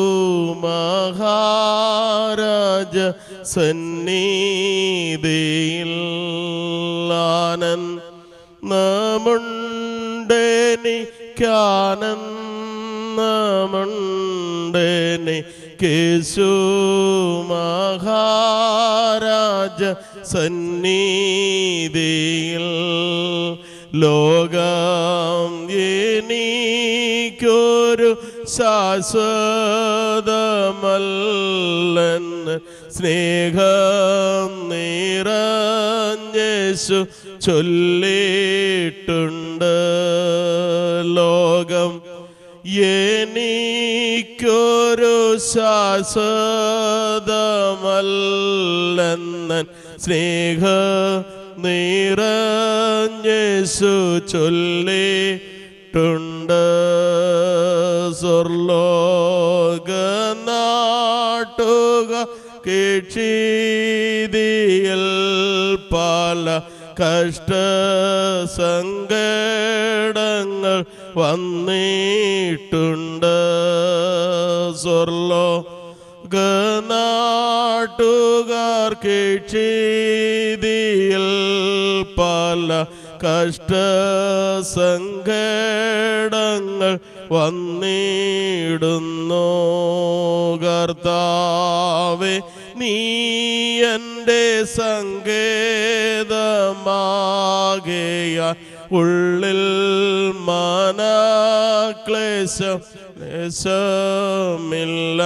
മഹാരാജ സന്നിധിയിൽ ആനന്ദമുണ്ടെനിക്കാനന്ദമുണ്ടെനി കേശു മഹാരാജ സന്നിധിയിൽ ലോകം എനിക്കൊരു ശാശ്വതമല്ലെന്ന് സ്നേഹം നിറഞ്ഞേശു ചൊല്ലിട്ടുണ്ട് ലോകം എനിക്കൊരു ശാശ്വതമല്ലെന്നൻ സ്നേഹ നിറഞ്ഞേശു ചൊല്ലിട്ടുണ്ട് സ്വർലോകനാട്ടുക കീഴ്ചീതിയിൽ പല കഷ്ടസങ്കടങ്ങൾ വന്നിട്ടുണ്ട് സ്വർലോ നാട്ടുകാർ കീഴ്ചീതിയിൽ പല കഷ്ടസങ്കടങ്ങൾ വന്നിടുന്നു കർത്താവെ നീ എൻ്റെ സങ്കേതമാകയ ഉള്ളിൽ മനക്ലേശം ലേശമില്ല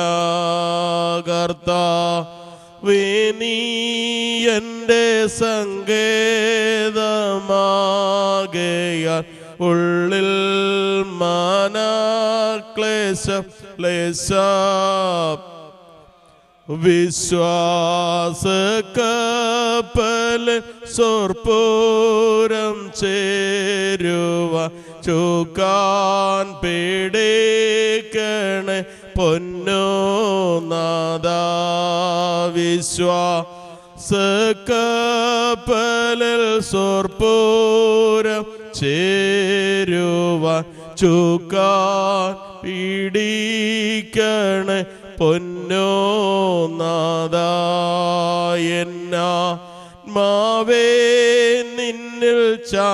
കർത്താവേ നീ എൻ്റെ സങ്കേതമാകയാൽ ഉള്ളിൽ മാനാക്ലേശം ലേശ വിശ്വാസ കപ്പല് സോർപ്പൂരം ചേരുവ ചൂക്കാൻ പിടിക്കണേ പൊന്നു നാദാ വിശ്വാസ കപ്പലിൽ സോർപ്പൂരം ചേരുവ ചൂക്കാൻ പിടിക്കണേ പൊന്നോ നാദായന്നാത്മാവേ നിന്നിൽ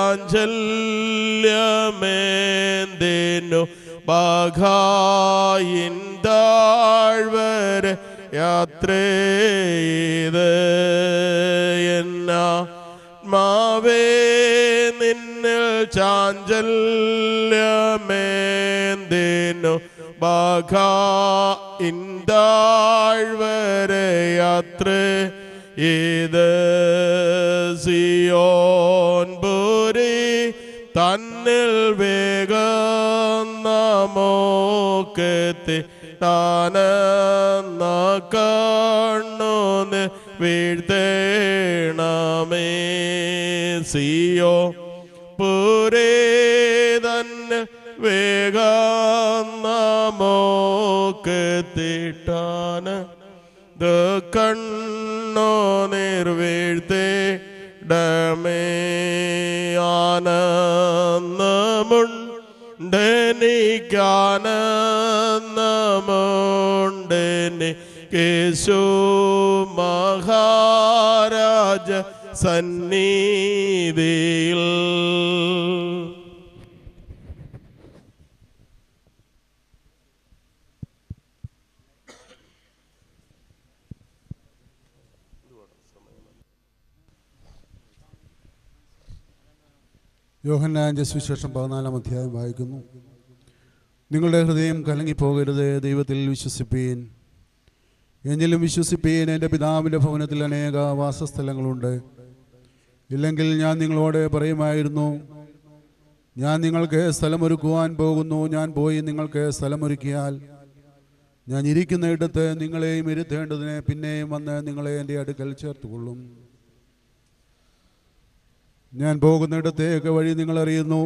ചാഞ്ചല്യമേന്തേനു ബാഘായിൻ താഴ്വരെ യാത്രേത് എന്നാത്മാവേ നിന്നിൽ ചാഞ്ചല്യമേന്തേനു ബാഘ ഇന്താഴ്വരെ യാത്ര ഇത് സിയോൻ പുരി തന്നിൽ വേഗം നമുക്കെത്തി താനെന്ന കണ്ണുന്ന് വീഴ്ത്തേണമേ സിയോ പുരേ തന്നെ വേഗം നമുക്കെത്തിട്ടാണ് ഇത് കണ്ണോ നിർവീഴ്ത്തേ ഡമേ ആനന്ദമുണ്ടെനിക്കാനന്ദമുണ്ടെനി കേശു മഹാരാജ സന്നിധിയിൽ യോഹന്നാൻ്റെ സുവിശേഷം പതിനാലാം അധ്യായം വായിക്കുന്നു നിങ്ങളുടെ ഹൃദയം കലങ്ങിപ്പോകരുത് ദൈവത്തിൽ വിശ്വസിപ്പീൻ എന്നിലും വിശ്വസിപ്പീൻ എൻ്റെ പിതാവിൻ്റെ ഭവനത്തിൽ അനേക വാസസ്ഥലങ്ങളുണ്ട് ഇല്ലെങ്കിൽ ഞാൻ നിങ്ങളോട് പറയുമായിരുന്നു ഞാൻ നിങ്ങൾക്ക് സ്ഥലമൊരുക്കുവാൻ പോകുന്നു ഞാൻ പോയി നിങ്ങൾക്ക് സ്ഥലമൊരുക്കിയാൽ ഞാൻ ഇരിക്കുന്ന ഇടത്ത് നിങ്ങളെയും ഇരുത്തേണ്ടതിന് പിന്നെയും വന്ന് നിങ്ങളെ എൻ്റെ അടുക്കൽ ചേർത്തുകൊള്ളും ഞാൻ പോകുന്നിടത്തേക്ക് വഴി നിങ്ങൾ അറിയുന്നു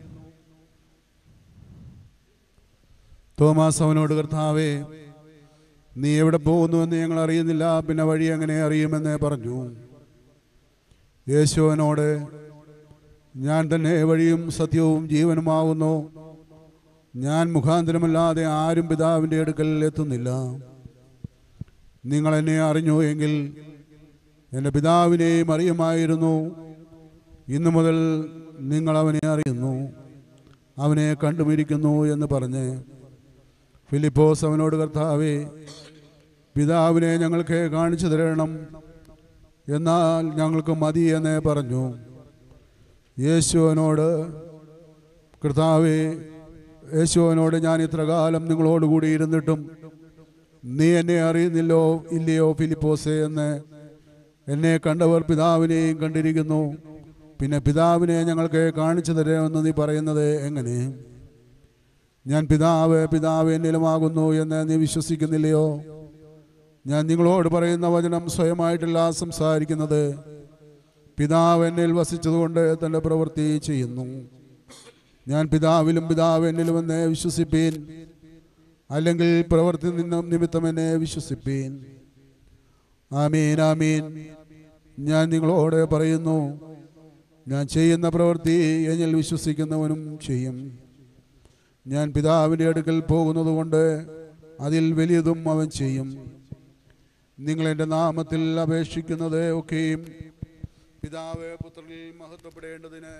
തോമാസ് അവനോട് കർത്താവേ നീ എവിടെ പോകുന്നുവെന്ന് ഞങ്ങൾ അറിയുന്നില്ല പിന്നെ വഴി എങ്ങനെ അറിയുമെന്ന് പറഞ്ഞു യേശുവനോട് ഞാൻ തന്നെ വഴിയും സത്യവും ജീവനുമാകുന്നു ഞാൻ മുഖാന്തരമല്ലാതെ ആരും പിതാവിൻ്റെ അടുക്കൽ എത്തുന്നില്ല നിങ്ങൾ എന്നെ അറിഞ്ഞു എങ്കിൽ എൻ്റെ പിതാവിനെയും അറിയുമായിരുന്നു ഇന്നു മുതൽ നിങ്ങൾ അവനെ അറിയുന്നു അവനെ കണ്ടുമിരിക്കുന്നു എന്ന് പറഞ്ഞ് ഫിലിപ്പോസ് അവനോട് കർത്താവേ പിതാവിനെ ഞങ്ങൾക്ക് കാണിച്ചു തരണം എന്നാൽ ഞങ്ങൾക്ക് മതി എന്ന് പറഞ്ഞു യേശുവനോട് കർത്താവേ യേശുവനോട് ഞാൻ ഇത്ര കാലം നിങ്ങളോടുകൂടി ഇരുന്നിട്ടും നീ എന്നെ അറിയുന്നില്ലോ ഇല്ലയോ ഫിലിപ്പോസേ എന്ന് എന്നെ കണ്ടവർ പിതാവിനെയും കണ്ടിരിക്കുന്നു പിന്നെ പിതാവിനെ ഞങ്ങൾക്ക് കാണിച്ചു തരാമെന്ന് നീ പറയുന്നത് എങ്ങനെ ഞാൻ പിതാവ് പിതാവ് എന്നിലുമാകുന്നു എന്ന് നീ വിശ്വസിക്കുന്നില്ലയോ ഞാൻ നിങ്ങളോട് പറയുന്ന വചനം സ്വയമായിട്ടല്ല സംസാരിക്കുന്നത് പിതാവ് എന്നിൽ വസിച്ചതുകൊണ്ട് തൻ്റെ പ്രവൃത്തി ചെയ്യുന്നു ഞാൻ പിതാവിലും പിതാവ് എന്നിലും എന്നെ വിശ്വസിപ്പീൻ അല്ലെങ്കിൽ പ്രവൃത്തി നിന്നും നിമിത്തം എന്നെ വിശ്വസിപ്പീൻ ആമീൻ ആമീൻ ഞാൻ നിങ്ങളോട് പറയുന്നു ഞാൻ ചെയ്യുന്ന പ്രവൃത്തി എന്നിൽ വിശ്വസിക്കുന്നവനും ചെയ്യും ഞാൻ പിതാവിൻ്റെ അടുക്കൽ പോകുന്നത് കൊണ്ട് അതിൽ വലിയതും അവൻ ചെയ്യും നിങ്ങൾ എൻ്റെ നാമത്തിൽ അപേക്ഷിക്കുന്നത് ഒക്കെയും പിതാവ് പുത്രനിൽ മഹത്വപ്പെടേണ്ടതിന്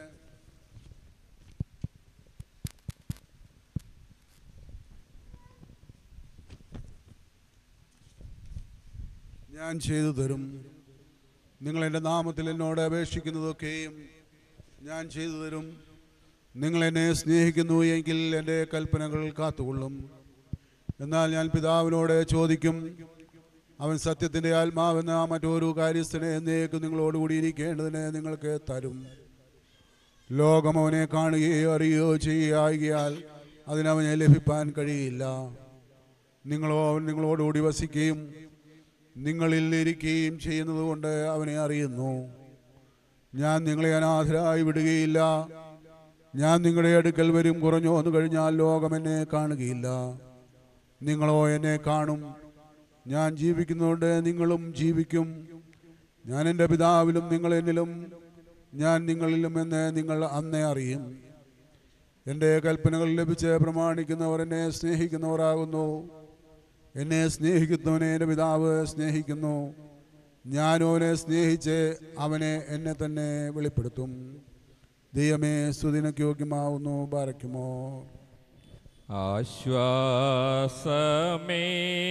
ഞാൻ ചെയ്തു തരും നിങ്ങൾ എൻ്റെ നാമത്തിൽ എന്നോട് അപേക്ഷിക്കുന്നതൊക്കെയും ഞാൻ ചെയ്തു തരും നിങ്ങൾ എന്നെ സ്നേഹിക്കുന്നു എങ്കിൽ എൻ്റെ കൽപ്പനകൾ കാത്തുകൊള്ളും എന്നാൽ ഞാൻ പിതാവിനോട് ചോദിക്കും അവൻ സത്യത്തിൻ്റെ ആത്മാവെന്ന മറ്റൊരു കാര്യസ്ഥനെ എന്നേക്കും നിങ്ങളോടുകൂടി ഇരിക്കേണ്ടതിന് നിങ്ങൾക്ക് തരും ലോകം അവനെ കാണുകയോ അറിയുകയോ ചെയ്യുകയാൽ അതിനവനെ ലഭിപ്പാൻ കഴിയില്ല നിങ്ങളോ അവൻ നിങ്ങളോടുകൂടി വസിക്കുകയും നിങ്ങളിൽ ഇരിക്കുകയും ചെയ്യുന്നതുകൊണ്ട് അവനെ അറിയുന്നു ഞാൻ നിങ്ങളെ അനാഥരായി വിടുകയില്ല ഞാൻ നിങ്ങളുടെ അടുക്കൽ വരും കുറഞ്ഞോ എന്ന് കഴിഞ്ഞാൽ ലോകം എന്നെ കാണുകയില്ല നിങ്ങളോ എന്നെ കാണും ഞാൻ ജീവിക്കുന്നതുകൊണ്ട് നിങ്ങളും ജീവിക്കും ഞാൻ എൻ്റെ പിതാവിലും നിങ്ങൾ എന്നിലും ഞാൻ നിങ്ങളിലും എന്ന് നിങ്ങൾ അന്നേ അറിയും എൻ്റെ കൽപ്പനകൾ ലഭിച്ച് പ്രമാണിക്കുന്നവർ എന്നെ സ്നേഹിക്കുന്നവരാകുന്നു എന്നെ സ്നേഹിക്കുന്നവനെ എൻ്റെ പിതാവ് സ്നേഹിക്കുന്നു ഞാനും അവനെ സ്നേഹിച്ച് അവനെ എന്നെ തന്നെ വെളിപ്പെടുത്തും ദൈവമേ സ്തുതിനക്ക് യോഗ്യമാവുന്നു പാരയ്ക്കുമോ ആശ്വാസമേ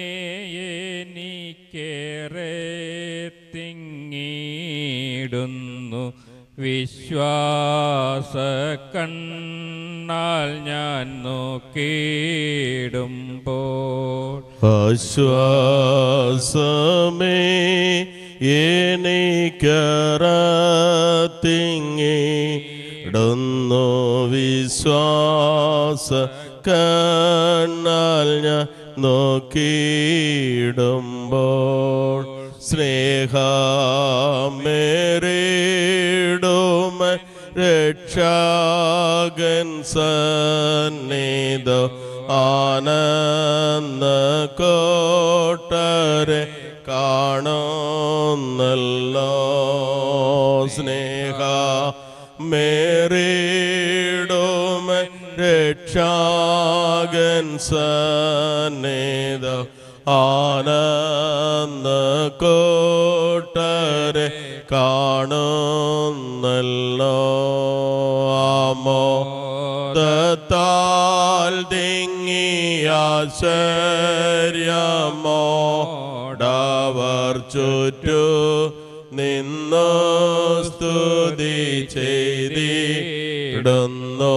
എനിക്കേറെ തിങ്ങിടുന്നു വിശ്വാസ കണ്ണാൽ ഞാൻ നോക്കിയിടുമ്പോൾ ആശ്വാസമേ എനിക്കറത്തിങ്ങിടുന്നു വിശ്വാസ കണ്ണാൽ ഞാൻ നോക്കിയിടുമ്പോൾ സ്നേഹമേറിടുമ രക്ഷാകൻ സന്നിധ ആനന്ദ കോട്ടരെ കാണുന്നല്ലോ സ്നേഹ മേറിടുമ രക്ഷാകൻ സന്നിധ ആനന്ദ കോട്ടരെ കാണുന്നല്ലോ ആമോ ദത്താൽ ദിങ്ങിയാശ്ചര്യമോടവർ ചുറ്റു നിന്നു സ്തുതി ചെയ്തിടുന്നു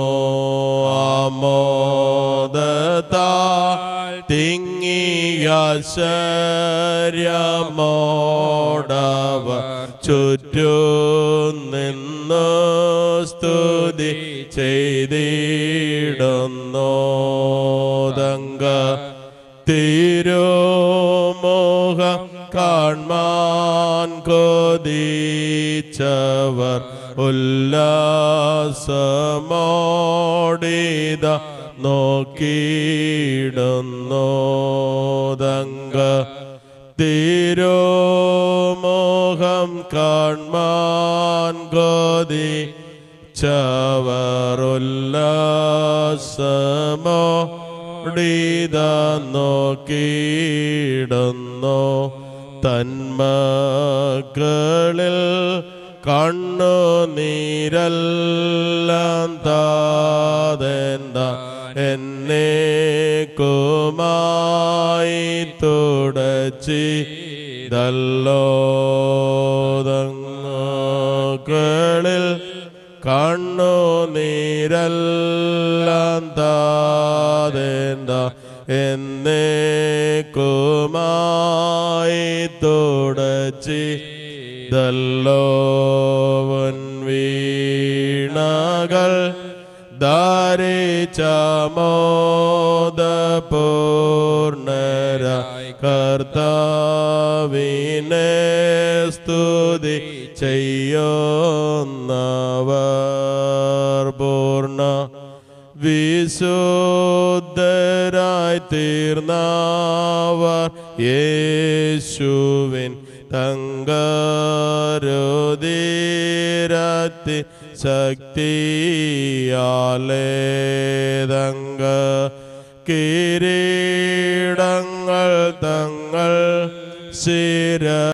ആമോദത്താൽ തിങ്ങിയാശ്ചര്യമോടവർ ചുറ്റു നിന്നു സ്തുതി ചെയ്തിടുന്നു തങ്ക തിരുമോഹം കാൺമാൻ കൊതിച്ചവർ ഉല്ലാസമോടിത നോക്കിയിടുന്നു തങ്ക തിരുമോഹം കാൺമാൻ കൊതി ചവറുല്ലാസമോ ടിത നോക്കിയിടുന്നു തന്മക്കളിൽ കണ്ണു നീരെല്ലാം താതെന്ത എന്നെ കുമായി തുടച്ചിതല്ലോ തങ്ങളിൽ കണ്ണു നീരെല്ലാം താതെന്ത എന്നെ കുമായി തുടച്ചി ദല്ലോവൻ വീണകൾ ധാരിച്ചമോദപൂർണര കർത്താവിനെ സ്തുതി ചെയ്യുന്നവർ പൂർണ്ണ വിശുദ്ധരായി തീർന്നവർ യേശുവിൻ തങ്കരുതിരത്തി ശക്തിയാലേ തങ്ക കിരീടങ്ങൾ തങ്ങൾ ശിര